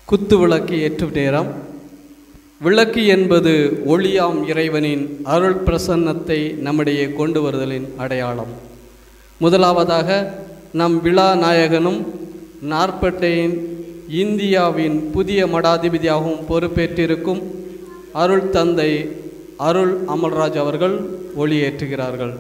குத்து விளக்கு ஏற்றும் நேரம் விளக்கு என்பது ஒளியாம் இறைவனின் அருள் பிரசன்னத்தை நம்மிடையே கொண்டு வருதலின் அடையாளம் முதலாவதாக நம் விழா நாயகனும் நாற்பட்டையின் இந்தியாவின் புதிய மடாதிபதியாகவும் பொறுப்பேற்றிருக்கும் அருள் தந்தை அருள் அமல்ராஜ் அவர்கள் ஒளியேற்றுகிறார்கள்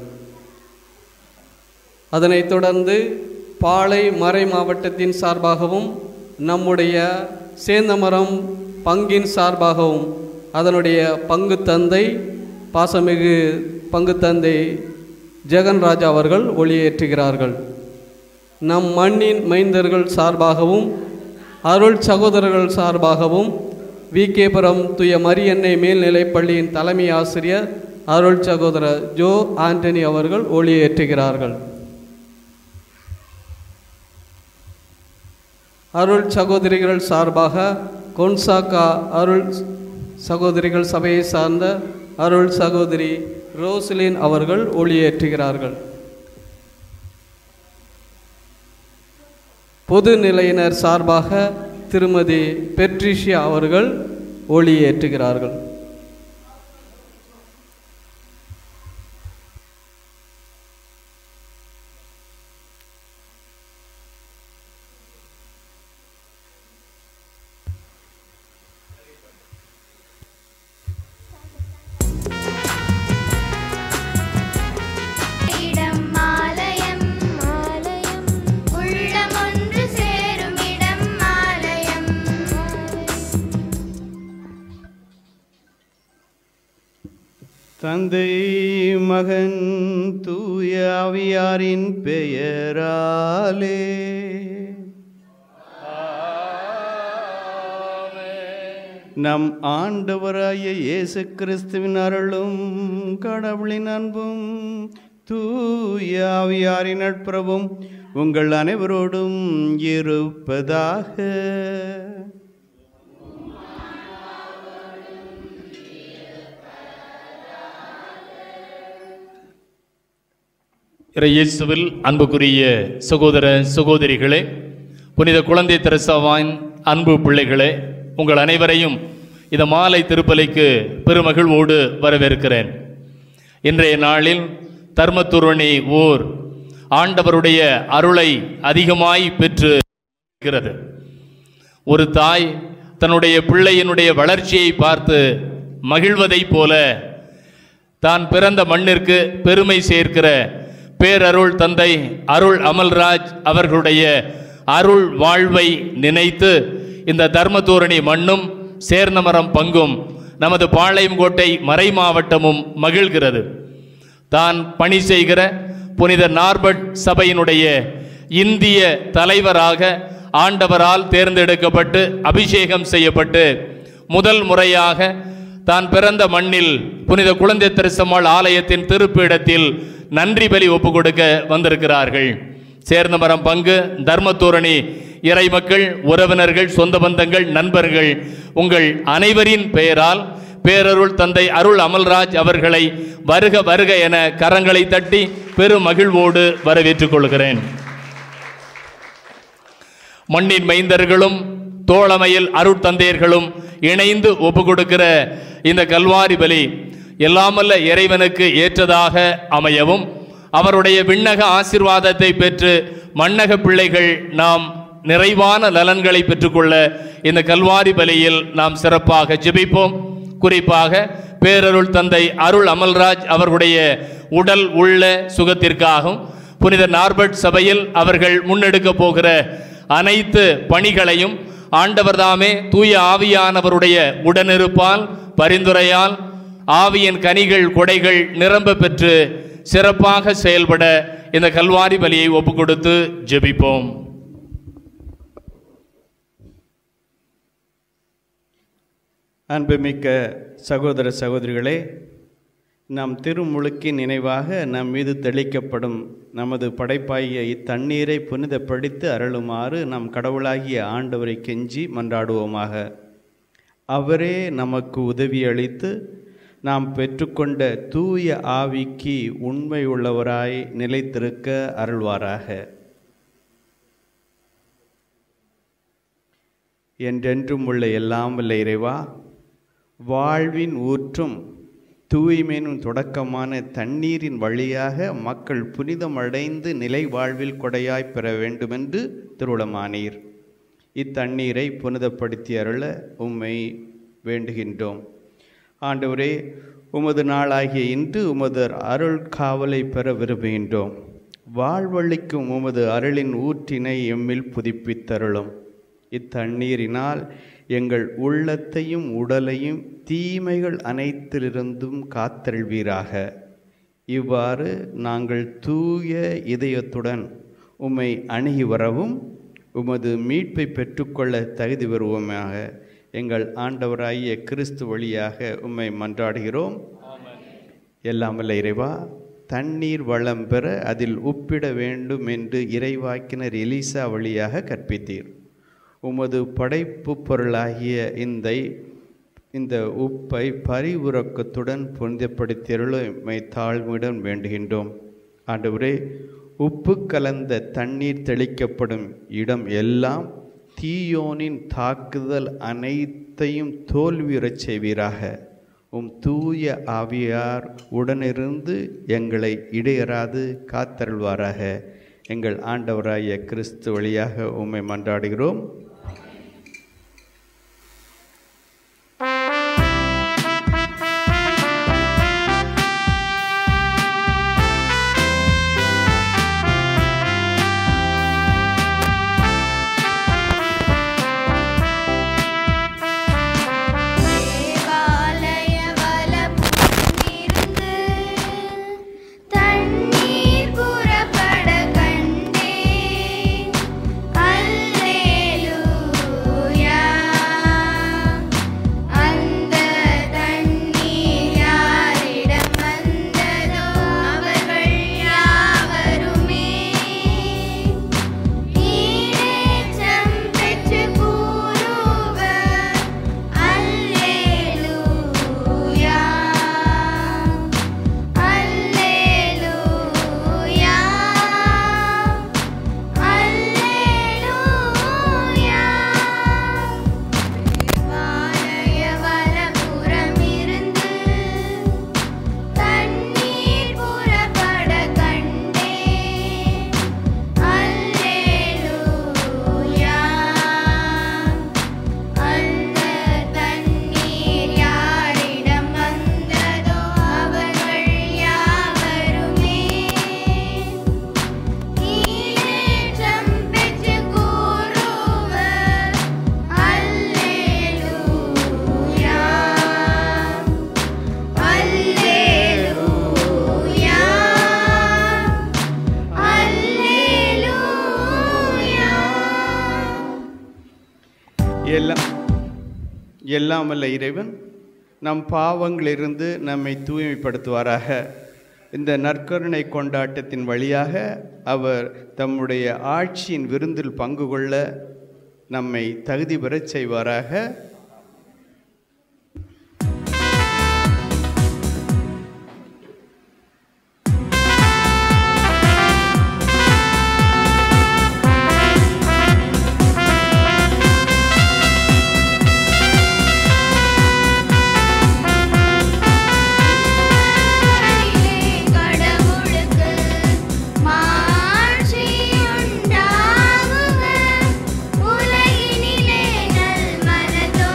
அதனைத் தொடர்ந்து பாளை மறை மாவட்டத்தின் சார்பாகவும் நம்முடைய சேந்தமரம் பங்கின் சார்பாகவும் அதனுடைய பங்கு தந்தை பாசமிகு பங்கு தந்தை ஜெகன்ராஜ் அவர்கள் ஒளியேற்றுகிறார்கள் நம் மண்ணின் மைந்தர்கள் சார்பாகவும் அருள் சகோதரர்கள் சார்பாகவும் விகேபுரம் துய மரியன்னை மேல்நிலைப் பள்ளியின் தலைமை ஆசிரியர் அருள் சகோதரர் ஜோ ஆண்டனி அவர்கள் ஒளியேற்றுகிறார்கள் அருள் சகோதரிகள் சார்பாக கொன்சாக்கா அருள் சகோதரிகள் சபையை சார்ந்த அருள் சகோதரி ரோஸ்லின் அவர்கள் ஒளியேற்றுகிறார்கள் பொது நிலையினர் சார்பாக திருமதி பெட்ரிஷியா அவர்கள் ஒளியேற்றுகிறார்கள் இடம் ஆலயம் ஆலயம் உள்ளம் ஒன்று சேரும் இடம் ஆலயம் தந்தை மகன் தூய ஆவியாரின் பெயராலே நம் ஆண்டவராய இயேசு கிறிஸ்துவின் அருளும் கடவுளின் அன்பும் தூய ஆவியாரின் நட்புறவும் உங்கள் அனைவரோடும் இருப்பதாக இயேசுவில் அன்புக்குரிய சகோதர சகோதரிகளே புனித குழந்தை தெரசாவாயின் அன்பு பிள்ளைகளே உங்கள் அனைவரையும் இந்த மாலை திருப்பலிக்கு பெருமகிழ்வோடு வரவேற்கிறேன் இன்றைய நாளில் தர்மத்துரணி ஓர் ஆண்டவருடைய அருளை அதிகமாய் பெற்று இருக்கிறது ஒரு தாய் தன்னுடைய பிள்ளையினுடைய வளர்ச்சியை பார்த்து மகிழ்வதைப் போல தான் பிறந்த மண்ணிற்கு பெருமை சேர்க்கிற பேரருள் தந்தை அருள் அமல்ராஜ் அவர்களுடைய அருள் வாழ்வை நினைத்து இந்த தர்மதூரணி மண்ணும் சேர்ந்தமரம் பங்கும் நமது பாளையங்கோட்டை மறை மாவட்டமும் மகிழ்கிறது தான் பணி செய்கிற புனித நார்பர்ட் சபையினுடைய இந்திய தலைவராக ஆண்டவரால் தேர்ந்தெடுக்கப்பட்டு அபிஷேகம் செய்யப்பட்டு முதல் முறையாக தான் பிறந்த மண்ணில் புனித குழந்தை திருசம்மாள் ஆலயத்தின் திருப்பீடத்தில் நன்றி பலி ஒப்பு கொடுக்க வந்திருக்கிறார்கள் சேர்ந்தமரம் பங்கு தர்மத்தூரணி இறைமக்கள் உறவினர்கள் சொந்த பந்தங்கள் நண்பர்கள் உங்கள் அனைவரின் பெயரால் பேரருள் தந்தை அருள் அமல்ராஜ் அவர்களை வருக வருக என கரங்களை தட்டி பெரும் மகிழ்வோடு வரவேற்றுக் கொள்கிறேன் மண்ணின் மைந்தர்களும் தோழமையில் அருட்தந்தையர்களும் இணைந்து ஒப்பு கொடுக்கிற இந்த கல்வாரி பலி எல்லாமல்ல இறைவனுக்கு ஏற்றதாக அமையவும் அவருடைய விண்ணக ஆசிர்வாதத்தை பெற்று மண்ணக பிள்ளைகள் நாம் நிறைவான நலன்களை பெற்றுக்கொள்ள இந்த கல்வாரி பலியில் நாம் சிறப்பாக ஜெபிப்போம் குறிப்பாக பேரருள் தந்தை அருள் அமல்ராஜ் அவர்களுடைய உடல் உள்ள சுகத்திற்காகவும் புனித நார்பர்ட் சபையில் அவர்கள் முன்னெடுக்க போகிற அனைத்து பணிகளையும் ஆண்டவர்தாமே தூய ஆவியானவருடைய உடனிருப்பால் பரிந்துரையால் ஆவியின் கனிகள் கொடைகள் நிரம்ப பெற்று சிறப்பாக செயல்பட இந்த கல்வாரி பலியை ஒப்பு கொடுத்து ஜெபிப்போம் அன்புமிக்க சகோதர சகோதரிகளே நம் திருமுழுக்கின் நினைவாக நம் மீது தெளிக்கப்படும் நமது படைப்பாகிய இத்தண்ணீரை புனிதப்படுத்தி அருளுமாறு நம் கடவுளாகிய ஆண்டவரை கெஞ்சி மன்றாடுவோமாக அவரே நமக்கு உதவி அளித்து நாம் பெற்றுக்கொண்ட தூய ஆவிக்கு உண்மை உள்ளவராய் நிலைத்திருக்க அருள்வாராக என்றென்றும் உள்ள எல்லாம் வல்ல இறைவா வாழ்வின் ஊற்றும் தூய்மையினும் தொடக்கமான தண்ணீரின் வழியாக மக்கள் புனிதமடைந்து நிலை வாழ்வில் கொடையாய் பெற வேண்டுமென்று திருவுளமானீர் இத்தண்ணீரை புனிதப்படுத்தி அருள உம்மை வேண்டுகின்றோம் ஆண்டவரே உமது நாளாகிய இன்று உமது அருள் காவலை பெற விரும்புகின்றோம் வாழ்வழிக்கும் உமது அருளின் ஊற்றினை எம்மில் புதுப்பித்தருளும் இத்தண்ணீரினால் எங்கள் உள்ளத்தையும் உடலையும் தீமைகள் அனைத்திலிருந்தும் காத்தருள்வீராக இவ்வாறு நாங்கள் தூய இதயத்துடன் உம்மை அணுகி வரவும் உமது மீட்பை பெற்றுக்கொள்ள தகுதி பெறுவோமாக எங்கள் ஆண்டவராகிய கிறிஸ்து வழியாக உம்மை மன்றாடுகிறோம் எல்லாம் வல்ல இறைவா தண்ணீர் வளம் பெற அதில் உப்பிட வேண்டும் என்று இறைவாக்கினர் எலிசா வழியாக கற்பித்தீர் உமது படைப்பு பொருளாகிய இந்த இந்த உப்பை பரிவுறக்கத்துடன் புனிதப்படுத்தியருளமை தாழ்மையுடன் வேண்டுகின்றோம் ஆண்டவரே உப்பு கலந்த தண்ணீர் தெளிக்கப்படும் இடம் எல்லாம் தீயோனின் தாக்குதல் அனைத்தையும் தோல்வியுறச் செய்வீராக உம் தூய ஆவியார் உடனிருந்து எங்களை இடையறாது காத்தருள்வாராக எங்கள் ஆண்டவராய கிறிஸ்து வழியாக உம்மை மன்றாடுகிறோம் தேவாலய வலப்புறமிருந்து தண்ணீர் புறப்பட கண்டேன் அல்லேலூயா அந்த தண்ணீர் யாரிடம் வந்ததோ அவர்கள் யாவருமே ஈடேற்றம் பெற்று கூறுவர் அல்லேலூயா அல்லேலூயா அல்லேலூயா தேவாலய வலப்புறமிருந்து தண்ணீர் புறப்பட கண்டேன் அல்லேலூயா அந்த தண்ணீர் யாரிடம் வந்ததோ அவர்கள் யாவருமே ஈடேற்றம் பெற்று கூறுவர் அல்லேலூயா அல்லேலூயா அல்லேலூயா எல்லாம் எல்லாம் வல்ல இறைவன் நம் பாவங்களிலிருந்து நம்மை தூய்மைப்படுத்துவாராக இந்த நற்கருணை கொண்டாட்டத்தின் வழியாக அவர் தம்முடைய ஆட்சியின் விருந்தில் பங்கு கொள்ள நம்மை தகுதி பெறச் செய்வாராக கடவுளுக்கு மாட்சி உண்டாகுக உலகினிலே நல் மனதோ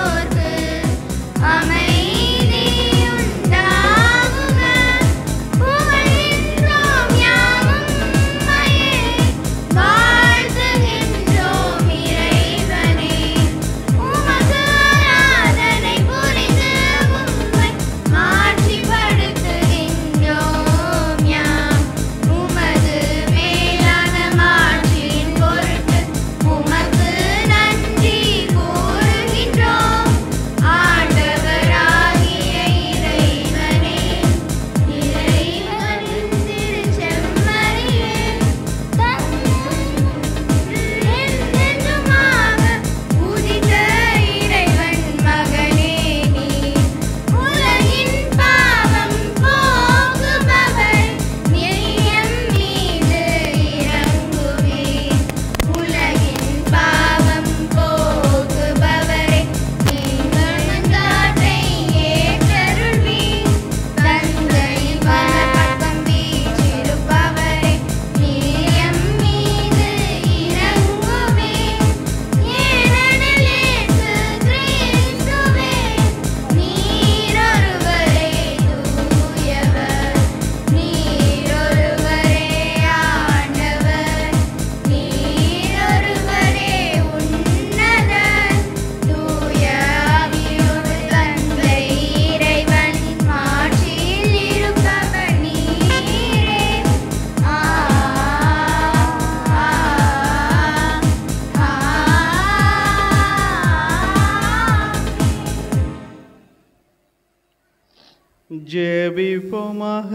ஜெபிப்போமாக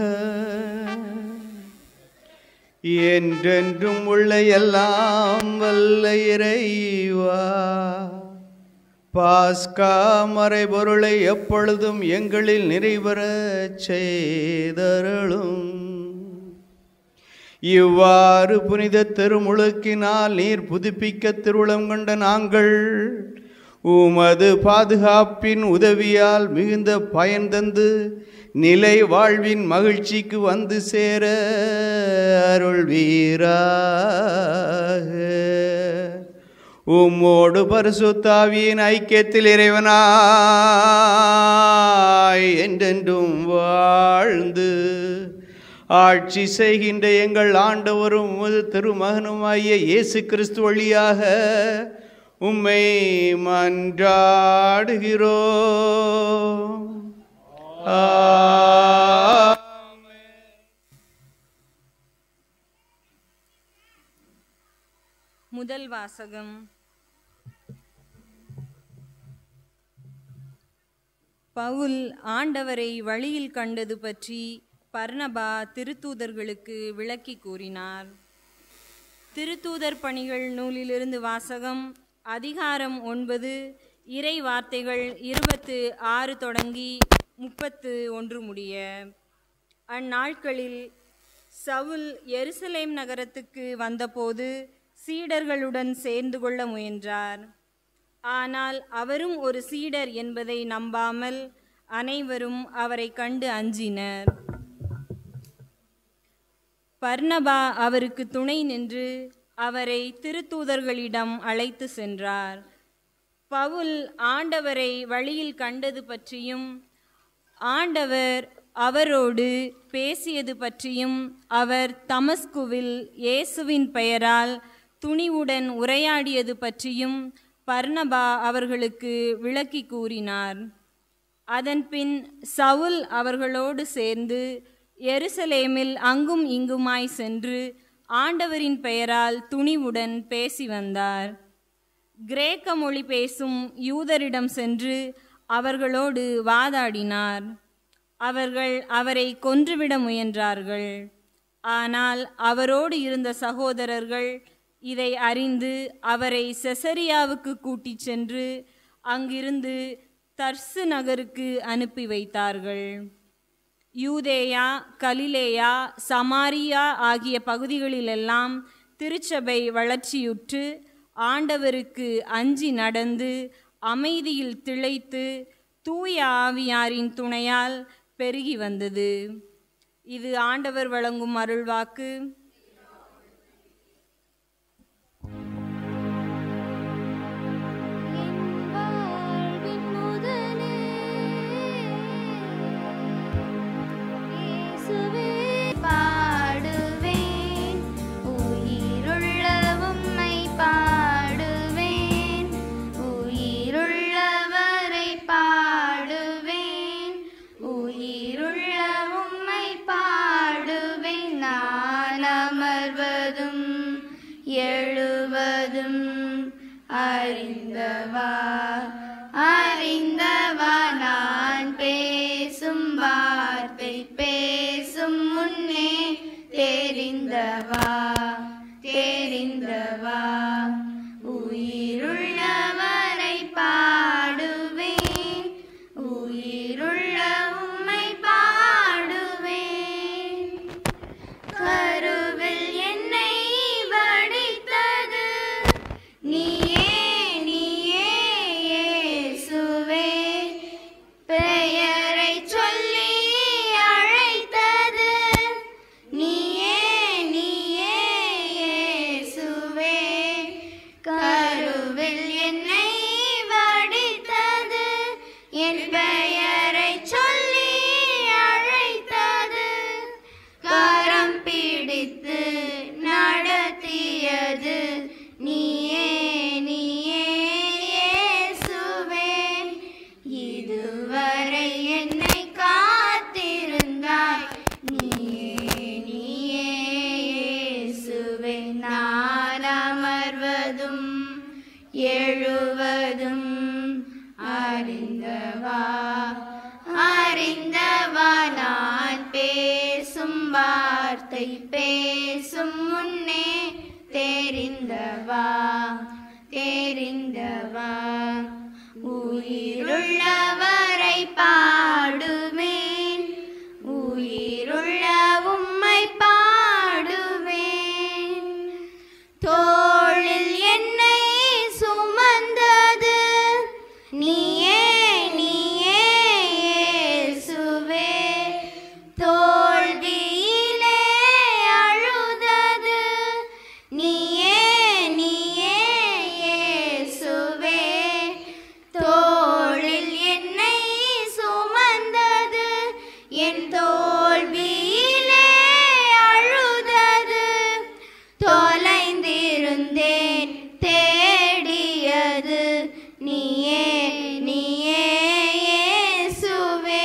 என்றென்றும் உள்ள எல்லாம் வல்ல இறைவா பாஸ்கா மறைபொருளை எப்பொழுதும் எங்களில் நிறைவரச் செய்தருளும் இவ்வாறு புனித திருமுழுக்கினால் நீர் புதுப்பிக்க திருவுளம் கொண்ட நாங்கள் உமது பாதுகாப்பின் உதவியால் மிகுந்த பயன் தந்து நிலை வாழ்வின் மகிழ்ச்சிக்கு வந்து சேர அருள் உம்மோடு பரிசுத்தாவியின் ஐக்கியத்தில் இறைவனாய் என்றென்றும் வாழ்ந்து ஆட்சி செய்கின்ற எங்கள் ஆண்டவரும் உமது திருமகனுமாகிய இயேசு கிறிஸ்து வழியாக உம்மை மன்றாடுகிறோம் ஆமென். முதல் வாசகம் பவுல் ஆண்டவரை வழியில் கண்டது பற்றி பர்னபா திருத்தூதர்களுக்கு விளக்கி கூறினார் திருத்தூதர் பணிகள் நூலிலிருந்து வாசகம் அதிகாரம் ஒன்பது இறை வார்த்தைகள் இருபத்து ஆறு தொடங்கி முப்பத்து ஒன்று முடிய அந்நாட்களில் சவுல் எருசலேம் நகரத்துக்கு வந்தபோது சீடர்களுடன் சேர்ந்து கொள்ள முயன்றார் ஆனால் அவரும் ஒரு சீடர் என்பதை நம்பாமல் அனைவரும் அவரை கண்டு அஞ்சினர் பர்னபா அவருக்கு துணை நின்று அவரை திருத்தூதர்களிடம் அழைத்து சென்றார் பவுல் ஆண்டவரை வழியில் கண்டது பற்றியும் ஆண்டவர் அவரோடு பேசியது பற்றியும் அவர் தமஸ்குவில் இயேசுவின் பெயரால் துணிவுடன் உரையாடியது பற்றியும் பர்னபா அவர்களுக்கு விளக்கி கூறினார் அதன்பின் சவுல் அவர்களோடு சேர்ந்து எருசலேமில் அங்கும் இங்குமாய் சென்று ஆண்டவரின் பெயரால் துணிவுடன் பேசி வந்தார் கிரேக்க மொழி பேசும் யூதரிடம் சென்று அவர்களோடு வாதாடினார் அவர்கள் அவரை கொன்றுவிட முயன்றார்கள் ஆனால் அவரோடு இருந்த சகோதரர்கள் இதை அறிந்து அவரை செசரியாவுக்கு கூட்டிச் சென்று அங்கிருந்து தர்சு நகருக்கு அனுப்பி வைத்தார்கள் யூதேயா கலிலேயா சமாரியா ஆகிய பகுதிகளிலெல்லாம் திருச்சபை வளர்ச்சியுற்று ஆண்டவருக்கு அஞ்சி நடந்து அமைதியில் திளைத்து தூய ஆவியாரின் துணையால் பெருகி வந்தது இது ஆண்டவர் வழங்கும் அருள்வாக்கு என் வாழ்வின் முதலே இயேசுவே பாடுவேன் உயிருள்ள உம்மை பாடுவேன் உயிருள்ளவரை பாடுவேன் உயிருள்ள உம்மை பாடுவேன் நான் அமர்வதும் எழுவதும் அறிந்தவா அறிந்தவா நான் பேசும் வார்த்தை பேசும் முன்னே தெரிந்தவா தெரிந்தவா உயிருள்ளவரை பாடுவேன் உயிருள்ள உம்மை பாடுவேன் கருவில் என்னை வடித்தது நீயே நீயே இயேசுவே உயிருள்ளவரை பாடுவேன் உயிருள்ள உம்மை பாடுவேன் தோளில் என்னை சுமந்தது நீயே நீயே இயேசுவே தோல்வியிலே அழுதது நீயே நீயே இயேசுவே தோளில் என்னை சுமந்தது என் தோல்வியிலே அழுதது தொலைந்திருந்தேன் தேடியது நீயே நீயே இயேசுவே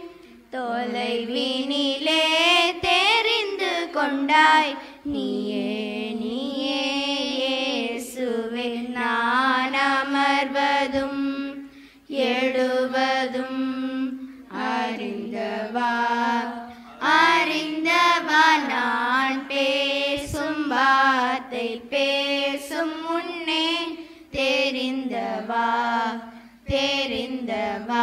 தொலைவினிலே தெரிந்து கொண்டாய் நீயே நீயே இயேசுவே நான் அமர்வதும் எழுவதும் அறிந்தவா அறிந்தவா நான் பேசும் வார்த்தை பேசும் முன்னே தெரிந்தவா தெரிந்தவா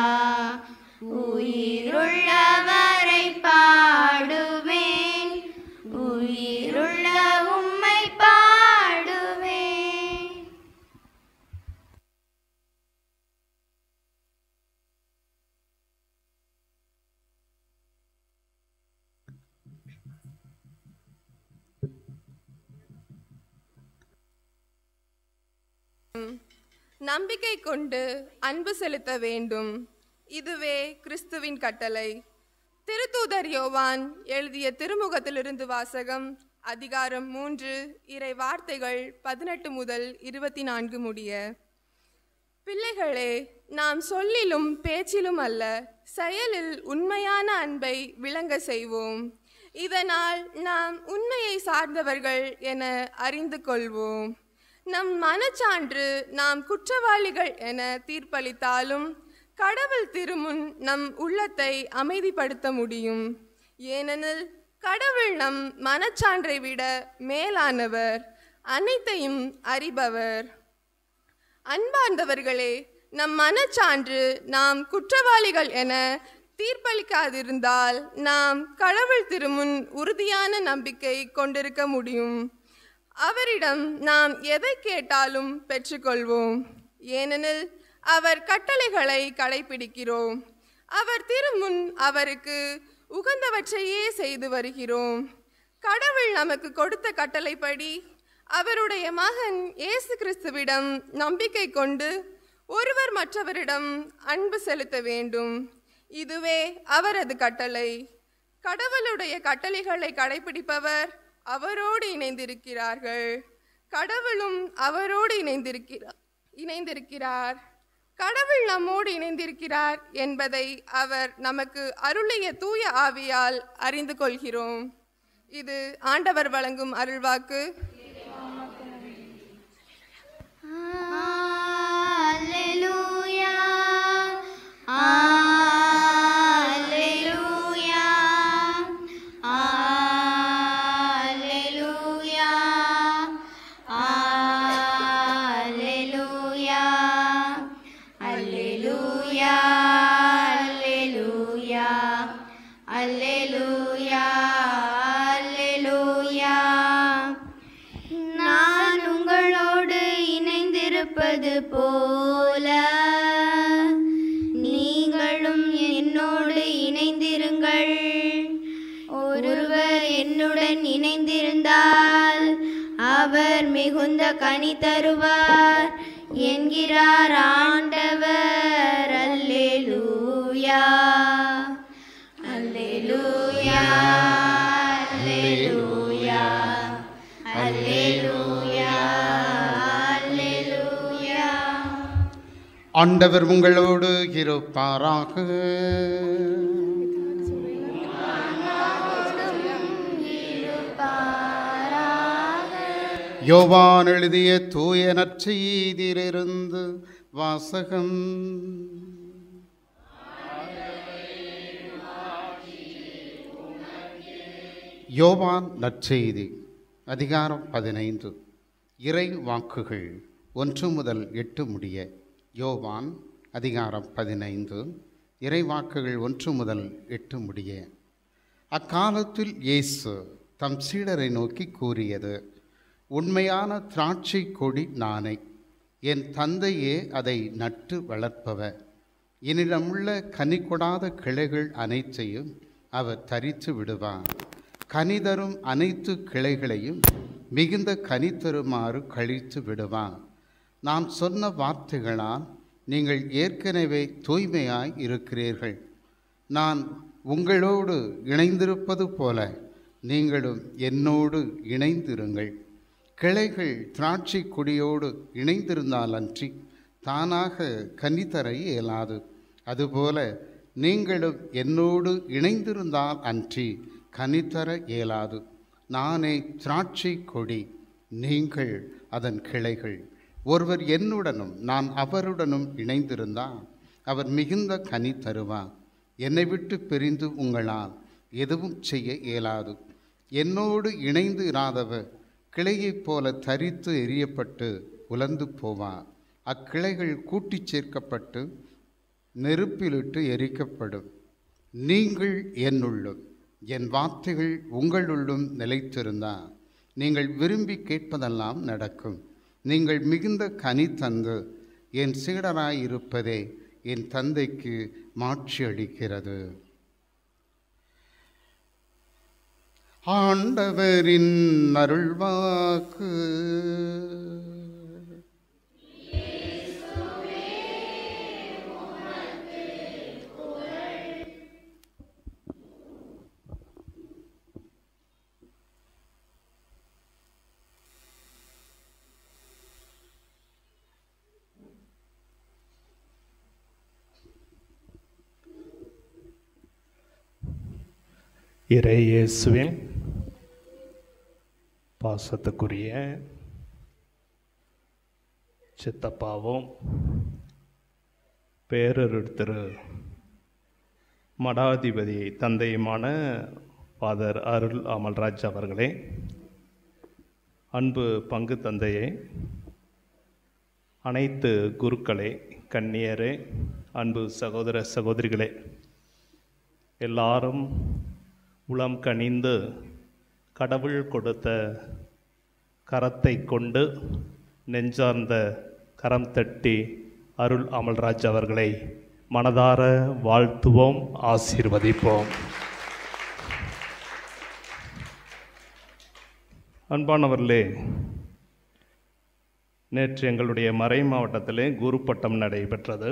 உயிருள்ளவரை பாடுவேன் உயிருள்ள உம்மை பாடுவேன் நம்பிக்கை கொண்டு அன்பு செலுத்த வேண்டும் இதுவே கிறிஸ்துவின் கட்டளை திருத்தூதர் யோவான் எழுதிய திருமுகத்திலிருந்து வாசகம் அதிகாரம் மூன்று இறை வார்த்தைகள் பதினெட்டு முதல் இருபத்தி நான்கு முடிய பிள்ளைகளே நாம் சொல்லிலும் பேச்சிலும் அல்ல செயலில் உண்மையான அன்பை விளங்க செய்வோம் இதனால் நாம் உண்மையை சார்ந்தவர்கள் என அறிந்து கொள்வோம் நம் மனச்சான்று நாம் குற்றவாளிகள் என தீர்ப்பளித்தாலும் கடவுள் திருமுன் நம் உள்ளத்தை அமைதிப்படுத்த முடியும் ஏனெனில் கடவுள் நம் மனச்சான்றை விட மேலானவர் அனைத்தையும் அறிபவர் அன்பார்ந்தவர்களே நம் மனச்சான்று நாம் குற்றவாளிகள் என தீர்ப்பளிக்காதிருந்தால் நாம் கடவுள் திருமுன் உறுதியான நம்பிக்கை கொண்டிருக்க முடியும் அவரிடம் நாம் எதை கேட்டாலும் பெற்றுக்கொள்வோம் ஏனெனில் அவர் கட்டளைகளை கடைபிடிக்கிறோம் அவர் திருமுன் அவருக்கு உகந்தவற்றையே செய்து வருகிறோம் கடவுள் நமக்கு கொடுத்த கட்டளைப்படி அவருடைய மகன் இயேசு கிறிஸ்துவிடம் நம்பிக்கை கொண்டு ஒருவர் மற்றவரிடம் அன்பு செலுத்த வேண்டும் இதுவே அவரது கட்டளை கடவுளுடைய கட்டளைகளை கடைபிடிப்பவர் அவரோடு இணைந்திருக்கிறார்கள் கடவுளும் அவரோடு இணைந்திருக்கிறார் இணைந்திருக்கிறார் கடவுள் நம்மோடு இணைந்திருக்கிறார் என்பதை அவர் நமக்கு அருளிய தூய ஆவியால் அறிந்து கொள்கிறோம் இது ஆண்டவர் வழங்கும் அருள்வாக்கு Alleluia. Alleluia. Alleluia. Alleluia. Alleluia. Alleluia. Alleluia. Alleluia. நான் உங்களோடு இணைந்திருப்பது போல நீங்களும் என்னோடு இணைந்திருங்கள் ஒருவர் என்னுடன் இணைந்திருந்தால் அவர் மிகுந்த கனி தருவார் என்கிறார் ஆண்டவர் அல்லேலூயா அல்லேலூயா அல்லேலூயா அல்லேலூயா அல்லேலூயா ஆண்டவர் உங்களோடு இருப்பாராக யோவான் எழுதிய தூய நற்செய்தியிலிருந்து வாசகம் யோவான் நற்செய்தி அதிகாரம் பதினைந்து இறை வாக்குகள் ஒன்று முதல் எட்டு முடிய யோவான் அதிகாரம் பதினைந்து இறைவாக்குகள் ஒன்று முதல் எட்டு முடிய அக்காலத்தில் இயேசு தம் சீடரை நோக்கி கூறியது உண்மையான திராட்சை கொடி நானே என் தந்தையே அதை நட்டு வளர்ப்பவர் என்னிடமுள்ள கனி கொடாத கிளைகள் அனைத்தையும் அவர் தரித்து விடுவார் கனி தரும் அனைத்து கிளைகளையும் மிகுந்த கனி தருமாறு கழித்து விடுவார் நான் சொன்ன வார்த்தைகளால் நீங்கள் ஏற்கனவே தூய்மையாய் இருக்கிறீர்கள் நான் உங்களோடு இணைந்திருப்பது போல நீங்களும் என்னோடு இணைந்திருங்கள் கிளைகள் திராட்சை கொடியோடு இணைந்திருந்தால் அன்றி தானாக கனி தர இயலாது அதுபோல நீங்களும் என்னோடு இணைந்திருந்தால் அன்றி கனி தர இயலாது நானே திராட்சை கொடி நீங்கள் அதன் கிளைகள் ஒருவர் என்னுடனும் நான் அவருடனும் இணைந்திருந்தால் அவர் மிகுந்த கனி தருவார் என்னை விட்டு பிரிந்து உங்களால் எதுவும் செய்ய இயலாது என்னோடு இணைந்து இராதவர் கிளையைப் போல தரித்து எரியப்பட்டு உலர்ந்து போவார் அக்கிளைகள் கூட்டிச் சேர்க்கப்பட்டு நெருப்பிலிட்டு எரிக்கப்படும் நீங்கள் என்னுள்ளும் என் வார்த்தைகள் உங்களுள்ளும் நிலைத்திருந்தால் நீங்கள் விரும்பி கேட்பதெல்லாம் நடக்கும் நீங்கள் மிகுந்த கனி தந்து என் சீடராயிருப்பதே என் தந்தைக்கு மாட்சி அளிக்கிறது ஆண்டவரின் அருள்வாக்கு இறையேசுவின் பாசத்துக்குரிய சித்தப்பாவும் பேரருட் திரு மடாதிபதி தந்தையுமான ஃபாதர் அருள் அமல்ராஜ் அவர்களே அன்பு பங்கு தந்தையே அனைத்து குருக்களே கன்னியரே அன்பு சகோதர சகோதரிகளே எல்லாரும் உளம் கனிந்து கடவுள் கொடுத்த கரத்தை கொண்டு நெஞ்சார்ந்த கரம் தட்டி அருள் அமல்ராஜ் அவர்களை மனதார வாழ்த்துவோம் ஆசீர்வதிப்போம் அன்பானவர்களே நேற்று எங்களுடைய மறை மாவட்டத்திலே குரு பட்டம் நடைபெற்றது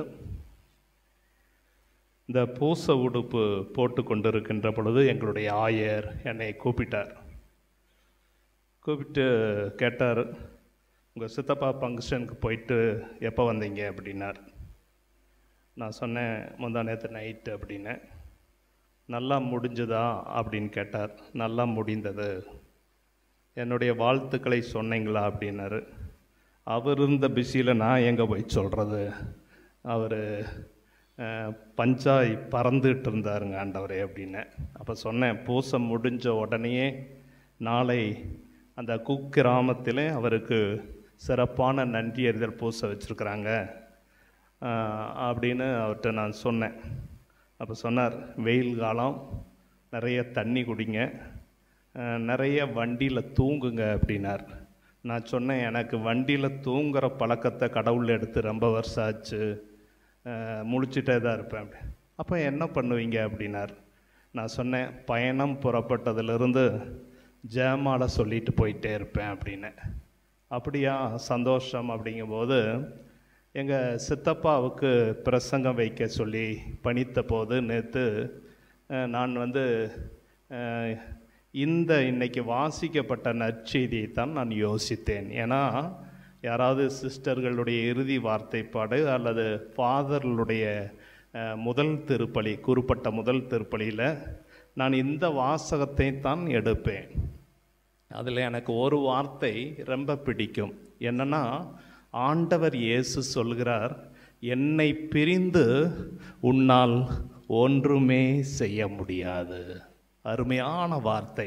இந்த பூச உடுப்பு போட்டு கொண்டிருக்கின்ற பொழுது எங்களுடைய ஆயர் என்னை கூப்பிட்டார் கூப்பிட்டு கேட்டார் உங்கள் சித்தப்பா ஃபங்க்ஷனுக்கு போயிட்டு எப்போ வந்தீங்க அப்படின்னார் நான் சொன்னேன் முந்தா நேற்று நைட்டு அப்படின்னேன் நல்லா முடிஞ்சுதா அப்படின்னு கேட்டார் நல்லா முடிந்தது என்னுடைய வாழ்த்துக்களை சொன்னீங்களா அப்படின்னாரு அவர் இருந்த பிஸியில் நான் எங்கே போய் சொல்கிறது அவர் பஞ்சாய் பறந்துட்டு இருந்தாருங்க ஆண்டவரே அப்படின்னு அப்போ சொன்னேன் பூசம் முடிஞ்ச உடனேயே நாளை அந்த குக்கிராமத்திலே அவருக்கு சிறப்பான நன்றி அறிதல் பூச வச்சுருக்குறாங்க அப்படின்னு அவர்கிட்ட நான் சொன்னேன் அப்போ சொன்னார் வெயில் காலம் நிறைய தண்ணி குடிங்க அஹ், நிறைய வண்டியில் தூங்குங்க அப்படின்னார் நான் சொன்னேன் எனக்கு வண்டியில் தூங்குற பழக்கத்தை கடவுள் எடுத்து ரொம்ப வருஷம் ஆச்சு அஹ், முழிச்சிட்டே தான் இருப்பேன் அப்படி அப்போ என்ன பண்ணுவீங்க அப்படின்னார் நான் சொன்னேன் பயணம் புறப்பட்டதிலிருந்து ஜெயமால சொல்லிட்டு போயிட்டே இருப்பேன் அப்படின்னு அப்படியா சந்தோஷம் அப்படிங்கும்போது எங்கள் சித்தப்பாவுக்கு பிரசங்கம் வைக்க சொல்லி பணித்த போது நேற்று நான் வந்து அஹ், இந்த இன்னைக்கு வாசிக்கப்பட்ட நற்செய்தியை தான் நான் யோசித்தேன் ஏன்னா யாராவது சிஸ்டர்களுடைய இறுதி வார்த்தைப்பாடு அல்லது ஃபாதர்களுடைய அஹ், முதல் திருப்பலி குறிப்பிட்ட முதல் திருப்பலியில் நான் இந்த வாசகத்தை தான் எடுப்பேன் அதில் எனக்கு ஒரு வார்த்தை ரொம்ப பிடிக்கும் என்னன்னா ஆண்டவர் இயேசு சொல்கிறார் என்னை பிரிந்து உன்னால் ஒன்றுமே செய்ய முடியாது அருமையான வார்த்தை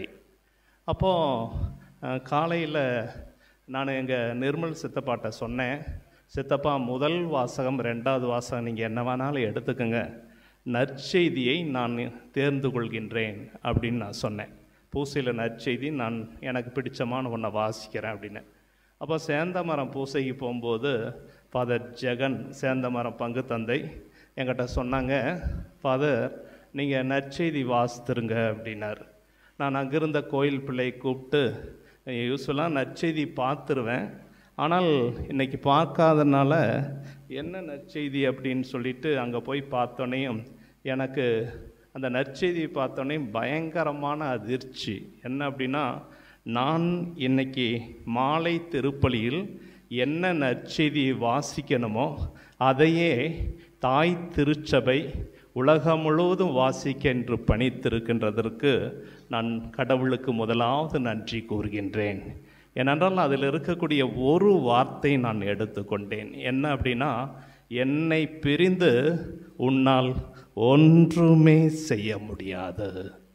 அப்போது காலையில் நான் எங்கள் நிர்மல் சித்தப்பாட்ட சொன்னேன் சித்தப்பா முதல் வாசகம் ரெண்டாவது வாசகம் நீங்கள் என்ன வேணாலும் எடுத்துக்கோங்க நற்செய்தியை நான் தேர்ந்து கொள்கின்றேன் அப்படின்னு நான் சொன்னேன் பூசையில் நற்செய்தி நான் எனக்கு பிடிச்சமான ஒன்றை வாசிக்கிறேன் அப்படின்னு அப்போ சேந்தமரம் பூசைக்கு போகும்போது ஃபாதர் ஜெகன் சேந்தமரம் பங்கு தந்தை என்கிட்ட சொன்னாங்க ஃபாதர் நீங்கள் நற்செய்தி வாசித்துருங்க அப்படின்னார் நான் அங்கிருந்த கோயில் பிள்ளையை கூப்பிட்டு யூஸ்வலாக நற்செய்தி பார்த்துருவேன் ஆனால் இன்னைக்கு பார்க்காதனால என்ன நற்செய்தி அப்படின்னு சொல்லிட்டு அங்கே போய் பார்த்தோன்னேயும் எனக்கு அந்த நற்செய்தி பார்த்தோன்னே பயங்கரமான அதிர்ச்சி என்ன அப்படின்னா நான் இன்னைக்கு மாலை திருப்பலியில் என்ன நற்செய்தியை வாசிக்கணுமோ அதையே தாய் திருச்சபை உலகம் முழுவதும் வாசிக்க என்று பணித்திருக்கின்றதற்கு நான் கடவுளுக்கு முதலாவது நன்றி கூறுகின்றேன் ஏனென்றால் அதில் இருக்கக்கூடிய ஒரு வார்த்தை நான் எடுத்துக்கொண்டேன் என்ன அப்படின்னா என்னை பிரிந்து உன்னால் ஒன்றுமே செய்ய முடியாது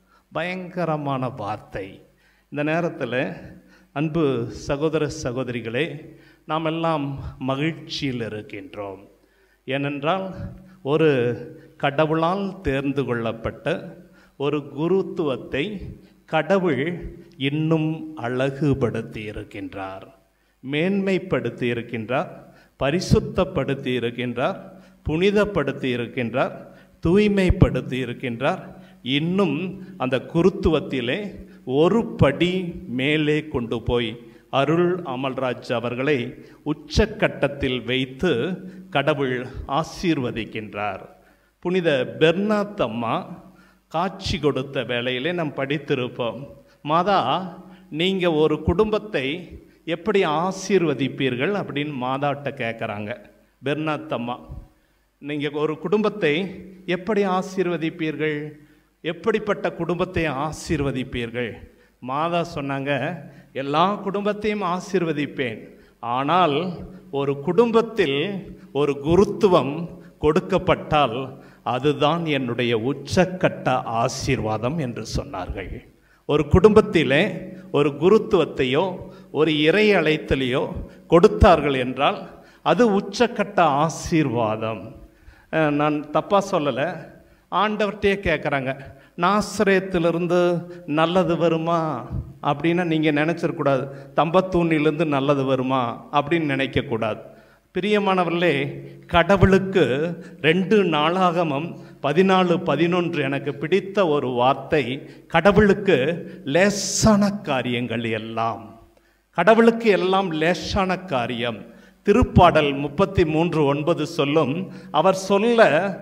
பயங்கரமான வார்த்தை இந்த நேரத்தில் அன்பு சகோதர சகோதரிகளே நாம் எல்லாம் மகிழ்ச்சியில் இருக்கின்றோம் ஏனென்றால் ஒரு கடவுளால் தேர்ந்து கொள்ளப்பட்ட ஒரு குருத்துவத்தை கடவுள் இன்னும் அழகுபடுத்தி இருக்கின்றார் மேன்மைப்படுத்தி இருக்கின்றார் பரிசுத்தப்படுத்தி இருக்கின்றார் புனிதப்படுத்தி இருக்கின்றார் தூய்மைப்படுத்தி இருக்கின்றார் இன்னும் அந்த குருத்துவத்திலே ஒரு படி மேலே கொண்டு போய் அருள் அமல்ராஜ் அவர்களை உச்சக்கட்டத்தில் வைத்து கடவுள் ஆசீர்வதிக்கின்றார் புனித பெர்னாத் அம்மா காட்சி கொடுத்த வேளையிலே நாம் படித்திருப்போம் மாதா நீங்கள் ஒரு குடும்பத்தை எப்படி ஆசீர்வதிப்பீர்கள் அப்படின்னு மாதாட்ட கேட்குறாங்க பெர்னாத் அம்மா நீங்கள் ஒரு குடும்பத்தை எப்படி ஆசீர்வதிப்பீர்கள் எப்படிப்பட்ட குடும்பத்தை ஆசீர்வதிப்பீர்கள் மாதா சொன்னாங்க எல்லா குடும்பத்தையும் ஆசீர்வதிப்பேன் ஆனால் ஒரு குடும்பத்தில் ஒரு குருத்துவம் கொடுக்கப்பட்டால் அதுதான் என்னுடைய உச்சக்கட்ட ஆசீர்வாதம் என்று சொன்னார்கள் ஒரு குடும்பத்திலே ஒரு குருத்துவத்தையோ ஒரு இறை அழைத்தலையோ கொடுத்தார்கள் என்றால் அது உச்சக்கட்ட ஆசீர்வாதம் அஹ் நான் தப்பாக சொல்லலை ஆண்டவர்கிட்டயே கேட்குறாங்க நாசிரியத்திலிருந்து நல்லது வருமா அப்படின்னு நீங்கள் நினச்சிடக்கூடாது தம்பத்தூணிலிருந்து நல்லது வருமா அப்படின்னு நினைக்கக்கூடாது பிரியமானவர்களே கடவுளுக்கு ரெண்டு நாளாகமம் பதினாலு பதினொன்று எனக்கு பிடித்த ஒரு வார்த்தை கடவுளுக்கு லேசான காரியங்கள் எல்லாம் கடவுளுக்கு எல்லாம் லேசான காரியம் திருப்பாடல் முப்பத்தி மூன்று ஒன்பது சொல்லும் அவர் சொல்ல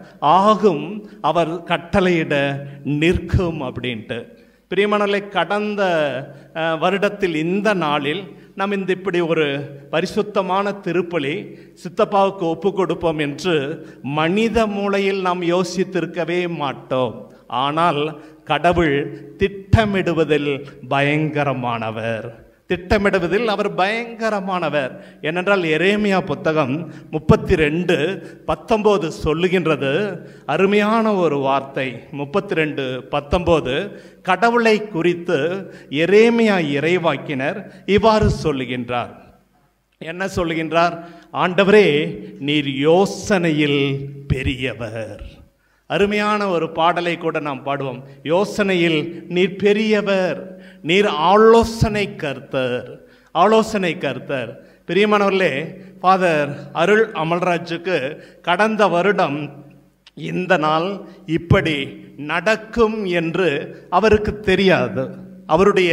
ஆகும் அவர் கட்டளையிட நிற்கும் அப்படின்ட்டு பிரியமணலை கடந்த அஹ், வருடத்தில் இந்த நாளில் நாம் இந்த இப்படி ஒரு பரிசுத்தமான திருப்பலி சித்தப்பாவுக்கு ஒப்பு கொடுப்போம் என்று மனித மூளையில் நாம் யோசித்திருக்கவே மாட்டோம் ஆனால் கடவுள் திட்டமிடுவதில் பயங்கரமானவர் திட்டமிடுவதில் அவர் பயங்கரமானவர் ஏனென்றால் எரேமியா புத்தகம் முப்பத்தி ரெண்டு பத்தொம்போது சொல்லுகின்றது அருமையான ஒரு வார்த்தை முப்பத்தி ரெண்டு பத்தொம்போது கடவுளை குறித்து எரேமியா இறைவாக்கினர் இவ்வாறு சொல்லுகின்றார் என்ன சொல்லுகின்றார் ஆண்டவரே நீர் யோசனையில் பெரியவர் அருமையான ஒரு பாடலை கூட நாம் பாடுவோம் யோசனையில் நீர் பெரியவர் நீர் ஆலோசனை கர்த்தர் ஆலோசனை கர்த்தர் பிரியமானவர்களே ஃபாதர் அருள் அமல்ராஜுக்கு கடந்த வருடம் இந்த நாள் இப்படி நடக்கும் என்று அவருக்கு தெரியாது அவருடைய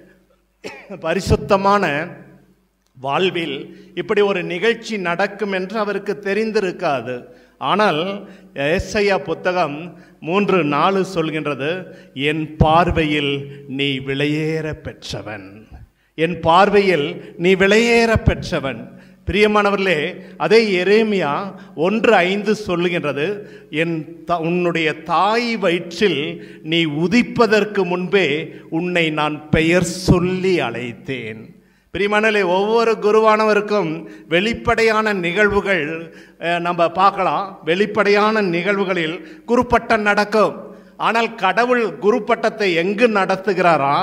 பரிசுத்தமான வாழ்வில் இப்படி ஒரு நிகழ்ச்சி நடக்கும் என்று அவருக்கு தெரிந்திருக்காது ஆனால் ஏசையா புத்தகம் மூன்று நாலு சொல்கின்றது என் பார்வையில் நீ விலையேற பெற்றவன் என் பார்வையில் நீ விலையேற பெற்றவன் பிரியமானவர்களே அதே எரேமியா ஒன்று ஐந்து சொல்லுகின்றது என் த உன்னுடைய தாய் வயிற்றில் நீ உதிப்பதற்கு முன்பே உன்னை நான் பெயர் சொல்லி அழைத்தேன் பிரிமணலே ஒவ்வொரு குருவானவருக்கும் வெளிப்படையான நிகழ்வுகள் அஹ், நம்ம பார்க்கலாம் வெளிப்படையான நிகழ்வுகளில் குருப்பட்டம் நடக்கும் ஆனால் கடவுள் குருப்பட்டத்தை எங்கு நடத்துகிறாரா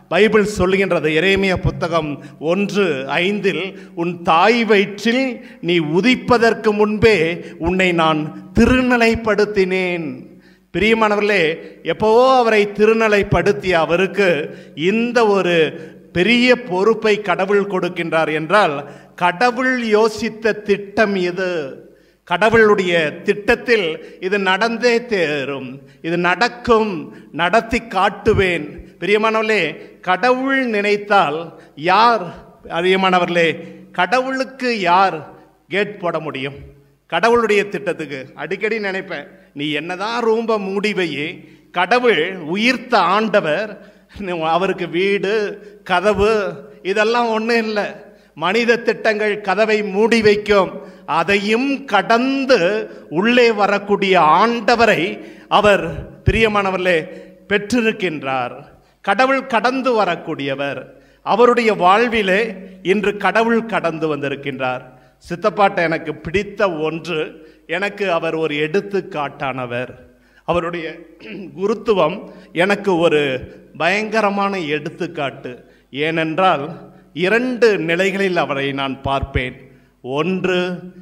பைபிள் சொல்லுகின்றது எரேமியா புத்தகம் ஒன்று ஐந்தில் உன் தாய் வயிற்றில் நீ உதிப்பதற்கு முன்பே உன்னை நான் திருநிலைப்படுத்தினேன் பிரியமானவர்களே எப்போவோ அவரை திருநிலைப்படுத்திய அவருக்கு இந்த ஒரு பெரிய பொறுப்பை கடவுள் கொடுக்கின்றார் என்றால் கடவுள் யோசித்த திட்டம் இது கடவுளுடைய திட்டத்தில் இது நடந்தே தேரும் இது நடக்கும் நடத்தி காட்டுவேன் பிரியமானவர்களே கடவுள் நினைத்தால் யார் பிரியமானவர்களே கடவுளுக்கு யார் கேட் போட முடியும் கடவுளுடைய திட்டத்துக்கு அடிக்கடி நினைப்பேன் நீ என்னதான் ரூம்ப மூடி வையே கடவுள் உயிர்த்த ஆண்டவர் அவருக்கு வீடு கதவு இதெல்லாம் ஒன்றும் இல்லை மனித திட்டங்கள் கதவை மூடி வைக்கும் அதையும் கடந்து உள்ளே வரக்கூடிய ஆண்டவரை அவர் பிரியமானவர்களே பெற்றிருக்கின்றார் கடவுள் கடந்து வரக்கூடியவர் அவருடைய வாழ்விலே இன்று கடவுள் கடந்து வந்திருக்கின்றார் சித்தப்பாட்ட எனக்கு பிடித்த ஒன்று எனக்கு அவர் ஒரு எடுத்துக்காட்டானவர் அவருடைய குருத்துவம் எனக்கு ஒரு பயங்கரமான எடுத்துக்காட்டு ஏனென்றால் இரண்டு நிலைகளில் அவரை நான் பார்ப்பேன் ஒன்று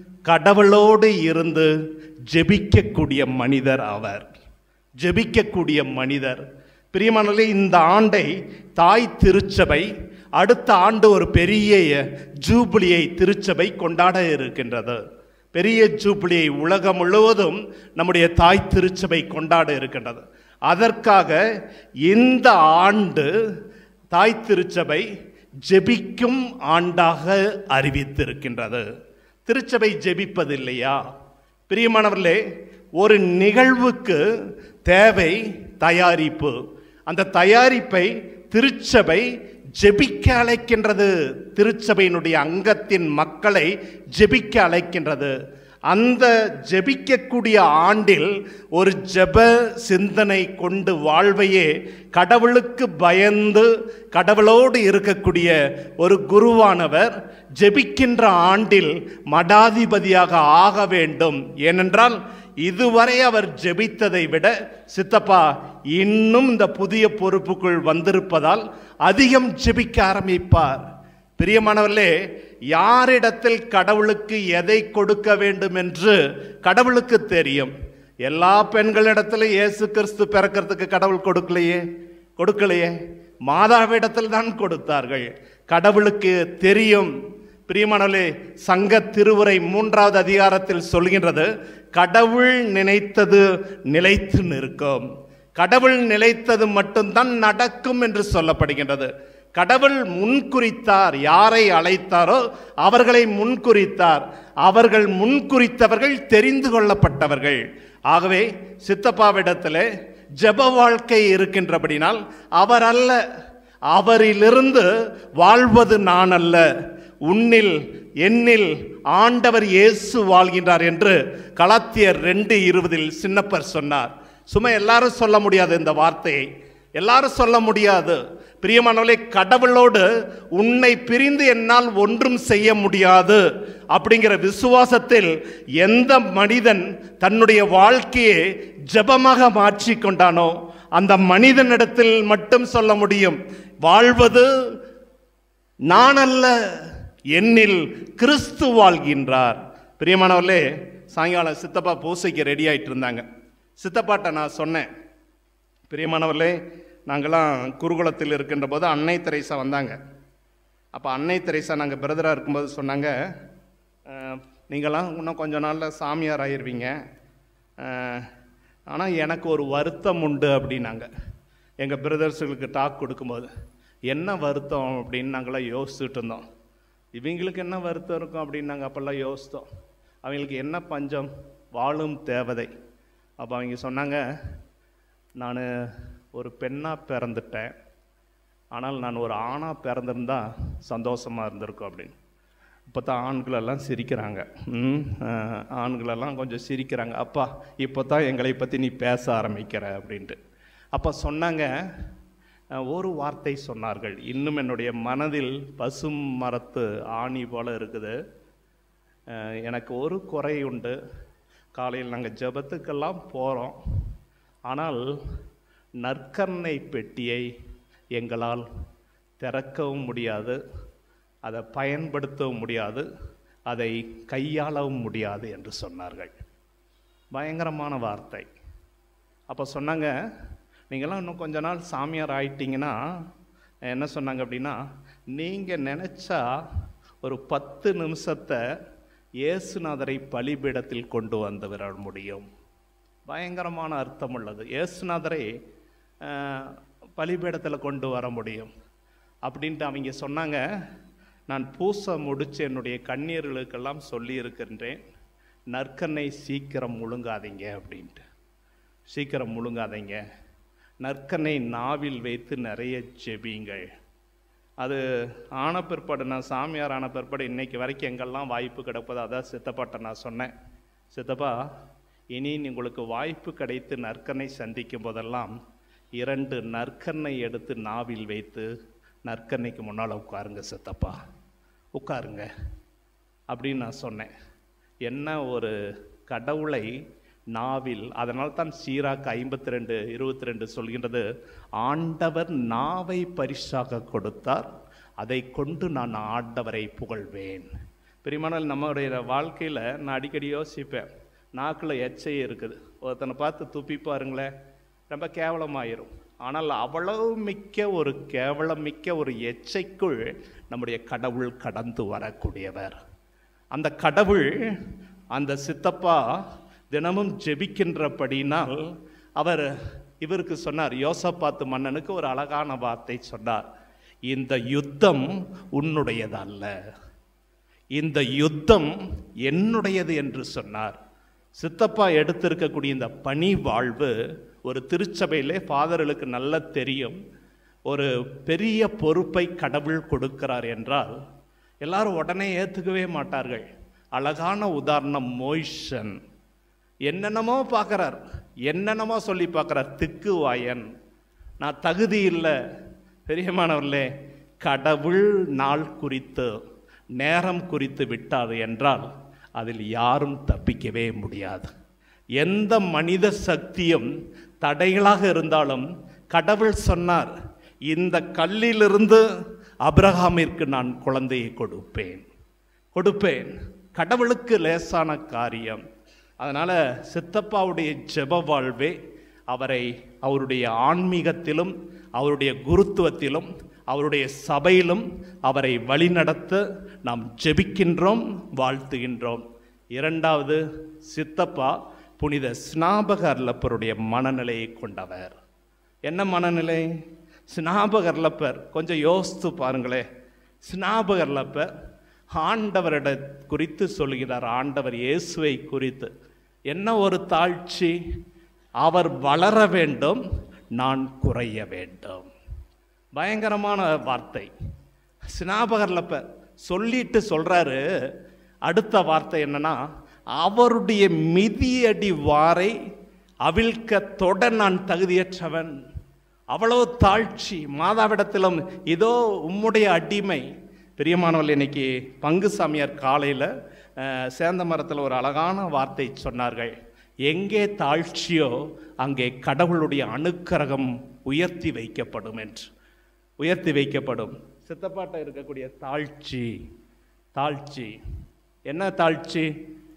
கடவுளோடு இருந்து ஜெபிக்கக்கூடிய மனிதர் அவர் ஜெபிக்கக்கூடிய மனிதர் பிரியமானே இந்த ஆண்டை தாய் திருச்சபை அடுத்த ஆண்டு ஒரு பெரிய ஜூபிலியை திருச்சபை கொண்டாட இருக்கின்றது பெரிய ஜூபிலியை உலகம் முழுவதும் நம்முடைய தாய் திருச்சபை கொண்டாட இருக்கின்றது அதற்காக இந்த ஆண்டு தாய் திருச்சபை ஜெபிக்கும் ஆண்டாக அறிவித்திருக்கின்றது திருச்சபை ஜெபிப்பதில்லையா பிரியமானவர்களே ஒரு நிகழ்வுக்கு தேவை தயாரிப்பு அந்த தயாரிப்பை திருச்சபை ஜெபிக்க அழைக்கின்றது திருச்சபையினுடைய அங்கத்தின் மக்களை ஜெபிக்க அழைக்கின்றது அந்த ஜெபிக்கக்கூடிய ஆண்டில் ஒரு ஜெப சிந்தனை கொண்டு வாழ்வையே கடவுளுக்கு பயந்து கடவுளோடு இருக்கக்கூடிய ஒரு குருவானவர் ஜெபிக்கின்ற ஆண்டில் மடாதிபதியாக ஆக வேண்டும் ஏனென்றால் இதுவரை அவர் ஜெபித்ததை விட சித்தப்பா இன்னும் இந்த புதிய பொறுப்புக்குள் வந்திருப்பதால் அதிகம் ஜெபிக்க ஆரம்பிப்பார் பிரியமானவர்களே யாரிடத்தில் கடவுளுக்கு எதை கொடுக்க வேண்டும் என்று கடவுளுக்கு தெரியும் எல்லா பெண்களிடத்திலும் இயேசு கிறிஸ்து பிறக்கிறதுக்கு கடவுள் கொடுக்கலையே கொடுக்கலையே மாதாவிடத்தில் தான் கொடுத்தார்கள் கடவுளுக்கு தெரியும் பிரியமானவர்களே சங்க திருவுரை மூன்றாவது அதிகாரத்தில் சொல்கின்றது கடவுள் நினைத்தது நிலைத்து நிற்கும் கடவுள் நிலைத்தது மட்டும்தான் நடக்கும் என்று சொல்லப்படுகின்றது கடவுள் முன்குறித்தார் யாரை அழைத்தாரோ அவர்களை முன்குறித்தார் அவர்கள் முன்குறித்தவர்கள் தெரிந்து கொள்ளப்பட்டவர்கள் ஆகவே சித்தப்பாவிடத்தில் ஜெப வாழ்க்கை இருக்கின்றபடினால் அவர் அல்ல அவரிலிருந்து வாழ்வது நான் அல்ல உன்னில் என்னில் ஆண்டவர் இயேசு வாழ்கின்றார் என்று கலாத்தியர் ரெண்டு இருபதில் சின்னப்பர் சொன்னார் சும்மா எல்லாரும் சொல்ல முடியாது இந்த வார்த்தையை எல்லாரும் சொல்ல முடியாது பிரியமானவர்களே கடவுளோடு உன்னை பிரிந்து என்னால் ஒன்றும் செய்ய முடியாது அப்படிங்கிற விசுவாசத்தில் எந்த மனிதன் தன்னுடைய வாழ்க்கையை ஜெபமாக மாற்றி கொண்டானோ அந்த மனிதனிடத்தில் மட்டும் சொல்ல முடியும் வாழ்வது நான் அல்ல என்னில் கிறிஸ்து வாழ்கின்றார் பிரியமானவர்களே சாயங்காலம் சித்தப்பா பூசைக்கு ரெடி ஆயிட்டு இருந்தாங்க சித்தப்பாட்ட நான் சொன்னேன் பிரியமானவர்களே நாங்களாம் குருகுலத்தில் இருக்கின்ற போது அன்னை தெரேசா வந்தாங்க அப்போ அன்னை தெரேசா நாங்கள் பிரதராக இருக்கும்போது சொன்னாங்க "அஹ், நீங்களாம் இன்னும் கொஞ்ச நாளில் சாமியார் ஆயிருவீங்க ஆனால் எனக்கு ஒரு வருத்தம் உண்டு அப்படின்னாங்க எங்கள் பிரதர்ஸுகளுக்கு டாக் கொடுக்கும்போது என்ன வருத்தம் அப்படின்னு நாங்களாம் யோசிச்சுட்டு இருந்தோம் இவங்களுக்கு என்ன வருத்தம் இருக்கும் அப்படின்னு நாங்கள் அப்போல்லாம் யோசித்தோம் அவங்களுக்கு என்ன பஞ்சம் வாழும் தேவதை அப்போ அவங்க சொன்னாங்க நான் ஒரு பெண்ணாக பிறந்துட்டேன் ஆனால் நான் ஒரு ஆணாக பிறந்திருந்தா சந்தோஷமாக இருந்திருக்கும் அப்படின்னு இப்போ தான் ஆண்களெல்லாம் சிரிக்கிறாங்க ம், அஹ், ஆண்களெல்லாம் கொஞ்சம் சிரிக்கிறாங்க அப்பா இப்போ தான் எங்களை பற்றி நீ பேச ஆரம்பிக்கிற அப்படின்ட்டு அப்போ சொன்னாங்க அஹ், ஒரு வார்த்தை சொன்னார்கள் இன்னும் என்னுடைய மனதில் பசும் மரத்து ஆணி போல இருக்குது அஹ், எனக்கு ஒரு குறை உண்டு காலையில் நாங்கள் ஜெபத்துக்கெல்லாம் போகிறோம் ஆனால் நற்கருணை பெட்டியை எங்களால் திறக்கவும் முடியாது அதை பயன்படுத்தவும் முடியாது அதை கையாளவும் முடியாது என்று சொன்னார்கள் பயங்கரமான வார்த்தை அப்போ சொன்னாங்க நீங்களாம் இன்னும் கொஞ்ச நாள் சாமியார் ஆயிட்டீங்கன்னா என்ன சொன்னாங்க அப்படின்னா நீங்கள் நினச்சா ஒரு பத்து நிமிஷத்தை இயேசுநாதரை பலிபீடத்தில் கொண்டு வந்து விட முடியும் பயங்கரமான அர்த்தம் உள்ளது இயேசுநாதரை அஹ், பலிபீடத்தில் கொண்டு வர முடியும் அப்படின்ட்டு அவங்க சொன்னாங்க நான் பூச முடிச்சு என்னுடைய கண்ணீர்களுக்கெல்லாம் சொல்லி இருக்கின்றேன் நற்கண்ணை சீக்கிரம் முழுங்காதீங்க அப்படின்ட்டு சீக்கிரம் முழுங்காதீங்க நற்கண்ணை நாவில் வைத்து நிறைய ஜெபியுங்கள் அது ஆன பிற்பாடு நான் சாமியார் ஆன பிற்பாடு இன்னைக்கு வரைக்கும் எங்கெல்லாம் வாய்ப்பு கிடப்பதோ அதான் சித்தப்பாட்ட நான் சொன்னேன் சித்தப்பா இனி உங்களுக்கு வாய்ப்பு கிடைத்து நற்கனை சந்திக்கும் போதெல்லாம் இரண்டு நற்கண்ணை எடுத்து நாவில் வைத்து நற்கண்ணைக்கு முன்னால் உட்காருங்க சித்தப்பா உட்காருங்க அப்படின்னு நான் சொன்னேன் என்ன ஒரு கடவுளை நாவில் அதனால் தான் சீராக்கு ஐம்பத்தி ரெண்டு இருபத்தி ரெண்டு சொல்கின்றது ஆண்டவர் நாவை பரிசாக கொடுத்தார் அதை கொண்டு நான் ஆண்டவரை புகழ்வேன் பெரியமானால் நம்மளுடைய வாழ்க்கையில் நான் அடிக்கடி யோசிப்பேன் நாக்கில் எச்சை இருக்குது ஒருத்தனை பார்த்து துப்பி பாருங்களேன் ரொம்ப கேவலமாயிரும் ஆனால் அவ்வளவு மிக்க ஒரு கேவலம் மிக்க ஒரு எச்சைக்குள் நம்முடைய கடவுள் கடந்து வரக்கூடியவர் அந்த கடவுள் அந்த சித்தப்பா தினமும் ஜெபிக்கின்றபடினால் அவர் இவருக்கு சொன்னார் யோசப்பாத்து மன்னனுக்கு ஒரு அழகான வார்த்தை சொன்னார் இந்த யுத்தம் உன்னுடையதல்ல இந்த யுத்தம் என்னுடையது என்று சொன்னார் சித்தப்பா எடுத்திருக்கக்கூடிய இந்த பணி வாழ்வு ஒரு திருச்சபையிலே ஃபாதர்களுக்கு நல்லா தெரியும் ஒரு பெரிய பொறுப்பை கடவுள் கொடுக்கிறார் என்றால் எல்லாரும் உடனே ஏற்றுக்கவே மாட்டார்கள் அழகான உதாரணம் மோய்ஷன் என்னென்னமோ பார்க்குறார் என்னென்னமோ சொல்லி பார்க்குறார் திக்கு வாயன் நான் தகுதி இல்லை பெரியமானவர்களே கடவுள் நாள் குறித்து நேரம் குறித்து விட்டார் என்றால் அதில் யாரும் தப்பிக்கவே முடியாது எந்த மனித சக்தியும் தடைகளாக இருந்தாலும் கடவுள் சொன்னார் இந்த கல்லிலிருந்து அபிரகாமிற்கு நான் குழந்தையை கொடுப்பேன் கொடுப்பேன் கடவுளுக்கு லேசான காரியம் அதனால் சித்தப்பாவுடைய ஜெப வாழ்வே அவரை அவருடைய ஆன்மீகத்திலும் அவருடைய குருத்துவத்திலும் அவருடைய சபையிலும் அவரை வழிநடத்த நாம் ஜெபிக்கின்றோம் வாழ்த்துகின்றோம் இரண்டாவது சித்தப்பா புனித ஸ்நாபக அல்லப்பருடைய மனநிலையை கொண்டவர் என்ன மனநிலை ஸ்நாபகர்லப்பர் கொஞ்சம் யோசித்து பாருங்களேன் ஸ்நாபகர்லப்பர் ஆண்டவரிட குறித்து சொல்கிறார் ஆண்டவர் இயேசுவை குறித்து என்ன ஒரு தாழ்ச்சி அவர் வளர வேண்டும் நான் குறைய வேண்டும் பயங்கரமான வார்த்தை ஸ்நாபகர்லப்பர் சொல்லிட்டு சொல்றாரு அடுத்த வார்த்தை என்னன்னா அவருடைய மிதியடி வாரை அவிழ்க்க தொட நான் தகுதியற்றவன் அவ்வளவு தாழ்ச்சி மாதாவிடத்திலும் இதோ உம்முடைய அடிமை பிரியமானவர்கள் இன்னைக்கு பங்கு சாமியார் காலையில் சேந்த மரத்தில் ஒரு அழகான வார்த்தை சொன்னார்கள் எங்கே தாழ்ச்சியோ அங்கே கடவுளுடைய அணுக்கரகம் உயர்த்தி வைக்கப்படும் என்று உயர்த்தி வைக்கப்படும் சித்தப்பாட்ட இருக்கக்கூடிய தாழ்ச்சி தாழ்ச்சி என்ன தாழ்ச்சி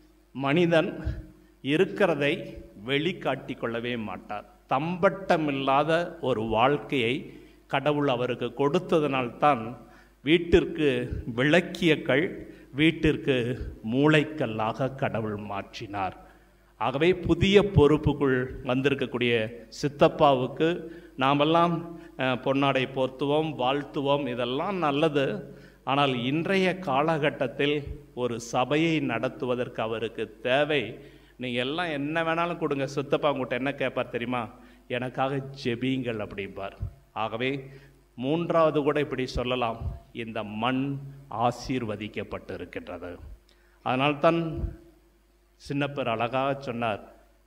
மனிதன் இருக்கிறதை வெளிக்காட்டி கொள்ளவே மாட்டார் தம்பட்டமில்லாத ஒரு வாழ்க்கையை கடவுள் அவருக்கு கொடுத்ததனால்தான் வீட்டிற்கு விளக்கிய கல் வீட்டிற்கு மூளைக்கல்லாக கடவுள் மாற்றினார் ஆகவே புதிய பொறுப்புக்குள் வந்திருக்கக்கூடிய சித்தப்பாவுக்கு நாமெல்லாம் அஹ், பொன்னாடை போர்த்துவோம் வாழ்த்துவோம் இதெல்லாம் நல்லது ஆனால் இன்றைய காலகட்டத்தில் ஒரு சபையை நடத்துவதற்கு அவருக்கு தேவை நீங்கள் எல்லாம் என்ன வேணாலும் கொடுங்க சித்தப்பா உங்கள்கிட்ட என்ன கேட்பார் தெரியுமா எனக்காக ஜெபியுங்கள் அப்படிம்பார் ஆகவே மூன்றாவது கூட இப்படி சொல்லலாம் இந்த மண் ஆசீர்வதிக்கப்பட்டு இருக்கின்றது அதனால்தான் சின்னப்பர் அழகாக சொன்னார்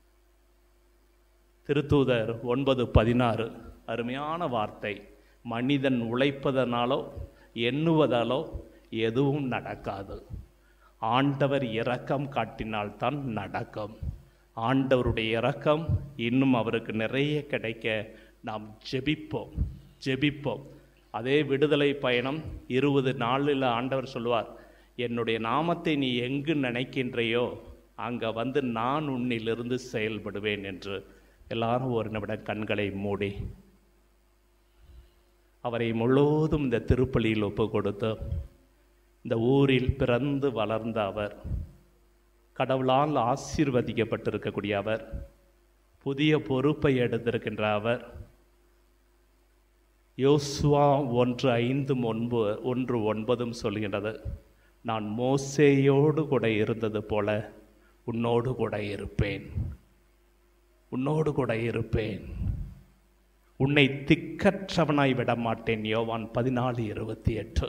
திருத்தூதர் ஒன்பது பதினாறு அருமையான வார்த்தை மனிதன் உழைப்பதனாலோ எண்ணுவதாலோ எதுவும் நடக்காது ஆண்டவர் இரக்கம் காட்டினால்தான் நடக்கும் ஆண்டவருடைய இரக்கம் இன்னும் அவருக்கு நிறைய கிடைக்க நாம் ஜெபிப்போம் ஜெபிப்போம் அதே விடுதலை பயணம் இருபது நாளில் ஆண்டவர் சொல்லுவார் என்னுடைய நாமத்தை நீ எங்கு நினைக்கின்றையோ அங்கே வந்து நான் உன்னிலிருந்து செயல்படுவேன் என்று எல்லாரும் ஒரு நிமிடம் கண்களை மூடி அவரை முழுவதும் இந்த திருப்பலியில் ஒப்பு கொடுத்து இந்த ஊரில் பிறந்து வளர்ந்த அவர் கடவுளால் ஆசீர்வதிக்கப்பட்டிருக்கக்கூடிய அவர் புதிய பொறுப்பை எடுத்திருக்கின்ற அவர் யோசுவா ஒன்று ஐந்தும் ஒன்பு ஒன்று ஒன்பதும் சொல்கின்றது நான் மோசேயோடு கூட இருந்தது போல உன்னோடு கூட இருப்பேன் உன்னோடு கூட இருப்பேன் உன்னை திக்கற்றவனாய் விட மாட்டேன் யோவான் பதினாலு இருபத்தி எட்டு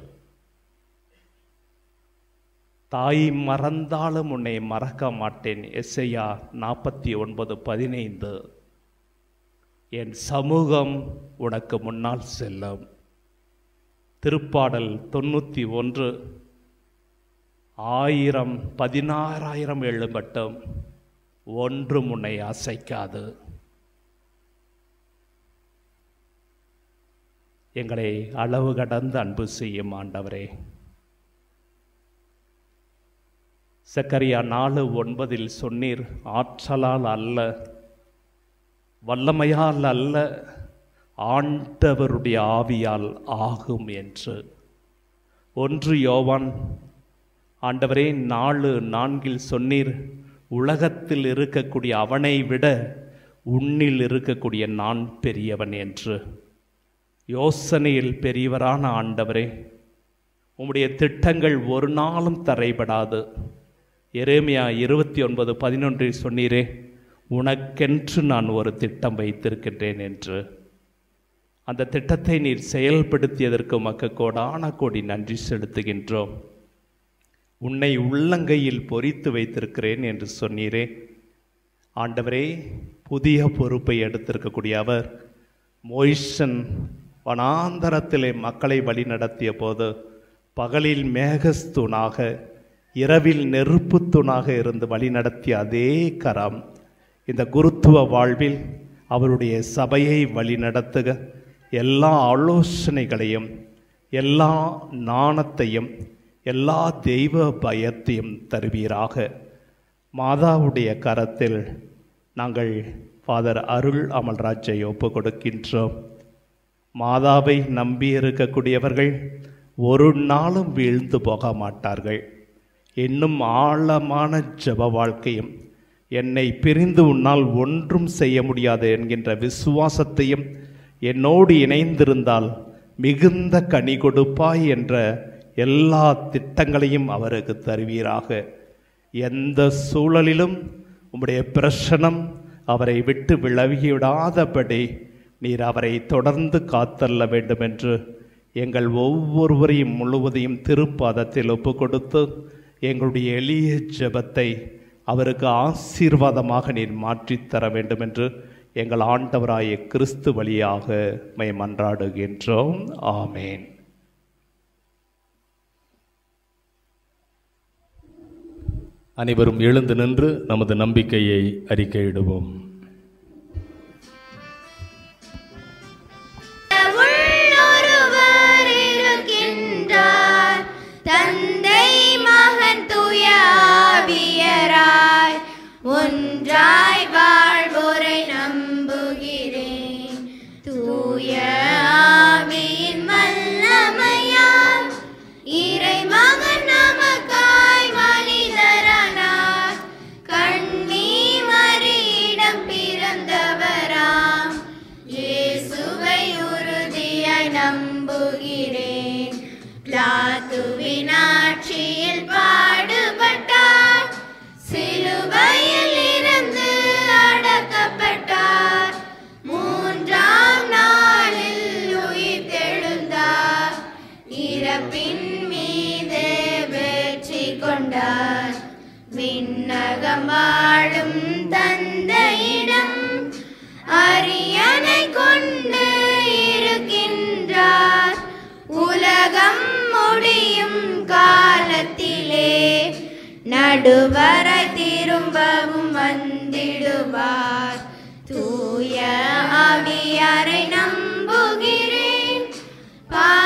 தாய் மறந்தாலும் உன்னை மறக்க மாட்டேன் எஸ்ஐயா நாற்பத்தி ஒன்பது பதினைந்து என் சமூகம் உனக்கு முன்னால் செல்லும் திருப்பாடல் தொண்ணூற்றி ஒன்று ஆயிரம் பதினாறாயிரம் எழும்பட்டும் ஒன்றும் உன்னை அசைக்காது எங்களை அளவு கடந்து அன்பு செய்யும் ஆண்டவரே சக்கரியா நாலு ஒன்பதில் சொன்னீர் ஆற்றலால் அல்ல வல்லமையால் அல்ல ஆண்டவருடைய ஆவியால் ஆகும் என்று ஒன்று யோவான் ஆண்டவரே நாலு நான்கில் சொன்னீர் உலகத்தில் இருக்கக்கூடிய அவனை விட உன்னில் இருக்கக்கூடிய நான் பெரியவன் என்று யோசனையில் பெரியவரான ஆண்டவரே உம்முடைய திட்டங்கள் ஒரு நாளும் தரைபடாது எரேமியா இருபத்தி ஒன்பது பதினொன்றில் சொன்னீரே உனக்கென்று நான் ஒரு திட்டம் வைத்திருக்கின்றேன் என்று அந்த திட்டத்தை நீர் செயல்படுத்தியதற்கு உமக்கு கோடான கோடி நன்றி செலுத்துகின்றோம் உன்னை உள்ளங்கையில் பொறித்து வைத்திருக்கிறேன் என்று சொன்னீரே ஆண்டவரே புதிய பொறுப்பை எடுத்திருக்கக்கூடிய அவர் மொய்சன் வனாந்தரத்திலே மக்களை வழிநடத்திய போது பகலில் மேகஸ்தூணாக இரவில் நெருப்புத்தூணாக இருந்து வழிநடத்திய அதே கரம் இந்த குருத்துவ வாழ்வில் அவருடைய சபையை வழிநடத்துக எல்லா ஆலோசனைகளையும் எல்லா நாணத்தையும் எல்லா தெய்வ பயத்தையும் தருவீராக மாதாவுடைய கரத்தில் நாங்கள் ஃபாதர் அருள் அமல்ராஜை ஒப்பு கொடுக்கின்றோம் மாதாவை நம்பி இருக்கக்கூடியவர்கள் ஒரு நாளும் வீழ்ந்து போக மாட்டார்கள் இன்னும் ஆழமான ஜெப வாழ்க்கையும் என்னை பிரிந்து உன்னால் ஒன்றும் செய்ய முடியாது என்கின்ற விசுவாசத்தையும் என்னோடு இணைந்திருந்தால் மிகுந்த கனி கொடுப்பாய் என்ற எல்லா திட்டங்களையும் அவருக்கு தருவீராக எந்த சூழலிலும் உம்முடைய பிரசனம் அவரை விட்டு விலகிவிடாதபடி நீர் அவரை தொடர்ந்து காத்தள்ள வேண்டும் என்று எங்கள் ஒவ்வொருவரையும் முழுவதையும் திருப்பாதத்தில் ஒப்பு கொடுத்து எங்களுடைய எளிய ஜெபத்தை அவருக்கு ஆசீர்வாதமாக நீர் மாற்றித் தர வேண்டும் என்று எங்கள் ஆண்டவராய கிறிஸ்து வழியாக மை மன்றாடுகின்றோம் ஆமேன் அனைவரும் எழுந்து நின்று நமது நம்பிக்கையை அறிக்கையிடுவோம் ஒருவர் இருக்கின்றார் தந்தை மகன் தூய ஆவியராய் ஒன்றாய் வாழ்வோரை நம்புகிறேன் தூய ஆவியின் வல்லமையால் இறை மகன் நமக்காய் மனிதரானார் கண்ணி மறியிடம் பிறந்தவராம் இயேசுவை உறுதியாய் நம்புகிறேன் பிளாத்துவின் ஆட்சியில் பாடுபட்டார் சிலுவையில் இருந்து அடக்கப்பட்டார் மூன்றாம் நாளில் உயிர் தெழுந்தார் இறப்பின் மீது வெற்றி கொண்டார் விண்ணகம் வாழும் தந்தையிடம் அரியணை கொண்டு இருக்கின்றார் உலகம் முடியும் காலத்திலே நடுவரை திரும்பவும் வந்திடுவார் தூய ஆவியாரை நம்புகிறேன் பா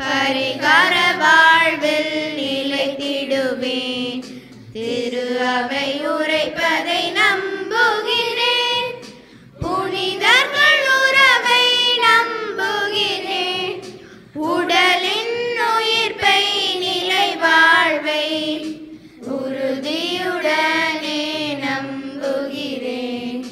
பரிகார வாழ்வில் நிலைத்திடுவேன் திரு அவை உரைப்பதை நம்புகிறேன் புனிதர்கள் உறவை நம்புகிறேன் உடலின் உயிர்ப்பை நிலை வாழ்வை உறுதியுடனே நம்புகிறேன்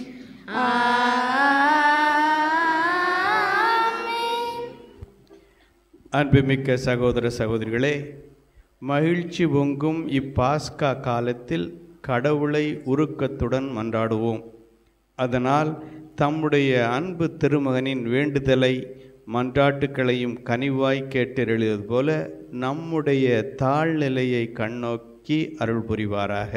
ஆமென். அன்புமிக்க சகோதர சகோதரிகளே மகிழ்ச்சி பொங்கும் இப்பாஸ்கா காலத்தில் கடவுளை உருக்கத்துடன் மன்றாடுவோம் அதனால் தம்முடைய அன்பு திருமகனின் வேண்டுதலை மன்றாட்டுக்களையும் கனிவாய் கேட்டெழுது போல நம்முடைய தாழ்நிலையை கண்ணோக்கி அருள் புரிவாராக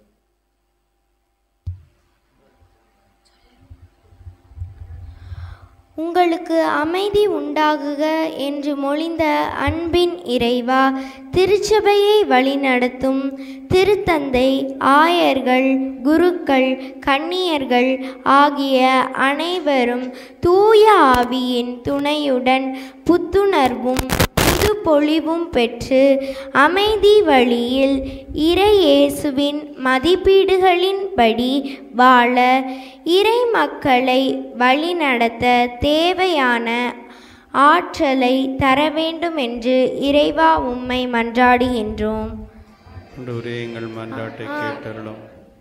உங்களுக்கு அமைதி உண்டாகுக என்று மொழிந்த அன்பின் இறைவா திருச்சபையை வழிநடத்தும் திருத்தந்தை ஆயர்கள் குருக்கள் கன்னியர்கள் ஆகிய அனைவரும் தூய ஆவியின் துணையுடன் புத்துணர்வும் புது பொலிவும் பெற்று அமைதி வழியில் இறையேசுவின் மதிப்பீடுகளின்படி வாழ இறை மக்களை வழிநடத்த தேவையான ஆற்றலை தர வேண்டும் என்று இறைவா உம்மை மன்றாடுகின்றோம் ஆண்டவரே எங்கள் மன்றாட்டை கேட்டருளும்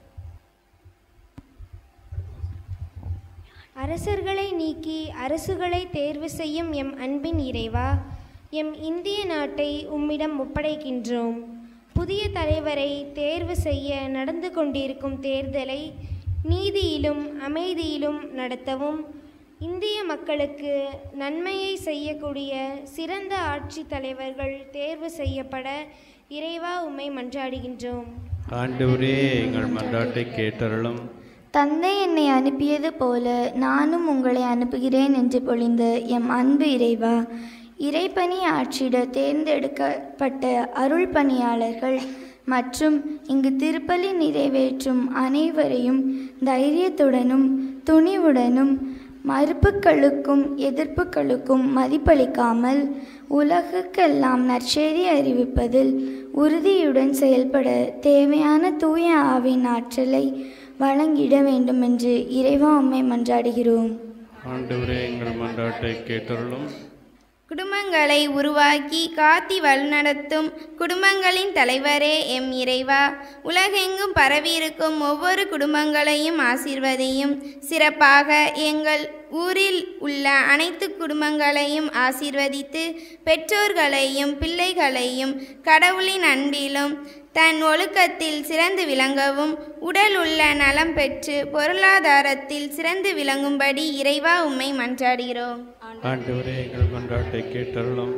அரசர்களை நீக்கி அரசுகளை தேர்வு செய்யும் எம் அன்பின் இறைவா எம் இந்திய நாட்டை உம்மிடம் ஒப்படைக்கின்றோம் புதிய தலைவரை தேர்வு செய்ய நடந்து கொண்டிருக்கும் தேர்தலை நீதியிலும் அமைதியிலும் நடத்தவும் இந்திய மக்களுக்கு நன்மையை செய்யக்கூடிய சிறந்த ஆட்சி தலைவர்கள் தேர்வு செய்யப்பட இறைவா உம்மை மன்றாடுகின்றோம் ஆண்டவரே எங்கள் மன்றாட்டை கேட்டருளும் தந்தை என்னை அனுப்பியது போல நானும் உங்களை அனுப்புகிறேன் என்று பொழிந்த எம் அன்பு இறைவா இறைப்பணி ஆற்றிட தேர்ந்தெடுக்கப்பட்ட அருள் பணியாளர்கள் மற்றும் இங்கு திருப்பலி நிறைவேற்றும் அனைவரையும் தைரியத்துடனும் துணிவுடனும் மறுப்புகளுக்கும் எதிர்ப்புகளுக்கும் மதிப்பளிக்காமல் உலகுக்கெல்லாம் நற்செய்தி அறிவிப்பதில் உறுதியுடன் செயல்பட தேவையான தூய ஆவின் ஆற்றலை வழங்கிட வேண்டும் என்று இறைவா உம்மை மன்றாடுகிறோம் ஆண்டவரே எங்கள் மன்றாட்டை கேட்டருளும் குடும்பங்களை உருவாக்கி காத்தி வழிநடத்தும் குடும்பங்களின் தலைவரே எம் இறைவா உலகெங்கும் பரவியிருக்கும் ஒவ்வொரு குடும்பங்களையும் ஆசீர்வதியும் சிறப்பாக எங்கள் ஊரில் உள்ள அனைத்து குடும்பங்களையும் ஆசீர்வதித்து பெற்றோர்களையும் பிள்ளைகளையும் கடவுளின் அன்பிலும் தன் ஒழுக்கத்தில் சிறந்து விளங்கவும் உடல் உள்ள நலம் பெற்று பொருளாதாரத்தில் சிறந்து விளங்கும்படி இறைவா உம்மை மன்றாடுகிறோம் ஆண்டவரே எங்கள் மன்றாட்டை கேட்டருளும்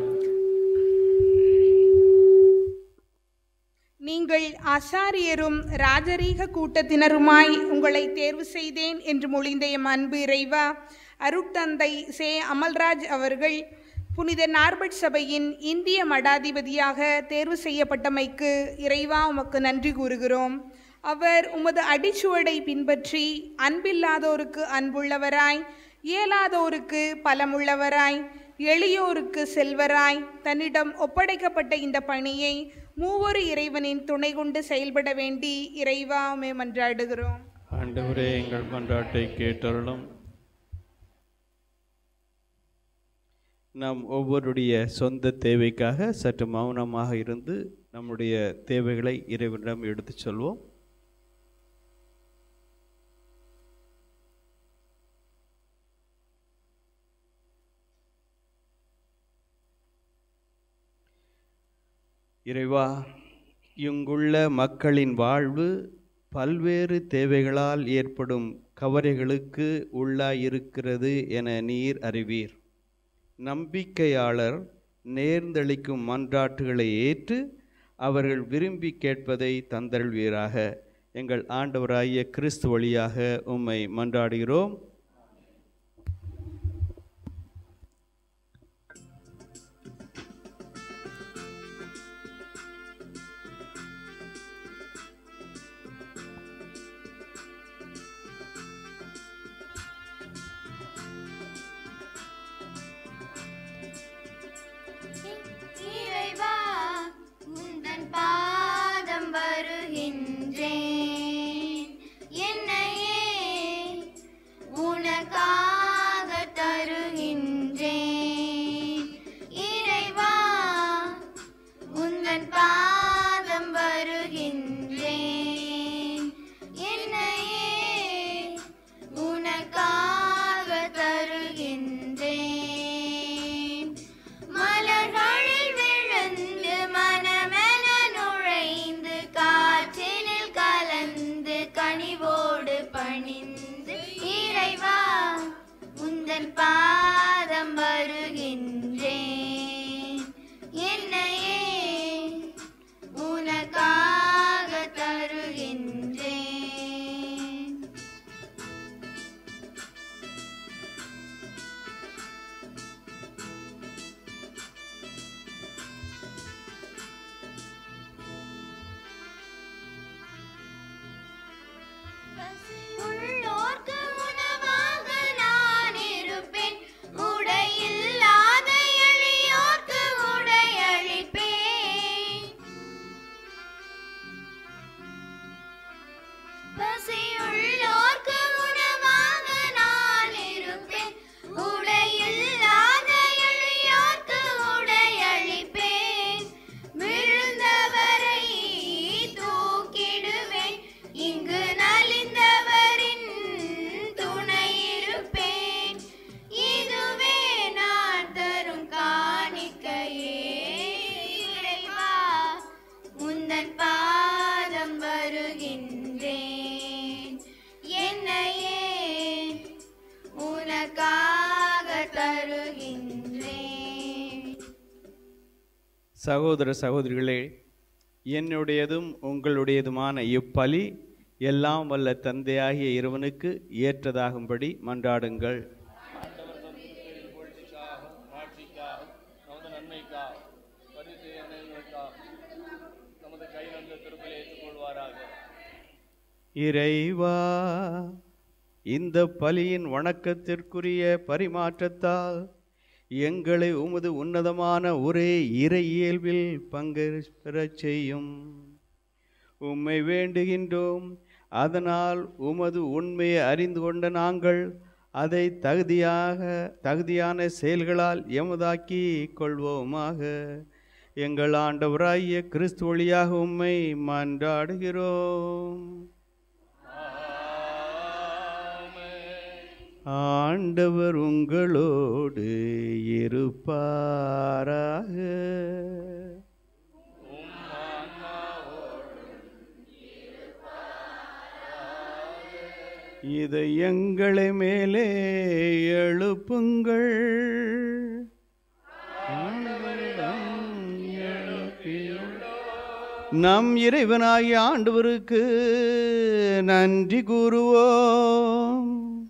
நீங்கள் ஆசாரியரும் ராஜரீக கூட்டத்தினருமாய் உங்களை தேர்வு செய்தேன் என்று மொழிந்த எம் அன்பு இறைவா அருட்தந்தை சே அமல்ராஜ் அவர்கள் புனித நார்பட் சபையின் இந்திய மடாதிபதியாக தேர்வு செய்யப்பட்டமைக்கு இறைவா உமக்கு நன்றி கூறுகிறோம் அவர் உமது அடிச்சுவடை பின்பற்றி அன்பில்லாதோருக்கு அன்புள்ளவராய் இயலாதோருக்கு பலமுள்ளவராய் எளியோருக்கு செல்வராய் தன்னிடம் ஒப்படைக்கப்பட்ட இந்த பணியை மூவொரு இறைவனின் துணை கொண்டு செயல்பட வேண்டி இறைவா உம்மை மன்றாடுகிறோம் ஆண்டவரே எங்கள் மன்றாட்டை கேட்டருளும் நாம் ஒவ்வொருடைய சொந்த தேவைக்காக சற்று மௌனமாக இருந்து நம்முடைய தேவைகளை இறைவனிடம் எடுத்துச் சொல்வோம் இறைவா இங்குள்ள மக்களின் வாழ்வு பல்வேறு தேவைகளால் ஏற்படும் கவலைகளுக்கு உள்ளாயிருக்கிறது என நீர் அறிவீர் நம்பிக்கையாளர் நேர்ந்தளிக்கும் மன்றாட்டுகளை ஏற்று அவர்கள் விரும்பி கேட்பதை தந்தருள்வீராக எங்கள் ஆண்டவராகிய கிறிஸ்து வழியாக உம்மை மன்றாடுகிறோம் உள்ளோர்க்கு உணவாக நான் இருப்பேன் உடையில்லாத எளியோர்க்கு உடையளிப்பேன் பசியுள்ளோர்க்கு உணவாக நான் இருப்பேன் உடையில்லாத எளியோர்க்கு உடையளிப்பேன் விழுந்தவரை தூக்கிடுவேன் இங்கு நலிந்தவரின் துணை இருப்பேன் இதுவே நான் தரும் காணிக்கையே இறைவா முந்தன் பாதம் வருகின்றேன் என்னையே உனக்காக தருகின்றேன் சகோதர சகோதரிகளே என்னுடையதும் உங்களுடையதுமான இப்பலி எல்லாம் வல்ல தந்தையாகிய இறைவனுக்கு ஏற்றதாகும்படி மன்றாடுங்கள் இறைவா இந்த பலியின் வணக்கத்திற்குரிய பரிமாற்றத்தால் எங்களை உமது உன்னதமான ஒரே இறை இயல்பில் பங்கு பெறச் செய்யும் உம்மை வேண்டுகின்றோம் அதனால் உமது உண்மையை அறிந்து கொண்ட நாங்கள் அதை தகுதியாக தகுதியான செயல்களால் எமதாக்கி கொள்வோமாக எங்கள் ஆண்டவராகிய கிறிஸ்து வழியாக உம்மை மன்றாடுகிறோம் ஆண்டவர் உங்களோடு இருப்பாராக இதை எங்களை மேலே எழுப்புங்கள் நம் இறைவனாகிய ஆண்டவருக்கு நன்றி கூறுவோம்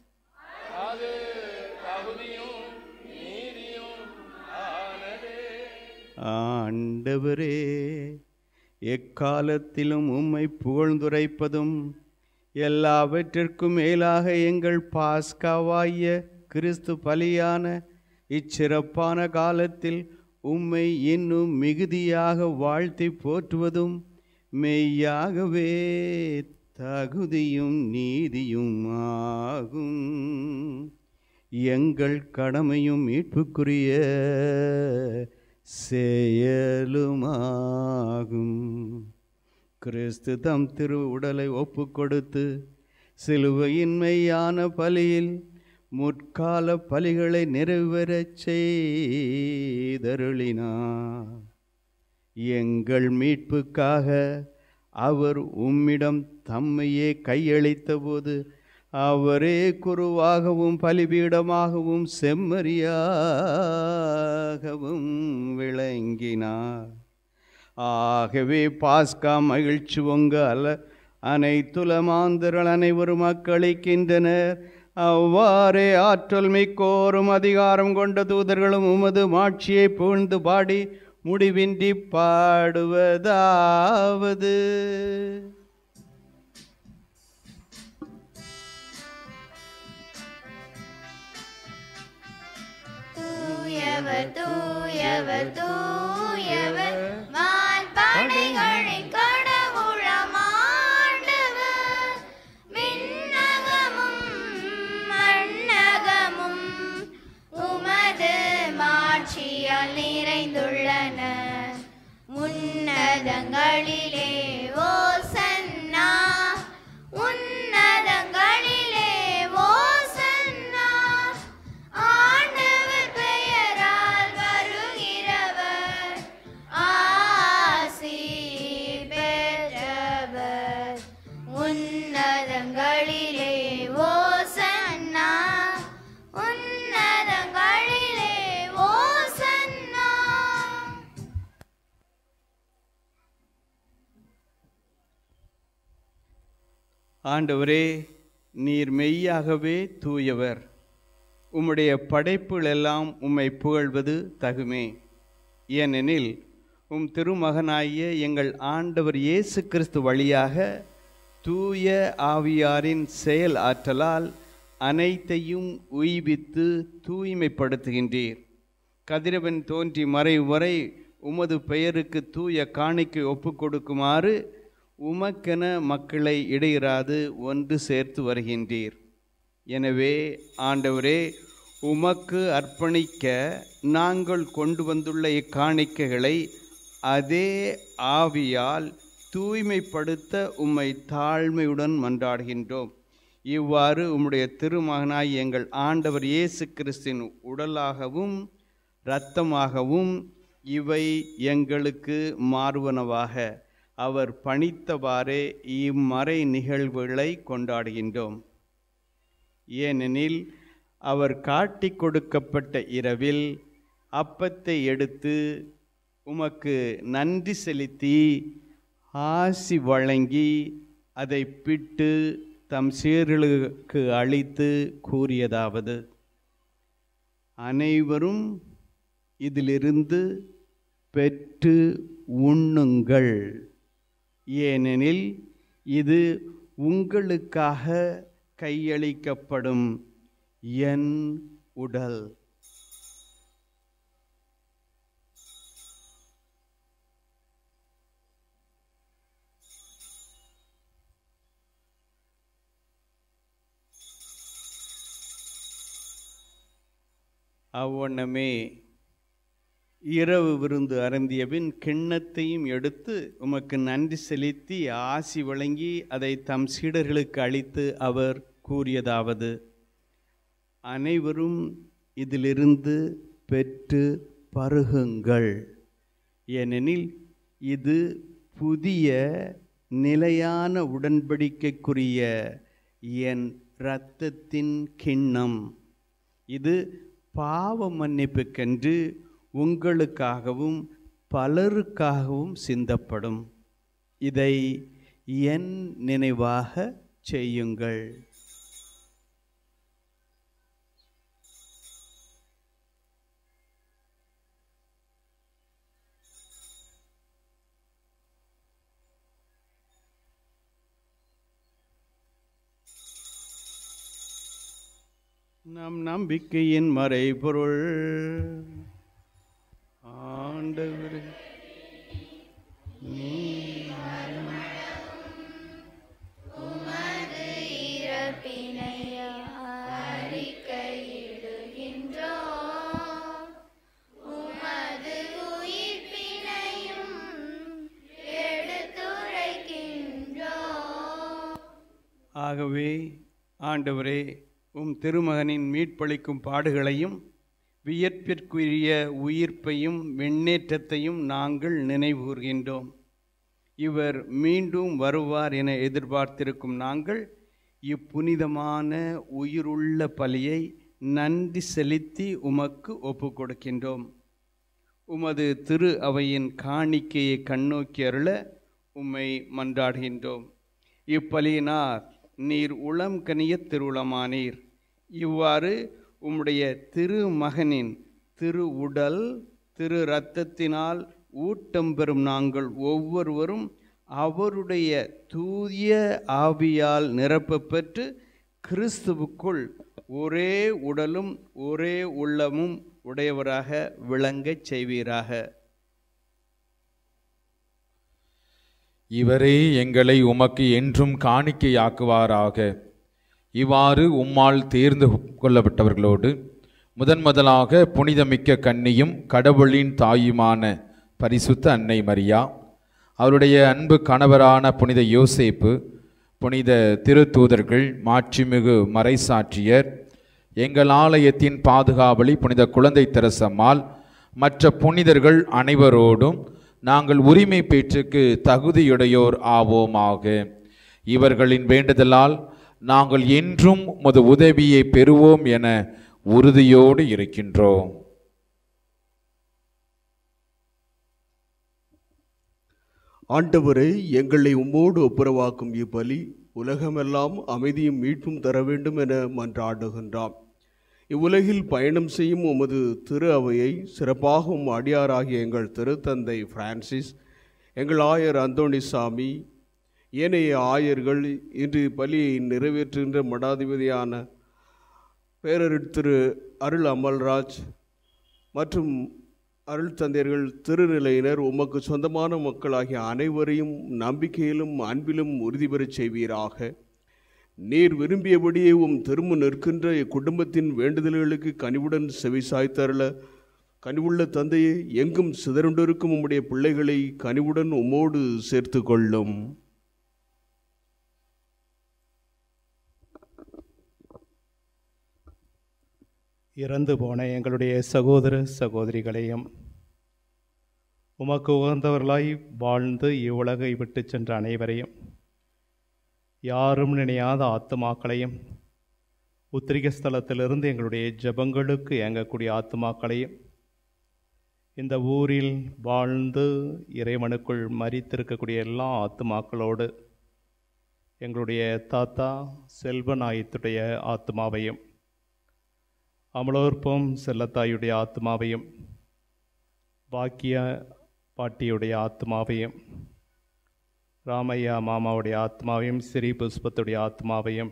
ஆண்டவரே எக்காலத்திலும் உம்மை புகழ்ந்துரைப்பதும் எல்லாவற்றிற்கும் மேலாக எங்கள் பாஸ்காவாய கிறிஸ்து பலியான இச்சிறப்பான காலத்தில் உம்மை இன்னும் மிகுதியாக வாழ்த்தி போற்றுவதும் மெய்யாகவே தகுதியும் நீதியும் ஆகும் எங்கள் கடமையும் மீட்புக்குரிய செயலுமாகும் கிறிஸ்து தம் திரு உடலை ஒப்பு கொடுத்து சிலுவையின்மையான பலியில் முற்கால பலிகளை நிறைவேறச் செய்தருளினார் எங்கள் மீட்புக்காக அவர் உம்மிடம் தம்மையே கையளித்தபோது அவரே குருவாகவும் பலிபீடமாகவும் செம்மறியாகவும் விளங்கினார் ஆகவே பாஸ்கா மகிழ்ச்சி உங்க அல்ல அனைத்துல மாந்தர்கள் அனைவரும் மக்களிக்கின்றனர் அவ்வாறே ஆற்றல் மிக்கோரும் அதிகாரம் கொண்ட தூதர்களும் உமது மாட்சியை புகழ்ந்து பாடி முடிவின்றி பாடுவதாவது தூயவர் தூயவர் தூயவர் வான் படைகளின் கடவுளமாண்டவர் விண்ணகமும் மண்ணகமும் உமது மாட்சியால் நிறைந்துள்ளன உன்னதங்களிலே ஓசன்னா உன்னதங்களிலே ஓசன்னா ஆண்டவர் பெயரால் வருகிறவர் ஆசி பெற்றவர் உன்னதங்களிலே ஓசன்னா உன்னதங்களிலே ஓசன்னா ஆண்டவரே நீர் மெய்யாகவே தூயவர் உம்முடைய படைப்புகள் எல்லாம் உம்மை புகழ்வது தகுமே ஏனெனில் உம் திருமகனாகிய எங்கள் ஆண்டவர் இயேசு கிறிஸ்து வழியாக தூய ஆவியாரின் செயல் ஆற்றலால் அனைத்தையும் உய்வித்து தூய்மைப்படுத்துகின்றீர் கதிரவன் தோன்றி மறைவு வரை உமது பெயருக்கு தூய காணிக்கை ஒப்புக் கொடுக்குமாறு உமக்கென மக்களை இடையிறாது ஒன்று சேர்த்து வருகின்றீர் எனவே ஆண்டவரே உமக்கு அர்ப்பணிக்க நாங்கள் கொண்டு வந்துள்ள இக்காணிக்கைகளை அதே ஆவியால் தூய்மைப்படுத்த உம்மை தாழ்மையுடன் மன்றாடுகின்றோம் இவ்வாறு உம்முடைய திருமகனாய் எங்கள் ஆண்டவர் இயேசு கிறிஸ்தின் உடலாகவும் இரத்தமாகவும் இவை எங்களுக்கு மாறுவனவாக அவர் பணித்தவாறே இம்மறை நிகழ்வுகளை கொண்டாடுகின்றோம் ஏனெனில் அவர் காட்டி கொடுக்கப்பட்ட இரவில் அப்பத்தை எடுத்து உமக்கு நன்றி செலுத்தி ஆசி வழங்கி அதை பிட்டு தம் சீர்களுக்கு அளித்து கூறியதாவது அனைவரும் இதிலிருந்து பெற்று உண்ணுங்கள் ஏனெனில் இது உங்களுக்காக கையளிக்கப்படும் என் உடல் அவ்வண்ணமே இரவு விருந்து அருந்தியபின் கிண்ணத்தையும் எடுத்து உமக்கு நன்றி செலுத்தி ஆசி வழங்கி அதை தம் சீடர்களுக்கு அளித்து அவர் கூறியதாவது அனைவரும் இதிலிருந்து பெற்று பருகுங்கள் ஏனெனில் இது புதிய நிலையான உடன்படிக்கைக்குரிய என் இரத்தத்தின் கிண்ணம் இது பாவ மன்னிப்புக்கென்று உங்களுக்காகவும் பலருக்காகவும் சிந்தப்படும் இதை என் நினைவாக செய்யுங்கள் நம் நம்பிக்கையின் மறைபொருள் ஆண்டவரே உமது இறப்பினை அறிக்கையிடுகின்றோம் உமது உயிர்ப்பினையும் எடுத்துரைக்கின்றோம் ஆகவே ஆண்டவரே உம் திருமகனின் மீட்பளிக்கும் பாடுகளையும் வியப்பிற்குரிய உயிர்ப்பையும் விண்ணேற்றத்தையும் நாங்கள் நினைவுகூர்கின்றோம் இவர் மீண்டும் வருவார் என எதிர்பார்த்திருக்கும் நாங்கள் இப்புனிதமான உயிருள்ள பலியை நன்றி செலுத்தி உமக்கு ஒப்புக் கொடுக்கின்றோம் உமது திரு அவையின் காணிக்கையை கண்ணோக்கி அருள உம்மை மன்றாடுகின்றோம் இப்பலியினார் நீர் உளம் கனிய திருவுளமானீர் இவ்வாறு உம்முடைய திருமகனின் திரு உடல் திரு இரத்தத்தினால் ஊட்டம் பெறும் நாங்கள் ஒவ்வொருவரும் அவருடைய தூய ஆவியால் நிரப்பப் பெற்று கிறிஸ்துவுக்குள் ஒரே உடலும் ஒரே உள்ளமும் உடையவராக விளங்கச் செய்வீராக இவரே எங்களை உமக்கு என்றும் காணிக்கையாக்குவாராக இவ்வாறு உம்மால் தேர்ந்து கொள்ளப்பட்டவர்களோடு முதன் முதலாக புனிதமிக்க கன்னியும் கடவுளின் தாயுமான பரிசுத்த அன்னை மரியா அவருடைய அன்பு கணவரான புனித யோசேப்பு புனித திருத்தூதர்கள் மாட்சிமிகு மறைசாட்சியர் எங்கள் ஆலயத்தின் பாதுகாவலி புனித குழந்தை தெரசம்மாள் மற்ற புனிதர்கள் அனைவரோடும் நாங்கள் உரிமை பேச்சுக்கு தகுதியுடையோர் ஆவோமாக இவர்களின் வேண்டுதலால் நாங்கள் என்றும் உமது உதவியை பெறுவோம் என உறுதியோடு இருக்கின்றோம் ஆண்டவரே எங்களை உம்மோடு ஒப்புரவாக்கும் இப்பலி உலகமெல்லாம் அமைதியும் மீட்பும் தர வேண்டும் என மன்றாடுகின்றாம் இவ்வுலகில் பயணம் செய்யும் உமது திரு அவையை சிறப்பாக உம் அடியாராகிய எங்கள் திருத்தந்தை பிரான்சிஸ் எங்கள் ஆயர் அந்தோணிசாமி ஏனைய ஆயர்கள் இன்று பலியை நிறைவேற்றுகின்ற மடாதிபதியான பேரருட் திரு அருள் அமல்ராஜ் மற்றும் அருள் தந்தையர்கள் திருநிலையினர் உமக்கு சொந்தமான மக்களாகிய அனைவரையும் நம்பிக்கையிலும் அன்பிலும் உறுதி பெறச் செய்வீராக நீர் விரும்பியபடியே உம் திரும்ப நிற்கின்ற இக்குடும்பத்தின் வேண்டுதல்களுக்கு கனிவுடன் செவிசாய்த்தருள கனிவுள்ள தந்தையே எங்கும் சிதறுண்டிருக்கும் உம்முடைய பிள்ளைகளை கனிவுடன் உம்மோடு சேர்த்து கொள்ளும் இறந்து போன எங்களுடைய சகோதர சகோதரிகளையும் உமக்கு உகந்தவர்களாய் வாழ்ந்து இவ்வுலகை விட்டு சென்ற அனைவரையும் யாரும் நினையாத ஆத்துமாக்களையும் உத்திரிக ஸ்தலத்திலிருந்து எங்களுடைய ஜெபங்களுக்கு இயங்கக்கூடிய ஆத்துமாக்களையும் இந்த ஊரில் வாழ்ந்து இறைவனுக்குள் மரித்திருக்கக்கூடிய எல்லா ஆத்துமாக்களோடு எங்களுடைய தாத்தா செல்வநாயத்துடைய ஆத்மாவையும் அமலோற்பம் செல்லத்தாயுடைய ஆத்மாவையும் பாக்கிய பாட்டியுடைய ஆத்மாவையும் ராமையா மாமாவுடைய ஆத்மாவையும் ஸ்ரீ புஷ்பத்துடைய ஆத்மாவையும்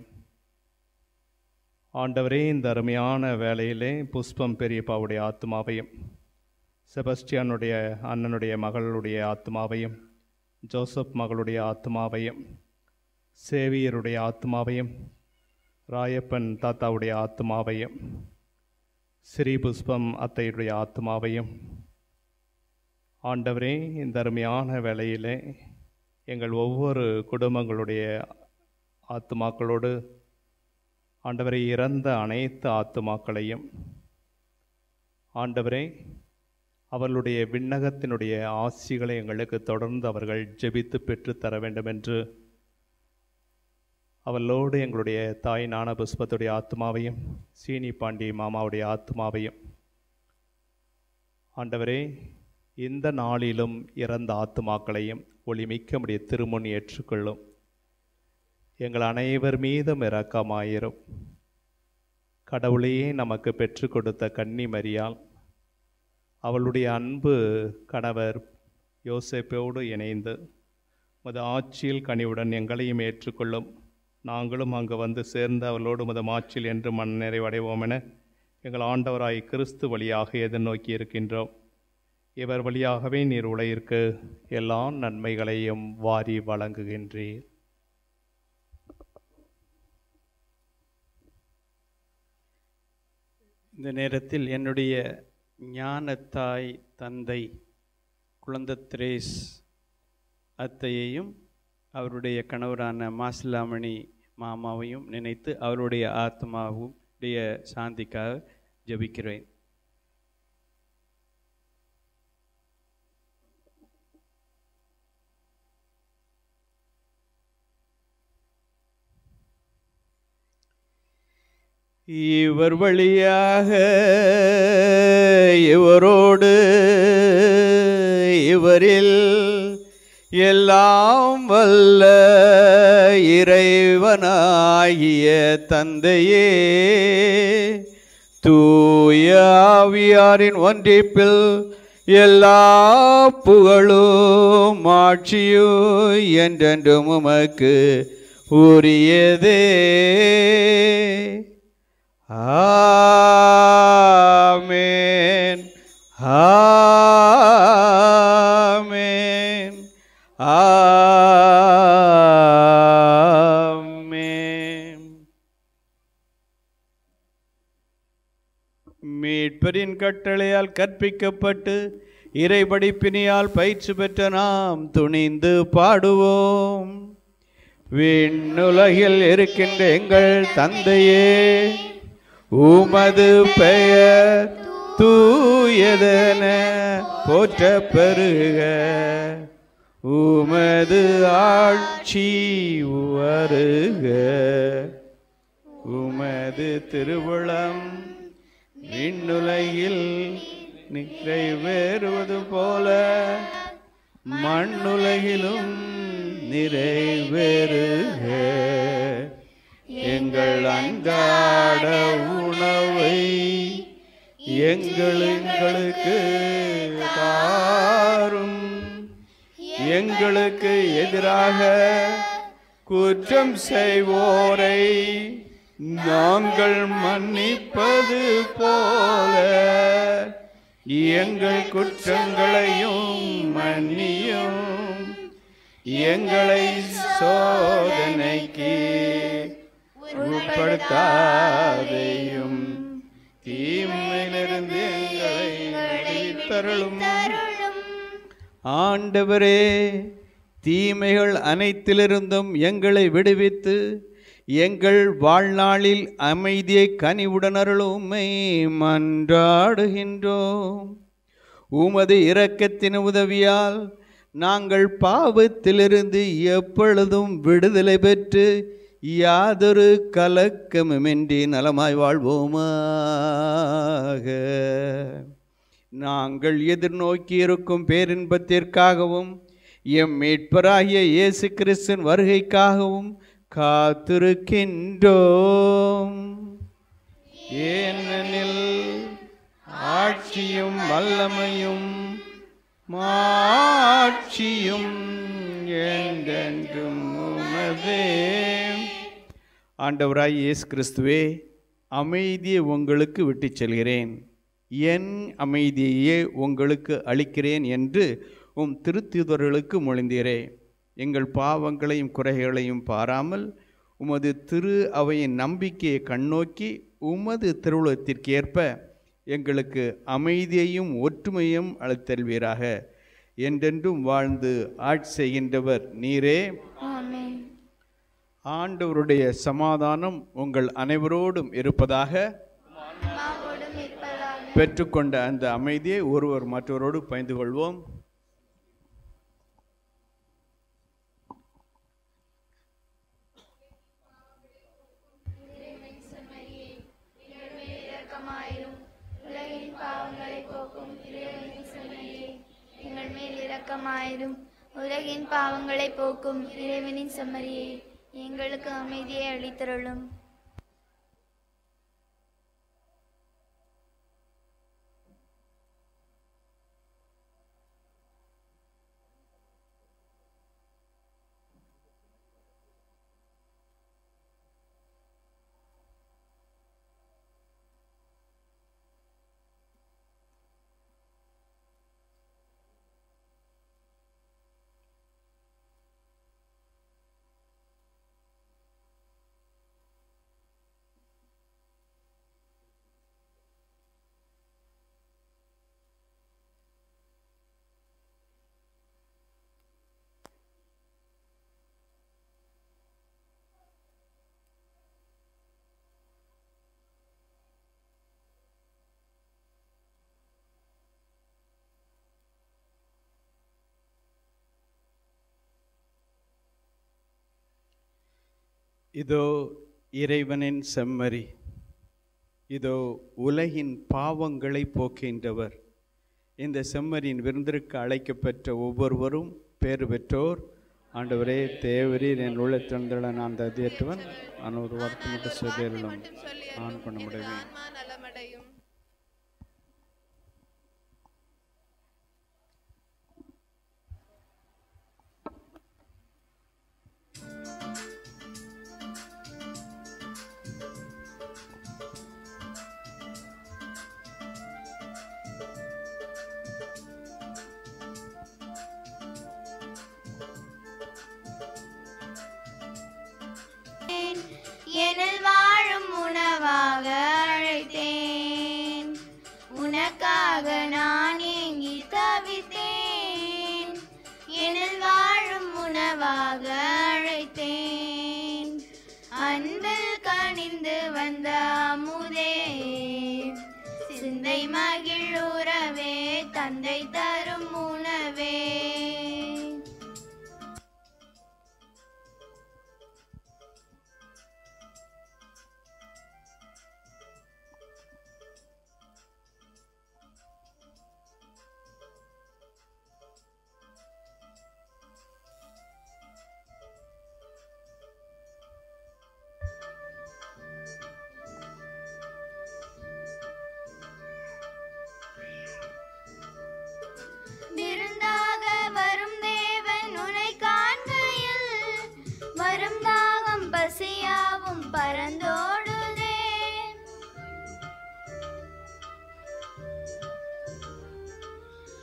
ஆண்டவரே இந்த அருமையான வேலையிலே புஷ்பம் பெரியப்பாவுடைய ஆத்மாவையும் செபஸ்டியானுடைய அண்ணனுடைய மகளுடைய ஆத்மாவையும் ஜோசப் மகளுடைய ஆத்மாவையும் சேவியருடைய ஆத்மாவையும் ராயப்பன் தாத்தாவுடைய ஆத்மாவையும் ஸ்ரீ புஷ்பம் அத்தையுடைய ஆத்மாவையும் ஆண்டவரே இந்த அருமையான வேளையிலே எங்கள் ஒவ்வொரு குடும்பங்களுடைய ஆத்துமாக்களோடு ஆண்டவரை இறந்த அனைத்து ஆத்துமாக்களையும் ஆண்டவரே அவர்களுடைய விண்ணகத்தினுடைய ஆசிகளை எங்களுக்கு தொடர்ந்து அவர்கள் ஜெபித்து பெற்று தர வேண்டும் என்று அவளோடு எங்களுடைய தாய் ஞான புஷ்பத்துடைய ஆத்மாவையும் சீனி பாண்டி மாமாவுடைய ஆத்மாவையும் ஆண்டவரே இந்த நாளிலும் இறந்த ஆத்துமாக்களையும் ஒளிமிக்க முடிய திருமுன் ஏற்றுக்கொள்ளும் எங்கள் அனைவர் மீதும் இரக்கமாயிரும் கடவுளையே நமக்கு பெற்றுக் கொடுத்த கன்னி மரியால் அவளுடைய அன்பு கணவர் யோசேப்போடு இணைந்து மது ஆட்சியில் கனிவுடன் எங்களையும் ஏற்றுக்கொள்ளும் நாங்களும் அங்கு வந்து சேர்ந்து அவளோடு மதம் ஆட்சியில் என்று மன நிறைவடைவோம் என எங்கள் ஆண்டவராய் கிறிஸ்து வழியாக எதிர்நோக்கி இருக்கின்றோம் இவர் வழியாகவே நீர் உலகிற்கு எல்லா நன்மைகளையும் வாரி வழங்குகின்றீர் இந்த நேரத்தில் என்னுடைய ஞானத்தாய் தந்தை குழந்தை திரேஸ் அத்தையையும் அவருடைய கணவரான மாசிலாமணி மாமாவையும் நினைத்து அவருடைய ஆத்மாவுடைய சாந்திக்காக ஜெபிக்கிறேன் இவர் வழியாக இவரோடு இவரில் எல்லாம் வல்ல இறைவனாகிய தந்தையே தூய ஆவியாரின் ஒன்றிப்பில் எல்லா புகழும் ஆட்சியும் என்றென்றும் உமக்கு உரியதே ஆமென் ஆமென் ஆமென் மீட்பரின் கட்டளையால் கற்பிக்கப்பட்டு இறைபடிப்பினியால் பயிற்சி பெற்ற நாம் துணிந்து பாடுவோம் விண்ணுலகில் இருக்கின்ற எங்கள் தந்தையே உமது பெயர் தூயதென போற்ற பெருக உமது ஆட்சி வருக உமது திருவுளம் விண்ணுலகில் நிறைவேறுவது போல மண்ணுலகிலும் நிறைவேறுக எங்கள் அன்றாட உணவை எங்கள் எங்களுக்கு தாரும் எங்களுக்கு எதிராக குற்றம் செய்வோரை நாங்கள் மன்னிப்பது போல எங்கள் குற்றங்களையும் மன்னியும் எங்களை சோதனைக்கு உட்படுத்தாதையும் தீமையிலிருந்து எங்களை விடுவித்தருளும் ஆண்டவரே தீமைகள் அனைத்திலிருந்தும் எங்களை விடுவித்து எங்கள் வாழ்நாளில் அமைதியை கனிவுடன் அருளுமை மன்றாடுகின்றோம் உமது இரக்கத்தின் உதவியால் நாங்கள் பாவத்திலிருந்து எப்பொழுதும் விடுதலை பெற்று யாதொரு கலக்கமுமின்றி நலமாய் வாழ்வோமாக நாங்கள் எதிர்நோக்கி இருக்கும் பேரின்பத்திற்காகவும் எம் மீட்பராகிய இயேசு கிறிஸ்தன் வருகைக்காகவும் காத்திருக்கின்றோம் ஏனெனில் ஆட்சியும் வல்லமையும் மாட்சியும் என்றென்றும் உமதே ஆண்டவராய் இயேசு கிறிஸ்துவே அமைதியை உங்களுக்கு விட்டுச் செல்கிறேன் என் அமைதியையே உங்களுக்கு அளிக்கிறேன் என்று உம் திருத்துதர்களுக்கு மொழிந்தீரே எங்கள் பாவங்களையும் குறைகளையும் பாராமல் உமது திரு அவையின் நம்பிக்கையை கண்ணோக்கி உமது திருவுளத்திற்கேற்ப எங்களுக்கு அமைதியையும் ஒற்றுமையும் அளித்தல்வீராக என்றென்றும் வாழ்ந்து ஆட்சி செய்கின்றவர் நீரே ஆமென் ஆண்டவருடைய சமாதானம் உங்கள் அனைவரோடும் இருப்பதாக அம்மாவோடும் இருப்பதாக பெற்றுக்கொண்ட அந்த அமைதியை ஒருவர் மற்றவரோடு பகிர்ந்து கொள்வோம் இரக்கமாயிரும் உலகின் பாவங்களை போக்கும் இறைவனின் சுமையே எங்கள் மேல் இரக்கமாயிரும் உலகின் பாவங்களை போக்கும் இறைவனின் செம்மறியே எங்களுக்கு அமைதியை அளித்தருளும் இதோ இறைவனின் செம்மறி இதோ உலகின் பாவங்களை போக்கின்றவர் இந்த செம்மறியின் விருந்திற்கு அழைக்கப்பெற்ற ஒவ்வொருவரும் பேறு பெற்றோர் ஆண்டவரே தேவரீர் என் உள்ள திறந்தள நான் ததியற்றவன் நான் ஒரு வார்த்தை மட்டும் சொல்லிடலாம் ஆன் பண்ண முடியும் நலமடையும் எனில் வாழும் உணவாக அழைத்தேன் உனக்காக நான் ஏங்கி தவித்தேன் எனில் வாழும் உணவாக அழைத்தேன் அன்பில் கனிந்து வந்த அமுதே சிந்தை மகிழுறவே தந்தை தரும் உணவே விருந்தாக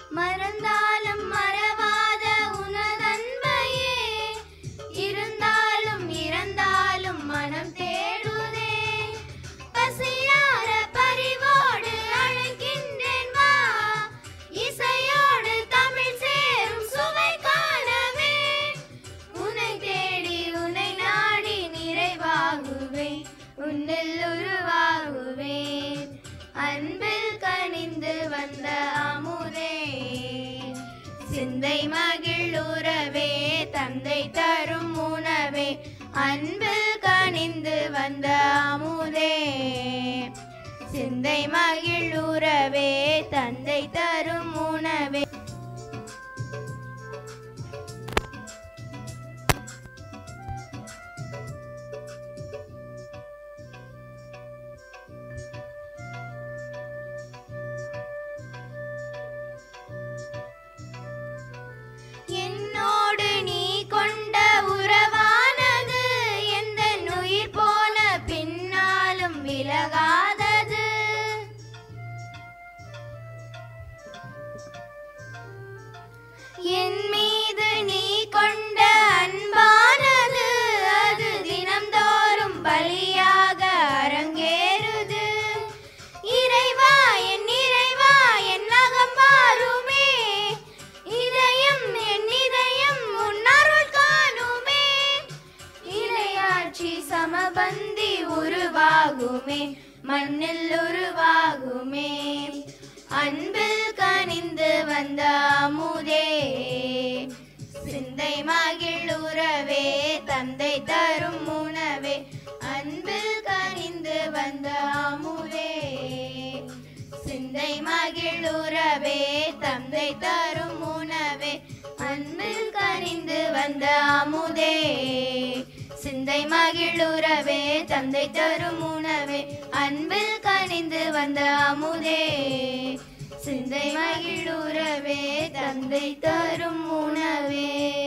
மறந்தாலும் மறவாத உனதன்பையே இருந்தாலும் இறந்தாலும் மனம் தேடுதே பசியார பரிவோடு அழைக்கின்றேன் வா இசையோடு தமிழ் சேரும் சுவை காணவே உன்னை தேடி உன்னை நாடி நிறைவாகுவேன் உன்னில் உருவாகுவேன் அன்பில் கனிந்து வந்த அமுதே சிந்தை மகிழுறவே தந்தை தரும் உணவே அன்பில் கனிந்து வந்த அமுதே சிந்தை மகிழுறவே தந்தை தரும் உணவே என்னோடு நீ கொண்ட உறவானது எந்த உயிர் போன பின்னாலும் விலகாதது என் மீது நீ கொண்ட அன்பானது அது தினம்தோறும் பலியாக அரங்கேறுது இறைவா என் இறைவா என் நகம் பாருமே இதயம் என் இதயம் உன்னருள் காணுமே இறையாட்சி சமபந்தி உருவாகுமே மண்ணில் உருவாகுமே அன்பில் கனிந்து வந்த அமுதே சிந்தை மகிழுறவே தந்தை தரும் உணவே அன்பில் கனிந்து வந்த அமுதே சிந்தை மகிழுறவே தந்தை தரும் உணவே அன்பில் கனிந்து வந்த அமுதே சிந்தை மகிழுறவே தந்தை தரும் உணவே அன்பில் கனிந்து வந்த அமுதே சிந்தை மகிழுறவே தந்தை தரும் உணவே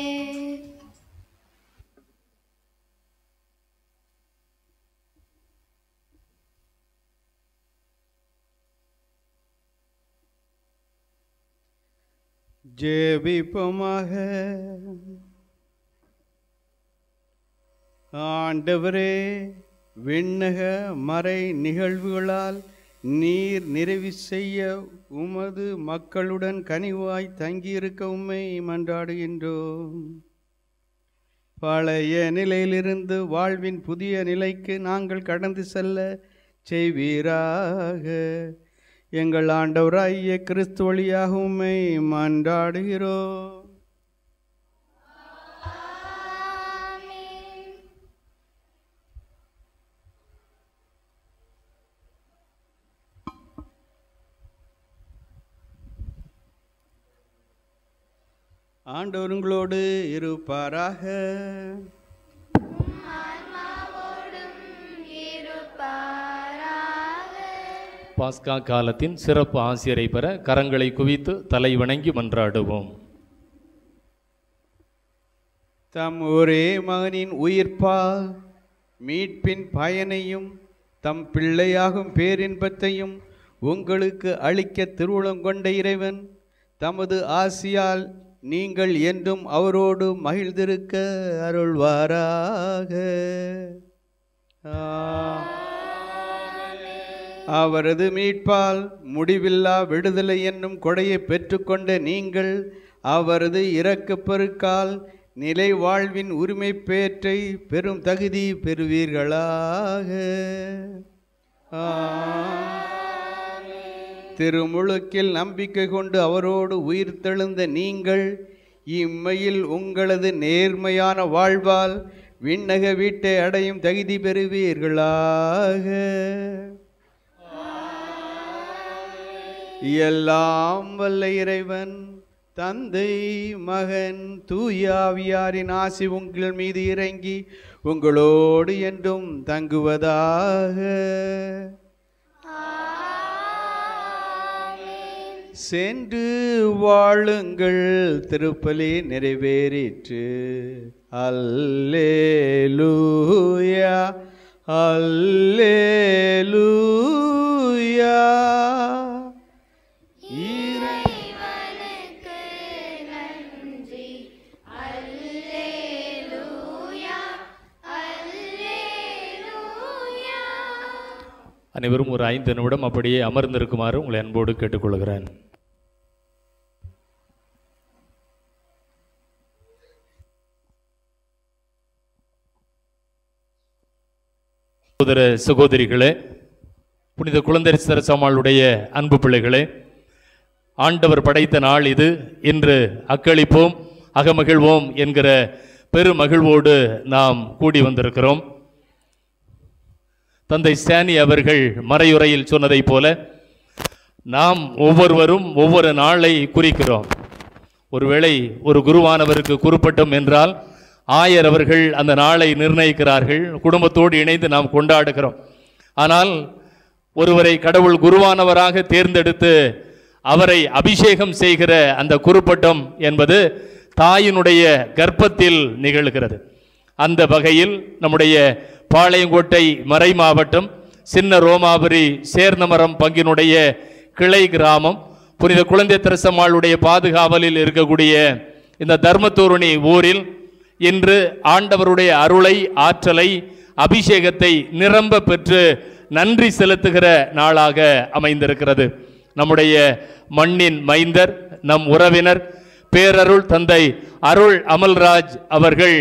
ஜெபிப்போமாக ஆண்டவரே விண்ணக மறை நிகழ்வுகளால் நீர் நிறைவு செய்ய உமது மக்களுடன் கனிவாய் தங்கியிருக்க உம்மை மன்றாடுகின்றோம் பழைய நிலையிலிருந்து வாழ்வின் புதிய நிலைக்கு நாங்கள் கடந்து செல்ல செய்வீராக எங்கள் ஆண்டவராகிய கிறிஸ்து வழியாக உம்மை மன்றாடுகிறோம் ஆண்டவர் உங்களோடு இருப்பாராக பாஸ்கா காலத்தின் சிறப்பு ஆசிரியரை பெற கரங்களை குவித்து தலை வணங்கி மன்றாடுவோம் தம் ஒரே மகனின் உயிர்ப்பா மீட்பின் பயனையும் தம் பிள்ளையாகும் பேரின்பத்தையும் உங்களுக்கு அளிக்க திருவுளம் கொண்ட இறைவன் தமது ஆசியால் நீங்கள் என்றும் அவரோடு மகிழ்ந்திருக்க அருள்வாராக ஆ- அவரது மீட்பால் முடிவில்லா விடுதலை என்னும் கொடையை பெற்றுக்கொண்ட நீங்கள் அவரது இரக்கப் பெருக்கால் நிலை வாழ்வின் உரிமை பேற்றை பெரும் தகுதி பெறுவீர்களாக ஆ. திருமுழுக்கில் நம்பிக்கை கொண்டு அவரோடு உயிர் தெழுந்த நீங்கள் இம்மையில் உங்களது நேர்மையான வாழ்வால் விண்ணக வீட்டை அடையும் தகுதி பெறுவீர்களாக எல்லாம் வல்ல இறைவன் தந்தை மகன் தூயாவியாரின் ஆசி உங்கள் மீது இறங்கி உங்களோடு என்றும் தங்குவதாக சென்று வாழுங்கள் திருப்பலி நிறைவேறிற்று அல்லேலூயா அல்லேலூயா இறைவனுக்கு அனைவரும் ஒரு ஐந்து நிமிடம் அப்படியே அமர்ந்திருக்குமாறு உங்களை அன்போடு கேட்டுக்கொள்கிறேன் சகோதர சகோதரிகளே புனித குழந்தை சரசம்மாளுடைய அன்பு பிள்ளைகளே ஆண்டவர் படைத்த நாள் இது இன்று அக்களிப்போம் அகமகிழ்வோம் என்கிற பெருமகிழ்வோடு நாம் கூடி வந்திருக்கிறோம் தந்தை ஸ்டானி அவர்கள் மறையுறையில் சொன்னதைப் போல நாம் ஒவ்வொருவரும் ஒவ்வொரு நாளை குறிக்கிறோம் ஒருவேளை ஒரு குருவானவருக்கு குறிப்பிட்டோம் என்றால் ஆயர் அவர்கள் அந்த நாளை நிர்ணயிக்கிறார்கள் குடும்பத்தோடு இணைந்து நாம் கொண்டாடுகிறோம் ஆனால் ஒருவரை கடவுள் குருவானவராக தேர்ந்தெடுத்து அவரை அபிஷேகம் செய்கிற அந்த குருப்பட்டம் என்பது தாயினுடைய கர்ப்பத்தில் நிகழ்கிறது அந்த வகையில் நம்முடைய பாளையங்கோட்டை மறை மாவட்டம் சின்ன ரோமாபுரி சேர்ந்தமரம் பங்கினுடைய கிளை கிராமம் புனித குழந்தை திரசம்மாளுடைய பாதுகாவலில் இருக்கக்கூடிய இந்த தர்மத்தூரணி ஊரில் இன்று ஆண்டவருடைய அருளை ஆற்றலை அபிஷேகத்தை நிரம்ப பெற்று நன்றி செலுத்துகிற நாளாக அமைந்திருக்கிறது நம்முடைய மண்ணின் மைந்தர் நம் உறவினர் பேரருள் தந்தை அருள் அமல்ராஜ் அவர்கள்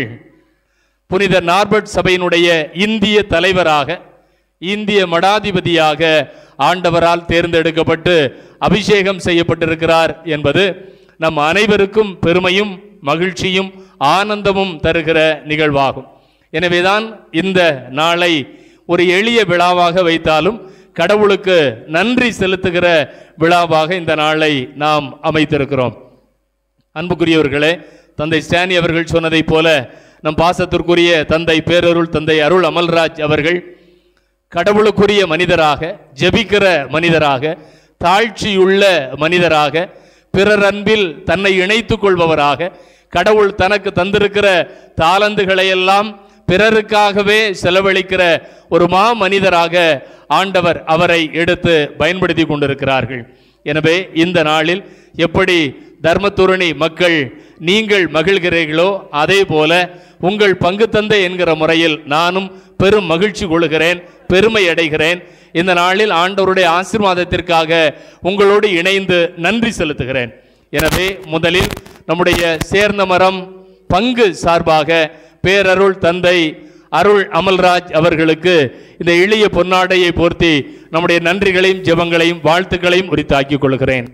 புனித நார்பர்ட் சபையினுடைய இந்திய தலைவராக இந்திய மடாதிபதியாக ஆண்டவரால் தேர்ந்தெடுக்கப்பட்டு அபிஷேகம் செய்யப்பட்டிருக்கிறார் என்பது நம் அனைவருக்கும் பெருமையும் மகிழ்ச்சியும் ஆனந்தமும் தருகிற நிகழ்வாகும் எனவேதான் இந்த நாளை ஒரு எளிய விழாவாக வைத்தாலும் கடவுளுக்கு நன்றி செலுத்துகிற விழாவாக இந்த நாளை நாம் அமைத்திருக்கிறோம் அன்புக்குரியவர்களே தந்தை ஸ்டானி அவர்கள் சொன்னதைப் போல நம் பாசத்திற்குரிய தந்தை பேரருள் தந்தை அருள் அமல்ராஜ் அவர்கள் கடவுளுக்குரிய மனிதராக ஜெபிக்கிற மனிதராக தாழ்ச்சியுள்ள மனிதராக பிறர் அன்பில் தன்னை இணைத்துக் கொள்பவராக கடவுள் தனக்கு தந்திருக்கிற தாளந்துகளை எல்லாம் பிறருக்காகவே செலவழிக்கிற ஒரு மா மனிதராக ஆண்டவர் அவரை எடுத்து பயன்படுத்தி கொண்டிருக்கிறார்கள் எனவே இந்த நாளில் எப்படி தர்மத்துரணி மக்கள் நீங்கள் மகிழ்கிறீர்களோ அதே போல உங்கள் பங்கு தந்தை என்கிற முறையில் நானும் பெரும் மகிழ்ச்சி கொள்கிறேன் பெருமை அடைகிறேன் இந்த நாளில் ஆண்டவருடைய ஆசீர்வாதத்திற்காக உங்களோடு இணைந்து நன்றி செலுத்துகிறேன் எனவே முதலில் நம்முடைய சேர்ந்த மரம் பங்கு சார்பாக பேரருள் தந்தை அருள் அமல்ராஜ் அவர்களுக்கு இந்த எளிய பொன்னாடையை போர்த்தி நம்முடைய நன்றிகளையும் ஜெபங்களையும் வாழ்த்துக்களையும் உரித்தாக்கிக் கொள்கிறேன்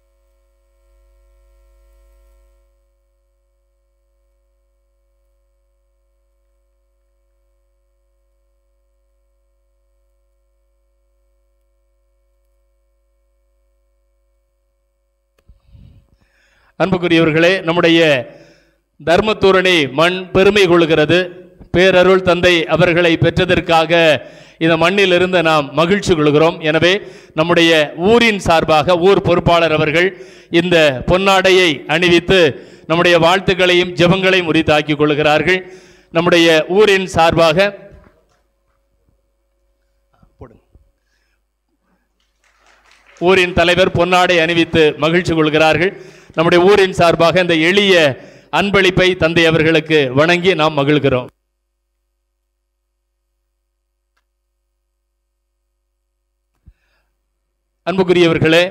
அன்புக்குரியவர்களே நம்முடைய தர்மத்தூரணி மண் பெருமை கொள்கிறது பேரருள் தந்தை அவர்களை பெற்றதற்காக இந்த மண்ணில் இருந்து நாம் மகிழ்ச்சி கொள்கிறோம் எனவே நம்முடைய ஊரின் சார்பாக ஊர் பொறுப்பாளர் அவர்கள் இந்த பொன்னாடையை அணிவித்து நம்முடைய வாழ்த்துக்களையும் ஜெபங்களையும் உரித்தாக்கிக் கொள்கிறார்கள் நம்முடைய ஊரின் சார்பாக ஊரின் தலைவர் பொன்னாடை அணிவித்து மகிழ்ச்சி கொள்கிறார்கள் நம்முடைய ஊரின் சார்பாக இந்த எளிய அன்பளிப்பை தந்தை அவர்களுக்கு வணங்கி நாம் மகிழ்கிறோம் அன்புக்குரியவர்களே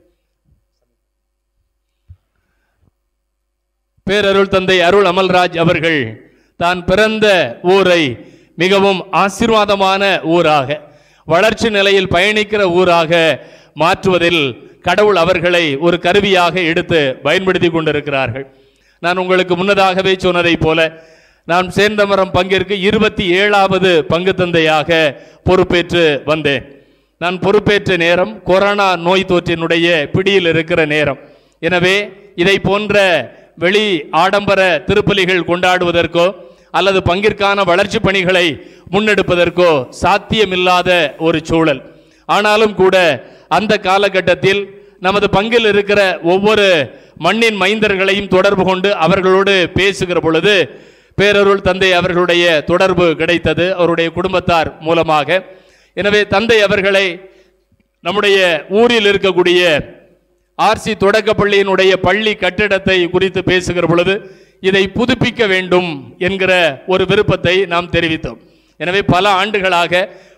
பேரருள் தந்தை அருள் அமல்ராஜ் அவர்கள் தான் பிறந்த ஊரை மிகவும் ஆசீர்வாதமான ஊராக வளர்ச்சி நிலையில் பயணிக்கிற ஊராக மாற்றுவதில் கடவுள் அவர்களை ஒரு கருவியாக எடுத்து பயன்படுத்தி கொண்டிருக்கிறார்கள் நான் உங்களுக்கு முன்னதாகவே சொன்னதைப் போல நான் சேர்ந்தமரம் பங்கிற்கு இருபத்தி ஏழாவது பங்கு தந்தையாக பொறுப்பேற்று வந்தேன் நான் பொறுப்பேற்ற நேரம் கொரோனா நோய் தொற்றினுடைய பிடியில் இருக்கிற நேரம் எனவே இதை போன்ற வெளி ஆடம்பர திருப்பலிகள் கொண்டாடுவதற்கோ அல்லது பங்கிற்கான வளர்ச்சி பணிகளை முன்னெடுப்பதற்கோ சாத்தியமில்லாத ஒரு சூழல் ஆனாலும் கூட அந்த காலகட்டத்தில் நமது பங்கில் இருக்கிற ஒவ்வொரு மண்ணின் மைந்தர்களையும் தொடர்பு கொண்டு அவர்களோடு பேசுகிற பொழுது பேரருள் தந்தை அவர்களுடைய தொடர்பு கிடைத்தது அவருடைய குடும்பத்தார் மூலமாக எனவே தந்தை அவர்களை நம்முடைய ஊரில் இருக்கக்கூடிய ஆர்சி தொடக்கப்பள்ளியினுடைய பள்ளி கட்டிடத்தை குறித்து பேசுகிற பொழுது இதை புதுப்பிக்க வேண்டும் என்கிற ஒரு விருப்பத்தை நாம் தெரிவித்தோம் எனவே பல ஆண்டுகளாக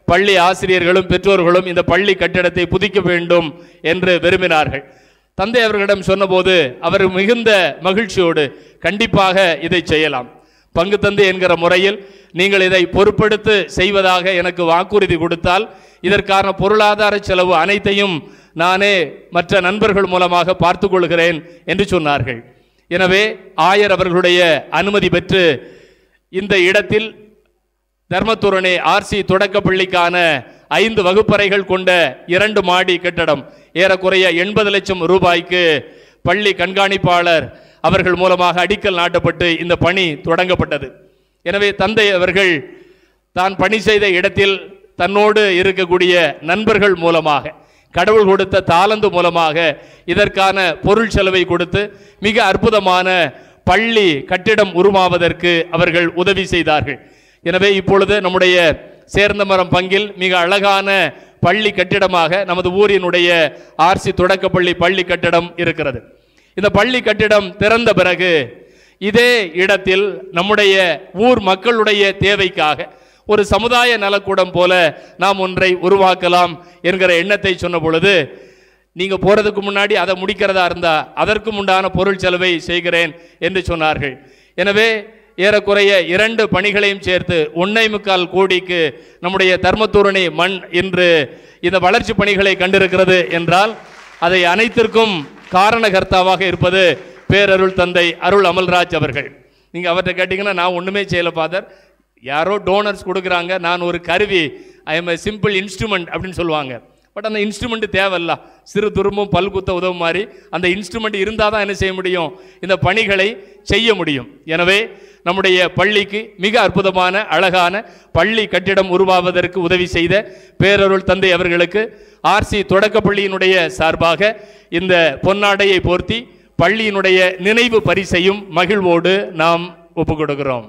பள்ளி ஆசிரியர்களும் பெற்றோர்களும் இந்த பள்ளி கட்டிடத்தை புதிக்க வேண்டும் என்று விரும்பினார்கள் தந்தை அவர்களிடம் சொன்னபோது அவர் மிகுந்த மகிழ்ச்சியோடு கண்டிப்பாக இதை செய்யலாம் பங்கு தந்தை என்கிற முறையில் நீங்கள் இதை பொறுப்பெடுத்து செய்வதாக எனக்கு வாக்குறுதி கொடுத்தால் இதற்கான பொருளாதார செலவு அனைத்தையும் நானே மற்ற நண்பர்கள் மூலமாக பார்த்து கொள்கிறேன் என்று சொன்னார்கள் எனவே ஆயர் அவர்களுடைய அனுமதி பெற்று இந்த இடத்தில் தர்மத்துரணி ஆர்சி தொடக்க பள்ளிக்கான ஐந்து வகுப்பறைகள் கொண்ட இரண்டு மாடி கட்டடம் ஏறக்குறைய எண்பது லட்சம் ரூபாய்க்கு பள்ளி கண்காணிப்பாளர் அவர்கள் மூலமாக அடிக்கல் நாட்டப்பட்டு இந்த பணி தொடங்கப்பட்டது எனவே தந்தை அவர்கள் தான் பணி செய்த இடத்தில் தன்னோடு இருக்கக்கூடிய நண்பர்கள் மூலமாக கடவுள் கொடுத்த தாளந்து மூலமாக இதற்கான பொருள் செலவை கொடுத்து மிக அற்புதமான பள்ளி கட்டிடம் உருவாவதற்கு அவர்கள் உதவி செய்தார்கள் எனவே இப்பொழுது நம்முடைய சேர்ந்தமரம் பங்கில் மிக அழகான பள்ளி கட்டிடமாக நமது ஊரினுடைய ஆர்சி தொடக்கப்பள்ளி பள்ளி கட்டிடம் இருக்கிறது இந்த பள்ளி கட்டிடம் திறந்த பிறகு இதே இடத்தில் நம்முடைய ஊர் மக்களுடைய தேவைக்காக ஒரு சமுதாய நலக்கூடம் போல நாம் ஒன்றை உருவாக்கலாம் என்கிற எண்ணத்தை சொன்ன பொழுது நீங்க போறதுக்கு முன்னாடி அதை முடிக்கிறதா இருந்தா அதற்கும் உண்டான பொருள் செலவை செய்கிறேன் என்று சொன்னார்கள் எனவே ஏறக்குறைய இரண்டு பணிகளையும் சேர்த்து ஒன்னை முக்கால் கோடிக்கு நம்முடைய தர்மத்தூரணி மண் இன்று இந்த வளர்ச்சி பணிகளை கண்டிருக்கிறது என்றால் அதை அனைத்திற்கும் காரணகர்த்தாவாக இருப்பது பேரருள் தந்தை அருள் அமல்ராஜ் அவர்கள் நீங்க அவர்கிட்ட கேட்டீங்கன்னா நான் ஒண்ணுமே செய்யல ஃபாதர் யாரோ டோனர்ஸ் கொடுக்குறாங்க நான் ஒரு கருவி I am a simple instrument அப்படின்னு சொல்லுவாங்க பட் அந்த இன்ஸ்ட்ருமெண்ட் தேவையில்ல சிறு துரும்பும் பல் குத்த உதவும் மாதிரி அந்த இன்ஸ்ட்ருமெண்ட் இருந்தால் தான் என்ன செய்ய முடியும் இந்த பணிகளை செய்ய முடியும் எனவே நம்முடைய பள்ளிக்கு மிக அற்புதமான அழகான பள்ளி கட்டிடம் உருவாவதற்கு உதவி செய்த பேரருள் தந்தை அவர்களுக்கு ஆர்சி தொடக்கப்பள்ளியினுடைய சார்பாக இந்த பொன்னாடையை போர்த்தி பள்ளியினுடைய நினைவு பரிசையும் மகிழ்வோடு நாம் ஒப்புக் கொடுக்கிறோம்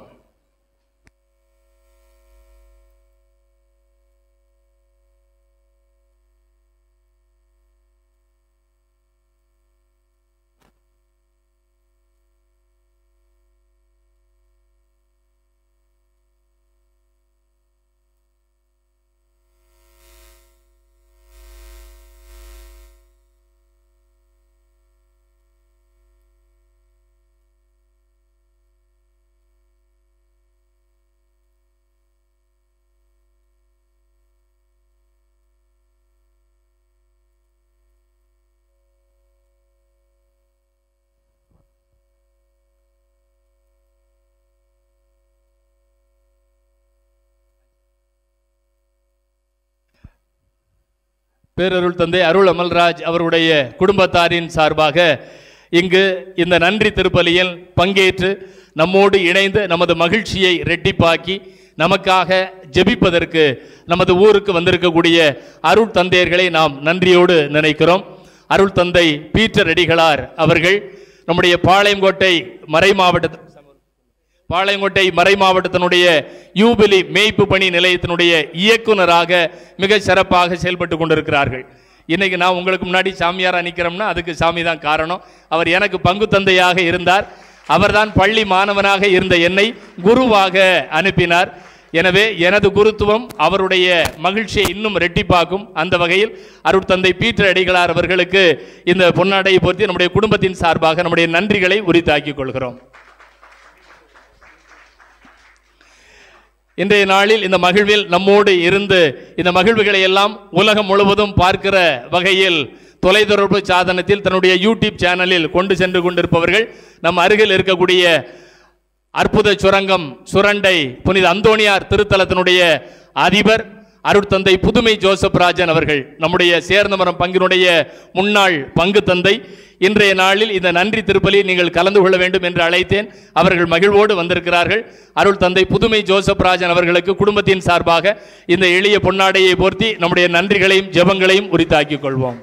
பேரருள் தந்தை அருள் அமல்ராஜ் அவருடைய குடும்பத்தாரின் சார்பாக இங்கு இந்த நன்றி திருப்பலியில் பங்கேற்று நம்மோடு இணைந்து நமது மகிழ்ச்சியை ரெட்டிப்பாக்கி நமக்காக ஜெபிப்பதற்கு நமது ஊருக்கு வந்திருக்கக்கூடிய அருள் தந்தையர்களை நாம் நன்றியோடு நினைக்கிறோம் அருள் தந்தை பீட்டர் அடிகளார் அவர்கள் நம்முடைய பாளையங்கோட்டை மறை மாவட்ட பாளையங்கோட்டை மறை மாவட்டத்தினுடைய யூபிலி மேய்ப்பு பணி நிலையத்தினுடைய இயக்குனராக மிக சிறப்பாக செயல்பட்டு கொண்டிருக்கிறார்கள் இன்னைக்கு நான் உங்களுக்கு முன்னாடி சாமியாரா நிற்கிறோம்னா அதுக்கு சாமி தான் காரணம் அவர் எனக்கு பங்கு தந்தையாக இருந்தார் அவர்தான் பள்ளி மாணவனாக இருந்த என்னை குருவாக அனுப்பினார் எனவே எனது குருத்துவம் அவருடைய மகிழ்ச்சியை இன்னும் ரெட்டிப்பாக்கும் அந்த வகையில் அருட்தந்தை பீட்டர் அடிகளார் அவர்களுக்கு இந்த பொன்னாடையை பொறுத்து நம்முடைய குடும்பத்தின் சார்பாக நம்முடைய நன்றிகளை உரித்தாக்கிக் கொள்கிறோம் இன்றைய நாளில் இந்த மகிழ்வில் நம்மோடு இருந்து இந்த மகிழ்வுகளை எல்லாம் உலகம் முழுவதும் பார்க்கிற வகையில் தொலைத்தொடர்பு சாதனத்தில் தன்னுடைய யூடியூப் சேனலில் கொண்டு சென்று கொண்டிருப்பவர்கள் நம் அருகில் இருக்கக்கூடிய அற்புத சுரங்கம் சுரண்டை புனித அந்தோணியார் திருத்தலத்தினுடைய அதிபர் அருட்தந்தை புதுமை ஜோசப் ராஜன் அவர்கள் நம்முடைய சேர்ந்தமரம் பங்கினுடைய முன்னாள் பங்கு தந்தை இன்றைய நாளில் இந்த நன்றி திருப்பலி நீங்கள் கலந்து கொள்ள வேண்டும் என்று அழைத்தேன் அவர்கள் மகிழ்வோடு வந்திருக்கிறார்கள் அருள் தந்தை புதுமை ஜோசப் ராஜன் அவர்களுக்கு குடும்பத்தின் சார்பாக இந்த எளிய பொன்னாடையை போர்த்தி நம்முடைய நன்றிகளையும் ஜெபங்களையும் உரித்தாக்கிக் கொள்வோம்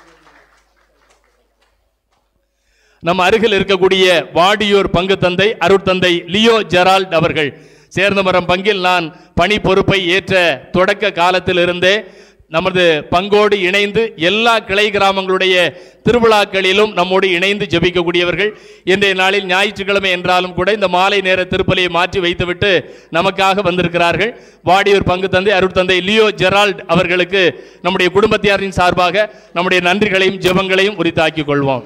நம் அருகில் இருக்கக்கூடிய வாடியூர் பங்கு தந்தை அருட்தந்தை லியோ ஜெரால்ட் அவர்கள் சேர்ந்தமரம் பங்கில் நான் பணி பொறுப்பை ஏற்ற தொடக்க காலத்திலிருந்தே நமது பங்கோடு இணைந்து எல்லா கிளை கிராமங்களுடைய திருவிழாக்களிலும் நம்மோடு இணைந்து ஜெபிக்கக்கூடியவர்கள் இன்றைய நாளில் ஞாயிற்றுக்கிழமை என்றாலும் கூட இந்த மாலை நேர திருப்பலியை மாற்றி வைத்துவிட்டு நமக்காக வந்திருக்கிறார்கள் வாடியூர் பங்கு தந்தை அருட்தந்தை லியோ ஜெரால்ட் அவர்களுக்கு நம்முடைய குடும்பத்தியாரின் சார்பாக நம்முடைய நன்றிகளையும் ஜெபங்களையும் உரித்தாக்கிக் கொள்வோம்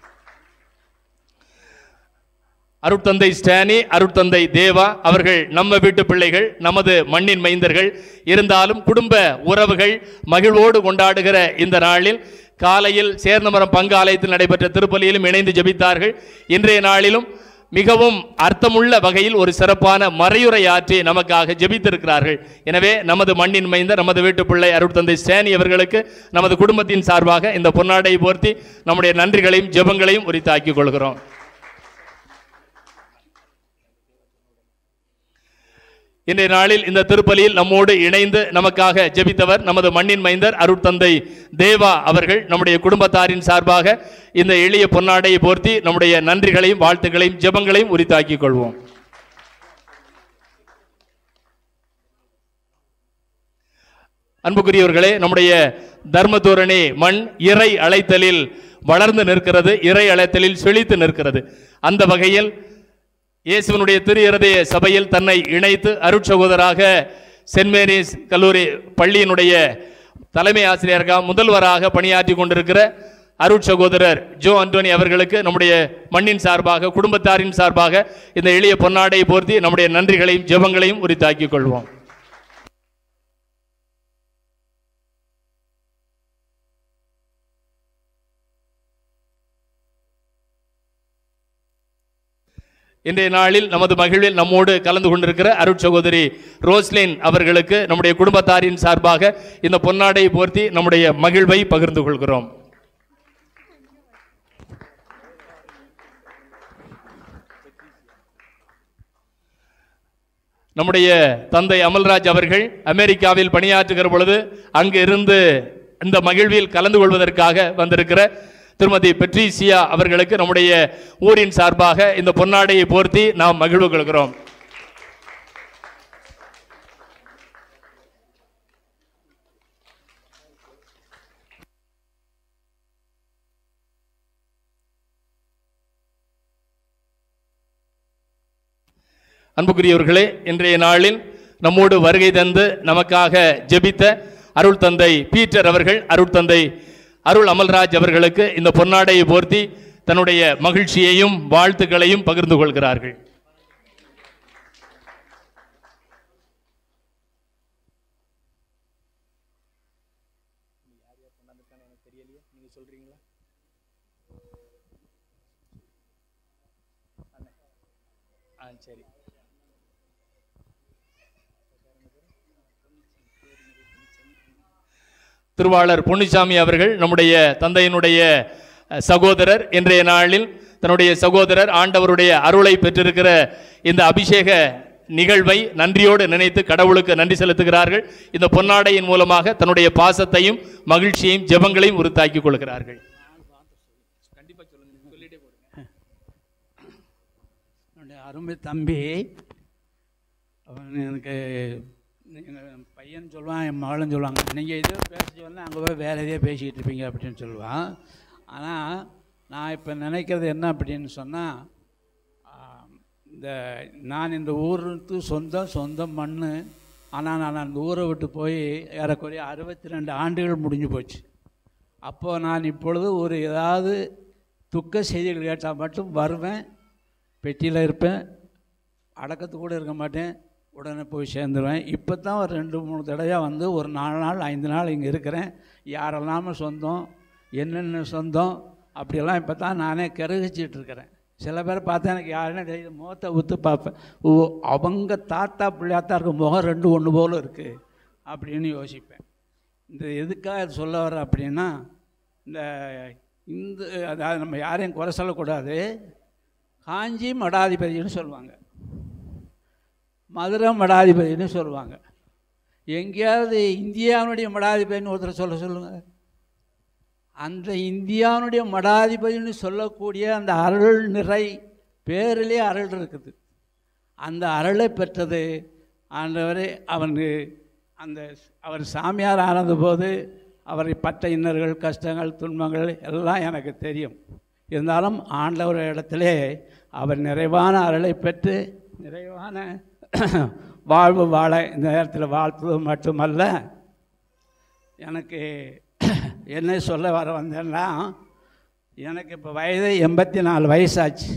அருட்தந்தை ஸ்டானி அருட்தந்தை தேவா அவர்கள் நம்ம வீட்டு பிள்ளைகள் நமது மண்ணின் மைந்தர்கள் இருந்தாலும் குடும்ப உறவுகள் மகிழ்வோடு கொண்டாடுகிற இந்த நாளில் காலையில் சேர்ந்தமரம் பங்கு ஆலயத்தில் நடைபெற்ற திருப்பலியிலும் இணைந்து ஜெபித்தார்கள் இன்றைய நாளிலும் மிகவும் அர்த்தமுள்ள வகையில் ஒரு சிறப்பான மறையுரை ஆற்றி நமக்காக ஜெபித்திருக்கிறார்கள் எனவே நமது மண்ணின் மைந்த நமது வீட்டு பிள்ளை அருட்தந்தை ஸ்டானி அவர்களுக்கு நமது குடும்பத்தின் சார்பாக இந்த பொன்னாடையை போர்த்தி நம்முடைய நன்றிகளையும் ஜெபங்களையும் உரித்தாக்கிக் கொள்கிறோம் இன்றைய நாளில் இந்த திருப்பலியில் நம்மோடு இணைந்து நமக்காக ஜெபித்தவர் நமது மண்ணின் மைந்தர் அருட்தந்தை தேவா அவர்கள் நம்முடைய குடும்பத்தாரின் சார்பாக இந்த எளிய பொன்னாடையை போர்த்தி நம்முடைய நன்றிகளையும் வாழ்த்துக்களையும் ஜெபங்களையும் உரித்தாக்கிக் கொள்வோம் அன்புக்குரியவர்களே நம்முடைய தர்மதூரணி மண் இறை அழைத்தலில் வளர்ந்து நிற்கிறது இறை அழைத்தலில் செழித்து நிற்கிறது அந்த வகையில் இயேசுவனுடைய திரு இருதய சபையில் தன்னை இணைத்து அருட்சகோதராக சென்ட் மேரிஸ் கல்லூரி பள்ளியினுடைய தலைமை ஆசிரியராக முதல்வராக பணியாற்றி கொண்டிருக்கிற அருட்சகோதரர் ஜோ அந்தோனி அவர்களுக்கு நம்முடைய மண்ணின் சார்பாக குடும்பத்தாரின் சார்பாக இந்த எளிய பொன்னாடையை போர்த்தி நம்முடைய நன்றிகளையும் ஜெபங்களையும் உரித்தாக்கிக் கொள்வோம் இன்றைய நாளில் நமது மகிழ்வில் நம்மோடு கலந்து கொண்டிருக்கிற அருட் சகோதரி ரோஸ்லின் அவர்களுக்கு நம்முடைய குடும்பத்தாரின் சார்பாக இந்த பொன்னாடையை போர்த்தி நம்முடைய மகிழ்வை பகிர்ந்து கொள்கிறோம் நம்முடைய தந்தை அமல்ராஜ் அவர்கள் அமெரிக்காவில் பணியாற்றுகிற பொழுது அங்கு இருந்து இந்த மகிழ்வில் கலந்து கொள்வதற்காக வந்திருக்கிற திருமதி பெட்ரீசியா அவர்களுக்கு நம்முடைய ஊரின் சார்பாக இந்த பொன்னாடையை போர்த்தி நாம் மகிழ்வு கொள்கிறோம் அன்புக்குரியவர்களே இன்றைய நாளில் நம்மோடு வருகை தந்து நமக்காக ஜெபித்த அருள் தந்தை பீட்டர் அவர்கள் அருள் தந்தை அருள் அமல்ராஜ் அவர்களுக்கு இந்த பொன்னாடையை போர்த்தி தன்னுடைய மகிழ்ச்சியையும் வாழ்த்துக்களையும் பகிர்ந்து கொள்கிறார்கள் சரி திருவாளர் பொன்னிசாமி அவர்கள் நம்முடைய தந்தையினுடைய அஹ், சகோதரர் இன்றைய நாளில் தன்னுடைய சகோதரர் ஆண்டவருடைய அருளை பெற்றிருக்கிற இந்த அபிஷேக நிகழ்வை நன்றியோடு நினைத்து கடவுளுக்கு நன்றி செலுத்துகிறார்கள் இந்த பொன்னாடையின் மூலமாக தன்னுடைய பாசத்தையும் மகிழ்ச்சியையும் ஜெபங்களையும் உறுத்தாக்கிக் கொள்கிறார்கள் என்னுடைய அருமை தம்பி அவன் எனக்கு எங்கள் பையன் சொல்லுவான் என் மகளும் சொல்லுவாங்க நீங்கள் இதோ பேச சொன்னால் அங்கே போய் வேறு எதையோ பேசிக்கிட்டு இருப்பீங்க அப்படின்னு சொல்லுவான் ஆனால் நான் இப்போ நினைக்கிறது என்ன அப்படின்னு சொன்னால் இந்த நான் இந்த ஊருக்கு சொந்தம் சொந்த மண் ஆனால் நான் அந்த ஊரை விட்டு போய் ஏறக்குறைய அறுபத்தி ரெண்டு ஆண்டுகள் முடிஞ்சு போச்சு அப்போது நான் இப்பொழுது ஒரு ஏதாவது துக்க செய்திகள் கேட்டால் மட்டும் வருவேன் பெட்டியில் இருப்பேன் அடக்கத்து கூட இருக்க மாட்டேன் உடனே போய் சேர்ந்துருவேன் இப்போ தான் ஒரு ரெண்டு மூணு தடவையாக வந்து ஒரு நாலு நாள் ஐந்து நாள் இங்கே இருக்கிறேன் யாரெல்லாம சொந்தம் என்னென்ன சொந்தம் அப்படியெல்லாம் இப்போ தான் நானே கிரகிச்சிட்டு இருக்கிறேன் சில பேர் பார்த்தா எனக்கு யாருன்னு தெரியுது முகத்தை ஊத்து பார்ப்பேன் ஓ அவங்க தாத்தா பிள்ளையாத்தாருக்கு முகம் ரெண்டு ஒன்று போல இருக்குது அப்படின்னு யோசிப்பேன் இந்த எதுக்காக இது சொல்ல வர அப்படின்னா இந்த இந்த அதாவது நம்ம யாரையும் குறை சொல்லக்கூடாது காஞ்சி மடாதிபதினு சொல்லுவாங்க மதுரை மடாதிபதினு சொல்லுவாங்க எங்கேயாவது இந்தியாவுடைய மடாதிபதினு ஒருத்தர் சொல்ல சொல்லுங்கள் அந்த இந்தியாவுடைய மடாதிபதினு சொல்லக்கூடிய அந்த அருள் நிறை பேரிலே அருள் இருக்குது அந்த அருளை பெற்றது ஆண்டவரே அவனுக்கு அந்த அவர் சாமியார் ஆனதுபோது அவரை பட்ட இன்னல்கள் கஷ்டங்கள் துன்பங்கள் எல்லாம் எனக்கு தெரியும் இருந்தாலும் ஆண்டவர் இடத்திலே அவர் நிறைவான அருளை பெற்று நிறைவான வாழ்வு வாழ இந்த நேரத்தில் வாழ்த்துவது மட்டுமல்ல எனக்கு என்ன சொல்ல வர வந்தேன்னா எனக்கு இப்போ வயது எண்பத்தி நாலு வயசாச்சு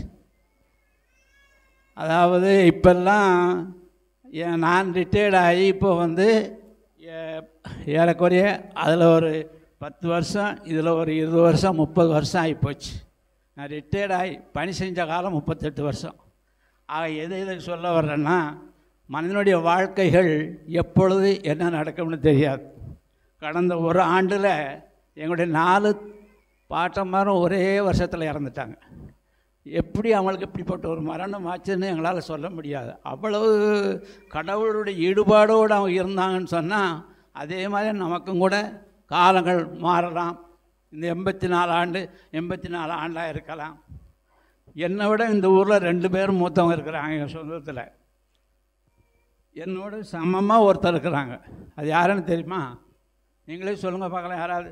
அதாவது இப்பெல்லாம் ஏன் நான் ரிட்டையர்ட் ஆகி இப்போ வந்து ஏ- ஏறக்குறைய அதில் ஒரு பத்து வருஷம் இதில் ஒரு இருபது வருஷம் முப்பது வருஷம் ஆகி போச்சு நான் ரிட்டையர்ட் ஆகி பணி செஞ்ச காலம் முப்பத்தெட்டு வருஷம் ஆக எது எதுக்கு சொல்ல வர்றேன்னா மனிதனுடைய வாழ்க்கைகள் எப்பொழுது என்ன நடக்கும்னு தெரியாது கடந்த ஒரு ஆண்டில் எங்களுடைய நாலு பாட்டமாரும் ஒரே வருஷத்தில் இறந்துட்டாங்க எப்படி அவங்களுக்கு இப்படிப்பட்ட ஒரு மரணம் ஆச்சுன்னு எங்களால் சொல்ல முடியாது அவ்வளவு கடவுளுடைய ஈடுபாடோடு அவங்க இருந்தாங்கன்னு சொன்னால் அதே மாதிரி நமக்கும் கூட காலங்கள் மாறலாம் இந்த எண்பத்தி நாலு ஆண்டு எண்பத்தி நாலு ஆண்டாக இருக்கலாம் என்னை விட இந்த ஊரில் ரெண்டு பேரும் மூத்தவங்க இருக்கிறாங்க எங்கள் சொந்தத்தில் என்னோட சமமாக ஒருத்தர் இருக்கிறாங்க அது யாருன்னு தெரியுமா நீங்களே சொல்லுங்கள் பார்க்கலாம் யாராவது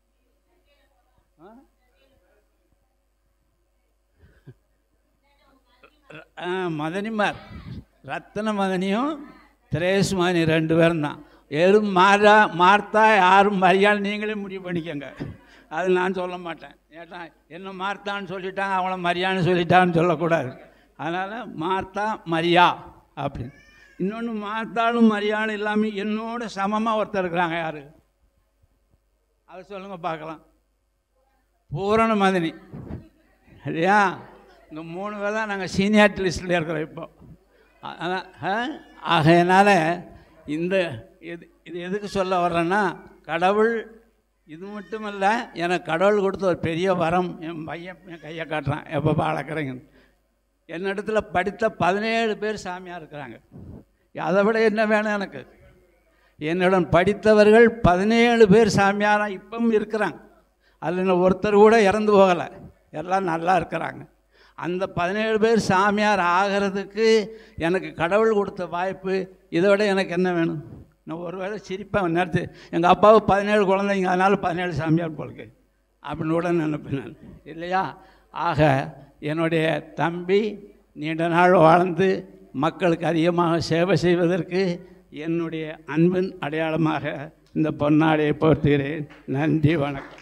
ஆ, மதனிமார் ரத்தன மதனியும் திரேஸ் மதனி ரெண்டு பேரும் தான் எதுவும் மாறா மார்த்தா யாரும் மரியாதை நீங்களே முடிவு பண்ணிக்கோங்க அது நான் சொல்ல மாட்டேன் ஏட்டா என்ன மார்த்தான்னு சொல்லிட்டாங்க அவங்கள மரியான்னு சொல்லிட்டான்னு சொல்லக்கூடாது அதனால் மார்த்தா மரியா அப்படின்னு இன்னொன்று மார்த்தாலும் மரியாதை இல்லாமல் என்னோட சமமாக ஒருத்தர் இருக்கிறாங்க யார் அதை சொல்லுங்கள் பார்க்கலாம் பூரண மதனி இல்லையா இந்த மூணு பேர் தான் நாங்கள் சீனியாரிட்டி லிஸ்ட்டில் இருக்கிறோம் இப்போ அதான் ஆ? ஆகையினால இந்த இது இது எதுக்கு சொல்ல வர்றேன்னா கடவுள் இது மட்டும் இல்லை எனக்கு கடவுள் கொடுத்த ஒரு பெரிய வரம் என் பையன் என் கையை காட்டுறான் எப்போ அளக்குறீங்க என்னிடத்துல படித்த பதினேழு பேர் சாமியாக இருக்கிறாங்க அதை விட என்ன வேணும் எனக்கு என்னுடன் படித்தவர்கள் பதினேழு பேர் சாமியாராக இப்பவும் இருக்கிறாங்க அதில் ஒருத்தர் கூட இறந்து போகலை எல்லாம் நல்லா இருக்கிறாங்க அந்த பதினேழு பேர் சாமியார் ஆகிறதுக்கு எனக்கு கடவுள் கொடுத்த வாய்ப்பு இதை விட எனக்கு என்ன வேணும் நான் ஒரு வேளை சிரிப்பேன் நேரத்து எங்கள் அப்பாவுக்கு பதினேழு குழந்தைங்க அதனால் பதினேழு சாமியார் போலுக்கு அப்படின்னு கூட நினைப்பேன் நான் இல்லையா ஆக என்னுடைய தம்பி நீண்ட நாள் வாழ்ந்து மக்களுக்கு அதிகமாக சேவை செய்வதற்கு என்னுடைய அன்பின் அடையாளமாக இந்த பொன்னாடையை போர்த்துகிறேன் நன்றி வணக்கம்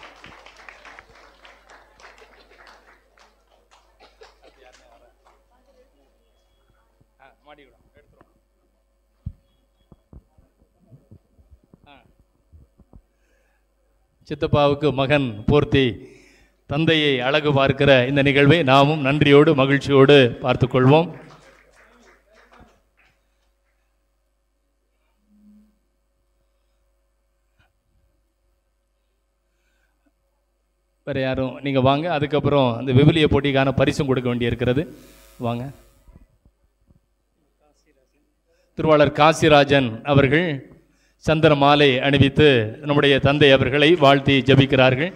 சித்தப்பாவுக்கு மகன் பூர்த்தி தந்தையை அழகு பார்க்கிற இந்த நிகழ்வை நாமும் நன்றியோடு மகிழ்ச்சியோடு பார்த்துக் கொள்வோம் வேற யாரும் நீங்க வாங்க அதுக்கப்புறம் அந்த விவிலிய போட்டிக்கான பரிசும் கொடுக்க வேண்டியிருக்கிறது வாங்க திருவாளர் காசிராஜன் அவர்கள் சந்தன மாலை அணிவித்து நம்முடைய தந்தை அவர்களை வாழ்த்தி ஜெபிக்கிறார்கள்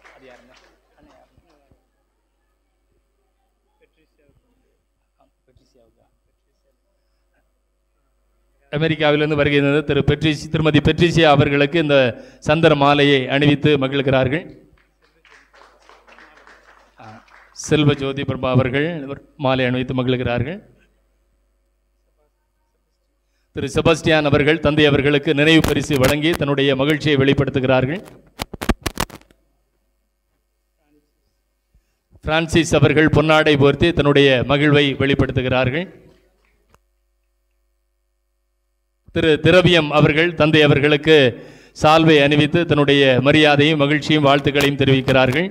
அமெரிக்காவிலிருந்து வருகை தந்த திரு பெட்ரிசி திருமதி பெட்ரிசியா அவர்களுக்கு இந்த சந்தன மாலையை அணிவித்து மகிழ்கிறார்கள் செல்வ ஜோதி பிரபா அவர்கள் மாலை அணிவித்து மகிழ்கிறார்கள் திரு செபஸ்டியான் அவர்கள் தந்தை அவர்களுக்கு நினைவு பரிசு வழங்கி தன்னுடைய மகிழ்ச்சியை வெளிப்படுத்துகிறார்கள் பிரான்சிஸ் அவர்கள் பொன்னாடை போர்த்தி தன்னுடைய மகிழ்வை வெளிப்படுத்துகிறார்கள் திரு திரவியம் அவர்கள் தந்தை அவர்களுக்கு சால்வை அணிவித்து தன்னுடைய மரியாதையும் மகிழ்ச்சியும் வாழ்த்துக்களையும் தெரிவிக்கிறார்கள்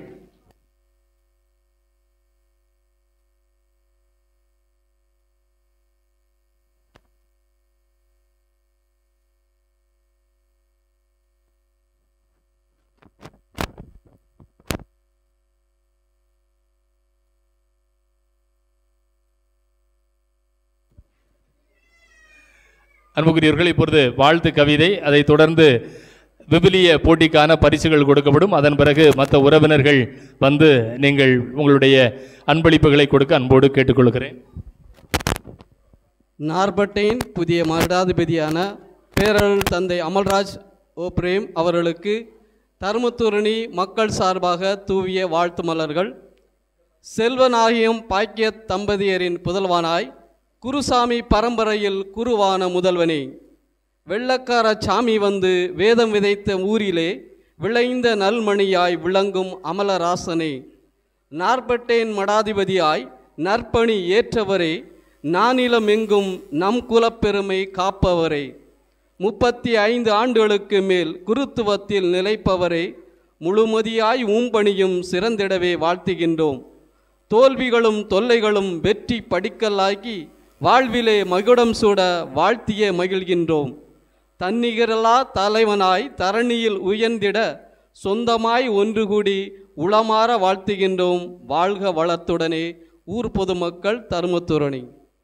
அன்புக்குரியவர்கள் இப்பொழுது வாழ்த்து கவிதை அதைத் தொடர்ந்து விபிலிய போட்டிக்கான பரிசுகள் கொடுக்கப்படும் அதன் பிறகு மற்ற உறவினர்கள் வந்து நீங்கள் உங்களுடைய அன்பளிப்புகளை கொடுக்க அன்போடு கேட்டுக்கொள்கிறேன் நார்பட்டையின் புதிய மடாதிபதியான பேரல் தந்தை அமல்ராஜ் ஓ பிரேம் அவர்களுக்கு தருமத்துரணி மக்கள் சார்பாக தூவிய வாழ்த்து மலர்கள் செல்வநாயகம் பாக்கிய தம்பதியரின் புதல்வனாய் குருசாமி பரம்பரையில் குருவான முதல்வனே வெள்ளக்கார சாமி வந்து வேதம் விதைத்த ஊரிலே விளைந்த நல்மணியாய் விளங்கும் அமலராசனே நாற்பட்டேன் மடாதிபதியாய் நற்பணி ஏற்றவரே நானிலமெங்கும் நம் குலப்பெருமை காப்பவரே முப்பத்தி ஐந்து ஆண்டுகளுக்கு மேல் குருத்துவத்தில் நிலைப்பவரே முழுமதியாய் ஊம்பணியும் சிறந்திடவே வாழ்த்துகின்றோம் தோல்விகளும் தொல்லைகளும் வெற்றி படிக்கல்லாக்கி வாழ்விலே மகுடம் சூட வாழ்த்திய மகிழ்கின்றோம் தன்னிகரலா தலைவனாய் தரணியில் உயர்ந்திட சொந்தமாய் ஒன்று கூடி உளமாற வாழ்த்துகின்றோம் வாழ்க வளத்துடனே ஊர் பொதுமக்கள் தருமத்துரணி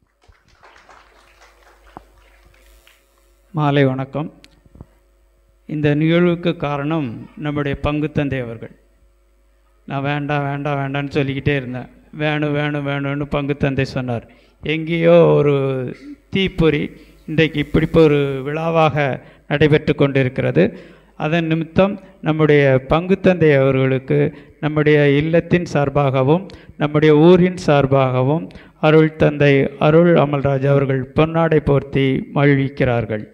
மாலை வணக்கம் இந்த நிகழ்வுக்கு காரணம் நம்முடைய பங்கு தந்தை அவர்கள் நான் வேண்டாம் வேண்டாம் வேண்டாம்னு சொல்லிக்கிட்டே இருந்தேன் வேணும் வேணும் வேணும்னு பங்கு தந்தை சொன்னார் எங்கேயோ ஒரு தீப்பொறி இன்றைக்கு இப்படி ஒரு விழாவாக நடைபெற்று கொண்டிருக்கிறது அதன் நிமித்தம் நம்முடைய பங்கு தந்தை அவர்களுக்கு நம்முடைய இல்லத்தின் சார்பாகவும் நம்முடைய ஊரின் சார்பாகவும் அருள் தந்தை அருள் அமல்ராஜ் அவர்கள் பொன்னாடை போர்த்தி மகிழ்விக்கிறார்கள்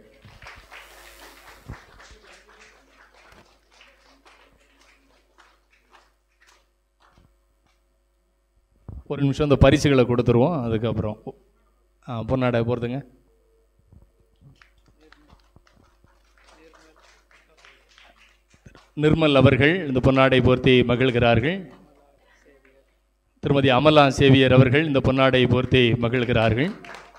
ஒரு நிமிஷம் இந்த பரிசுகளை கொடுத்துருவோம் அதுக்கப்புறம் ஆ, பொன்னாடை போகிறதுங்க நிர்மல் அவர்கள் இந்த பொன்னாடை போர்த்தி மகிழ்கிறார்கள் திருமதி அமலா சேவியர் அவர்கள் இந்த பொன்னாடை போர்த்தி மகிழ்கிறார்கள்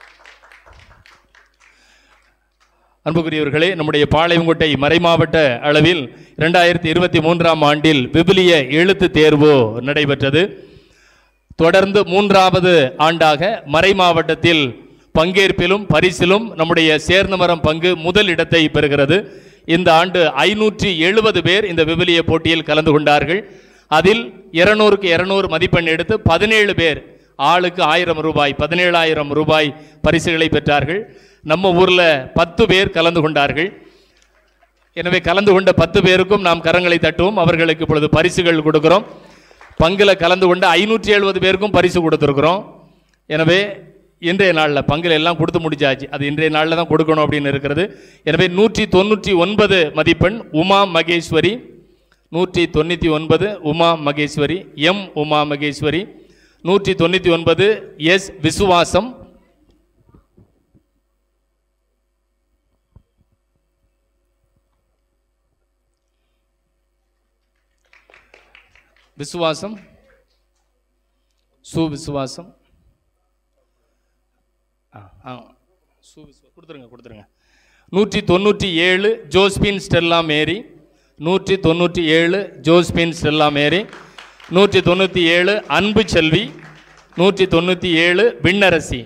அன்புக்குரியவர்களே நம்முடைய பாளையங்கோட்டை மறைமாவட்ட அளவில் இரண்டாயிரத்தி இருபத்தி மூன்றாம் ஆண்டில் விபிலிய எழுத்து தேர்வு நடைபெற்றது தொடர்ந்து மூன்றாவது ஆண்டாக மறை மாவட்டத்தில் பங்கேற்பிலும் பரிசிலும் நம்முடைய சேர்ந்தமரம் பங்கு முதல் இடத்தை பெறுகிறது இந்த ஆண்டு ஐநூற்றி எழுபது பேர் இந்த விவிலிய போட்டியில் கலந்து கொண்டார்கள் அதில் இருநூறுக்கு இருநூறு மதிப்பெண் எடுத்து பதினேழு பேர் ஆளுக்கு ஆயிரம் ரூபாய் பதினேழாயிரம் ரூபாய் பரிசுகளை பெற்றார்கள் நம்ம ஊரில் பத்து பேர் கலந்து கொண்டார்கள் எனவே கலந்து கொண்ட பத்து பேருக்கும் நாம் கரங்களை தட்டுவோம் அவர்களுக்கு இப்பொழுது பரிசுகள் கொடுக்கிறோம் பங்கில் கலந்து கொண்ட ஐநூற்றி எழுபது பேருக்கும் பரிசு கொடுத்துருக்குறோம் எனவே இன்றைய நாளில் பங்கில் எல்லாம் கொடுத்து முடிச்சாச்சு அது இன்றைய நாளில் தான் கொடுக்கணும் அப்படின்னு இருக்கிறது எனவே நூற்றி தொண்ணூற்றி ஒன்பது மதிப்பெண் உமா மகேஸ்வரி நூற்றி தொண்ணூற்றி ஒன்பது உமா மகேஸ்வரி எம் உமா மகேஸ்வரி நூற்றி தொண்ணூற்றி ஒன்பது எஸ் விசுவாசம் விசுவாசம் சு விசுவாசம் ஆ ஆ சு விசுவா கொடுத்துருங்க கொடுத்துருங்க நூற்றி தொண்ணூற்றி ஏழு ஜோஸ்பின் ஸ்டெல்லா மேரி நூற்றி தொண்ணூற்றி ஏழு ஜோஸ்பின் ஸ்டெல்லா மேரி நூற்றி தொண்ணூற்றி ஏழு அன்பு செல்வி நூற்றி தொண்ணூற்றி ஏழு விண்ணரசி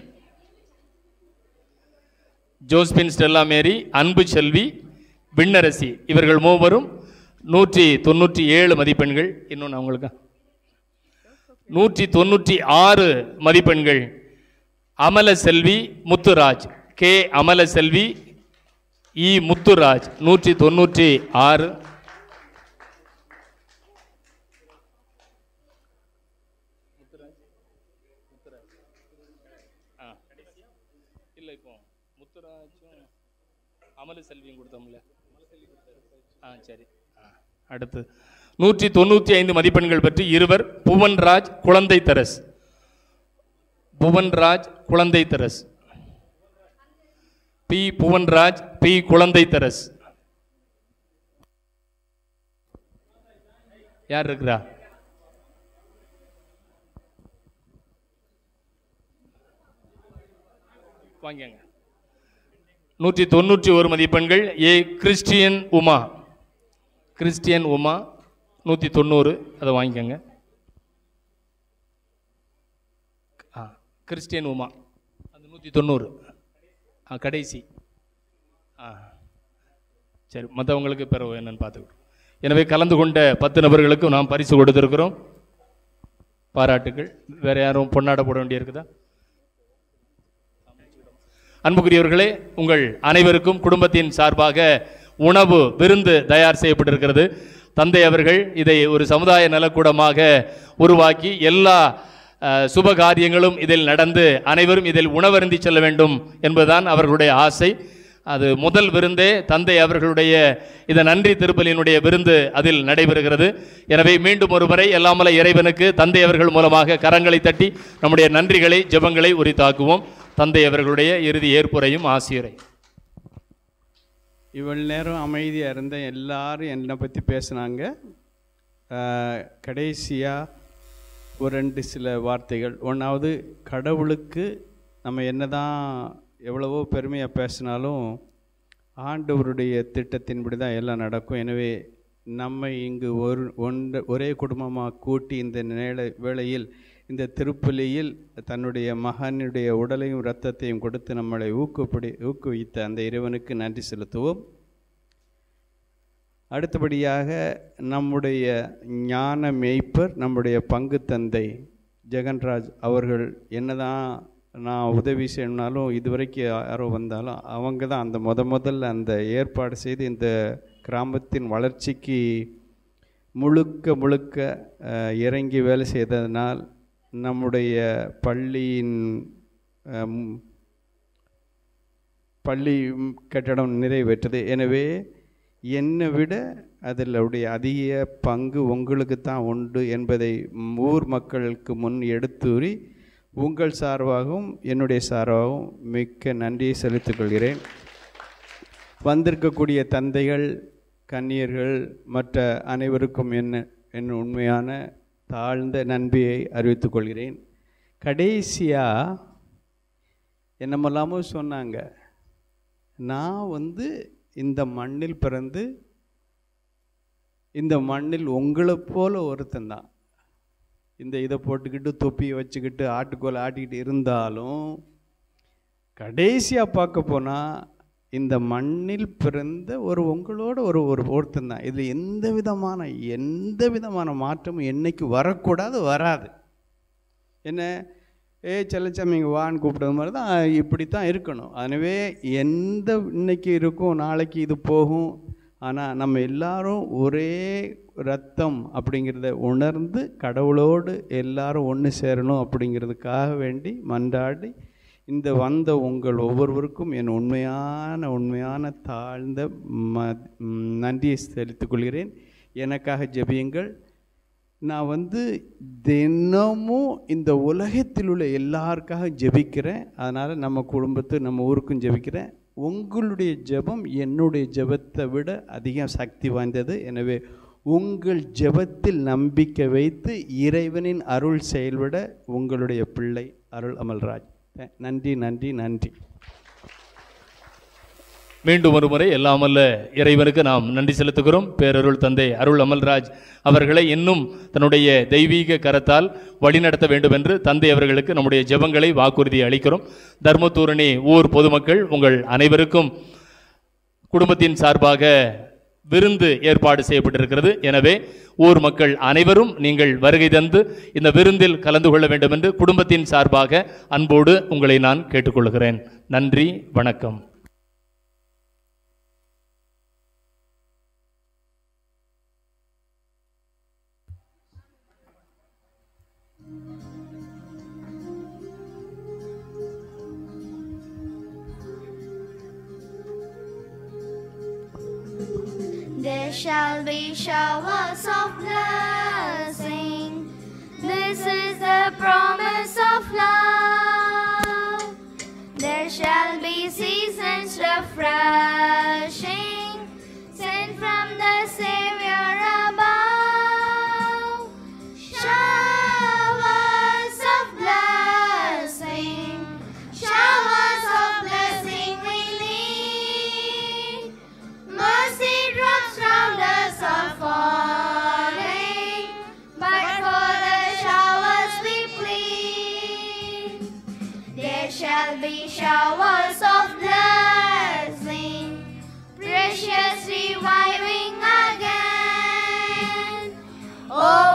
ஜோஸ்பின் ஸ்டெல்லா மேரி அன்பு செல்வி விண்ணரசி இவர்கள் மூவரும் நூற்றி தொண்ணூற்றி ஏழு மதிப்பெண்கள் இன்னொன்று அவங்களுக்கு நூற்றி தொண்ணூற்றி ஆறு மதிப்பெண்கள் அமல செல்வி முத்துராஜ் கே அமல செல்வி இ முத்துராஜ் நூற்றி தொண்ணூற்றி ஆறு இல்லை இப்போ முத்துராஜும் அமல செல்வியும் கொடுத்தோம்ல ஆ சரி ஆ அடுத்து நூற்றி தொண்ணூற்றி ஐந்து மதிப்பெண்கள் பெற்று இருவர் புவன்ராஜ் குழந்தை தரஸ் புவன்ராஜ் குழந்தை தரஸ் பி புவன்ராஜ் பி குழந்தை தரஸ் யார் இருக்கிறா வாங்கிங்க நூற்றி தொண்ணூற்றி ஒரு மதிப்பெண்கள் A Christian Uma Christian Uma நூற்றி தொண்ணூறு அதை வாங்கிக்கோங்க ஆ கிறிஸ்டியன் உமா அந்த நூற்றி தொண்ணூறு ஆ கடைசி ஆ சரி மற்றவங்களுக்கு பிறகு என்னன்னு பார்த்துக்கிட்டோம் எனவே கலந்து கொண்ட பத்து நபர்களுக்கும் நாம் பரிசு கொடுத்துருக்குறோம் பாராட்டுகள் வேற யாரும் பொன்னாட போட வேண்டியிருக்குதா அன்புக்குரியவர்களே உங்கள் அனைவருக்கும் குடும்பத்தின் சார்பாக உணவு விருந்து தயார் செய்யப்பட்டிருக்கிறது தந்தை அவர்கள் இதை ஒரு சமுதாய நலக்கூடமாக உருவாக்கி எல்லா அஹ், சுப காரியங்களும் இதில் நடந்து அனைவரும் இதில் உணவருந்தி செல்ல வேண்டும் என்பதுதான் அவர்களுடைய ஆசை அது முதல் விருந்தே தந்தை அவர்களுடைய இந்த நன்றி திருப்பலியினுடைய விருந்து அதில் நடைபெறுகிறது எனவே மீண்டும் ஒரு முறை எல்லாமல இறைவனுக்கு தந்தை அவர்கள் மூலமாக கரங்களை தட்டி நம்முடைய நன்றிகளை ஜெபங்களை உரித்தாக்குவோம் தந்தை அவர்களுடைய இறுதி ஏற்புரையும் ஆசிரியரை இவ்வளவு நேரம் அமைதியாக இருந்த எல்லாரும் என்னை பற்றி பேசுனாங்க கடைசியாக ஒரு ரெண்டு சில வார்த்தைகள் ஒன்றாவது கடவுளுக்கு நம்ம என்னதான் எவ்வளவோ பெருமையாக பேசினாலும் ஆண்டவருடைய திட்டத்தின்படி தான் எல்லாம் நடக்கும் எனவே நம்மை இங்கு ஒரு ஒன்று ஒரே குடும்பமாக கூட்டி இந்த நேர வேளையில் இந்த திருப்பலியில் தன்னுடைய மகனுடைய உடலையும் இரத்தத்தையும் கொடுத்து நம்மளை ஊக்குப்படி ஊக்குவித்த அந்த இறைவனுக்கு நன்றி செலுத்துவோம் அடுத்தபடியாக நம்முடைய ஞான மேய்ப்பர் நம்முடைய பங்கு தந்தை ஜெகன்ராஜ் அவர்கள் என்னதான் நான் உதவி செய்யணும்னாலும் இதுவரைக்கும் யாரோ வந்தாலும் அவங்க தான் அந்த முத முதல்ல அந்த ஏற்பாடு செய்து இந்த கிராமத்தின் வளர்ச்சிக்கு முழுக்க முழுக்க அஹ், இறங்கி வேலை செய்ததனால் நம்முடைய பள்ளியின் அம், பள்ளி ம், கட்டடம் நிறைவேற்றது எனவே என்னை விட அதில் உடைய அதிக பங்கு உங்களுக்கு தான் உண்டு என்பதை ம், ஊர் மக்களுக்கு முன் எடுத்துரி உங்கள் சார்பாகவும் என்னுடைய சார்பாகவும் மிக்க நன்றியை செலுத்திக் கொள்கிறேன் வந்திருக்கக்கூடிய தந்தைகள் கன்னியர்கள் மற்ற அனைவருக்கும் என்ன என் உண்மையான தாழ்ந்த நன்றியை அறிவித்துக் கொள்கிறேன் கடைசியாக என்னமெல்லாமோ சொன்னாங்க நான் வந்து இந்த மண்ணில் பிறந்து இந்த மண்ணில் உங்களை போல ஒருத்தன் தான் இந்த இதை போட்டுக்கிட்டு தொப்பியை வச்சுக்கிட்டு ஆட்டுக்கோலை ஆட்டிக்கிட்டு இருந்தாலும் கடைசியாக பார்க்க போனால் இந்த மண்ணில் பிறந்த ஒரு உங்களோட ஒரு ஒரு ஒருத்தன் தான் இதில் எந்த விதமான எந்த விதமான மாற்றமும் என்னைக்கு வரக்கூடாது வராது என்ன ஏ செல்லச்சாமி இங்கே வான்னு கூப்பிடுறது மாதிரி தான் இப்படி தான் இருக்கணும் எனவே எந்த இன்னைக்கு இருக்கும் நாளைக்கு இது போகும் ஆனால் நம்ம எல்லாரும் ஒரே ரத்தம் அப்படிங்கிறத உணர்ந்து கடவுளோடு எல்லாரும் ஒன்று சேரணும் அப்படிங்கிறதுக்காக வேண்டி மன்றாடி இந்த வந்த உங்கள் ஒவ்வொருவருக்கும் என் உண்மையான உண்மையான தாழ்ந்த ம ம், நன்றியை செலுத்திக் கொள்கிறேன் எனக்காக ஜெபியுங்கள் நான் வந்து தினமும் இந்த உலகத்தில் உள்ள எல்லாருக்காக ஜெபிக்கிறேன் அதனால் நம்ம குடும்பத்து நம்ம ஊருக்கும் ஜெபிக்கிறேன் உங்களுடைய ஜெபம் என்னுடைய ஜெபத்தை விட அதிக சக்தி வாய்ந்தது எனவே உங்கள் ஜெபத்தில் நம்பிக்கை வைத்து இறைவனின் அருள் செயல்பட உங்களுடைய பிள்ளை அருள் அமல்ராஜ் நன்றி நன்றி நன்றி மீண்டும் ஒரு முறை எல்லாமல்ல இறைவனுக்கு நாம் நன்றி செலுத்துகிறோம் பேரருள் தந்தை அருள் அமல்ராஜ் அவர்களை இன்னும் தன்னுடைய தெய்வீக கரத்தால் வழிநடத்த வேண்டும் என்று தந்தை அவர்களுக்கு நம்முடைய ஜெபங்களை வாக்குறுதி அளிக்கிறோம் தர்மத்தூரணி ஊர் பொதுமக்கள் உங்கள் அனைவருக்கும் குடும்பத்தின் சார்பாக விருந்து ஏற்பாடு செய்யப்பட்டிருக்கிறது எனவே ஊர் மக்கள் அனைவரும் நீங்கள் வருகை தந்து இந்த விருந்தில் கலந்து கொள்ள வேண்டும் என்று குடும்பத்தின் சார்பாக அன்போடு உங்களை நான் கேட்டுக்கொள்கிறேன் நன்றி வணக்கம் There shall be showers of blessing. This is the promise of love. There shall be seasons refreshing, sent from the Savior above. Showers of blessing, showers of blessing we need. Mercy drops round us are falling, but for the showers we plead. There shall be showers of blessing, precious reviving again. Oh,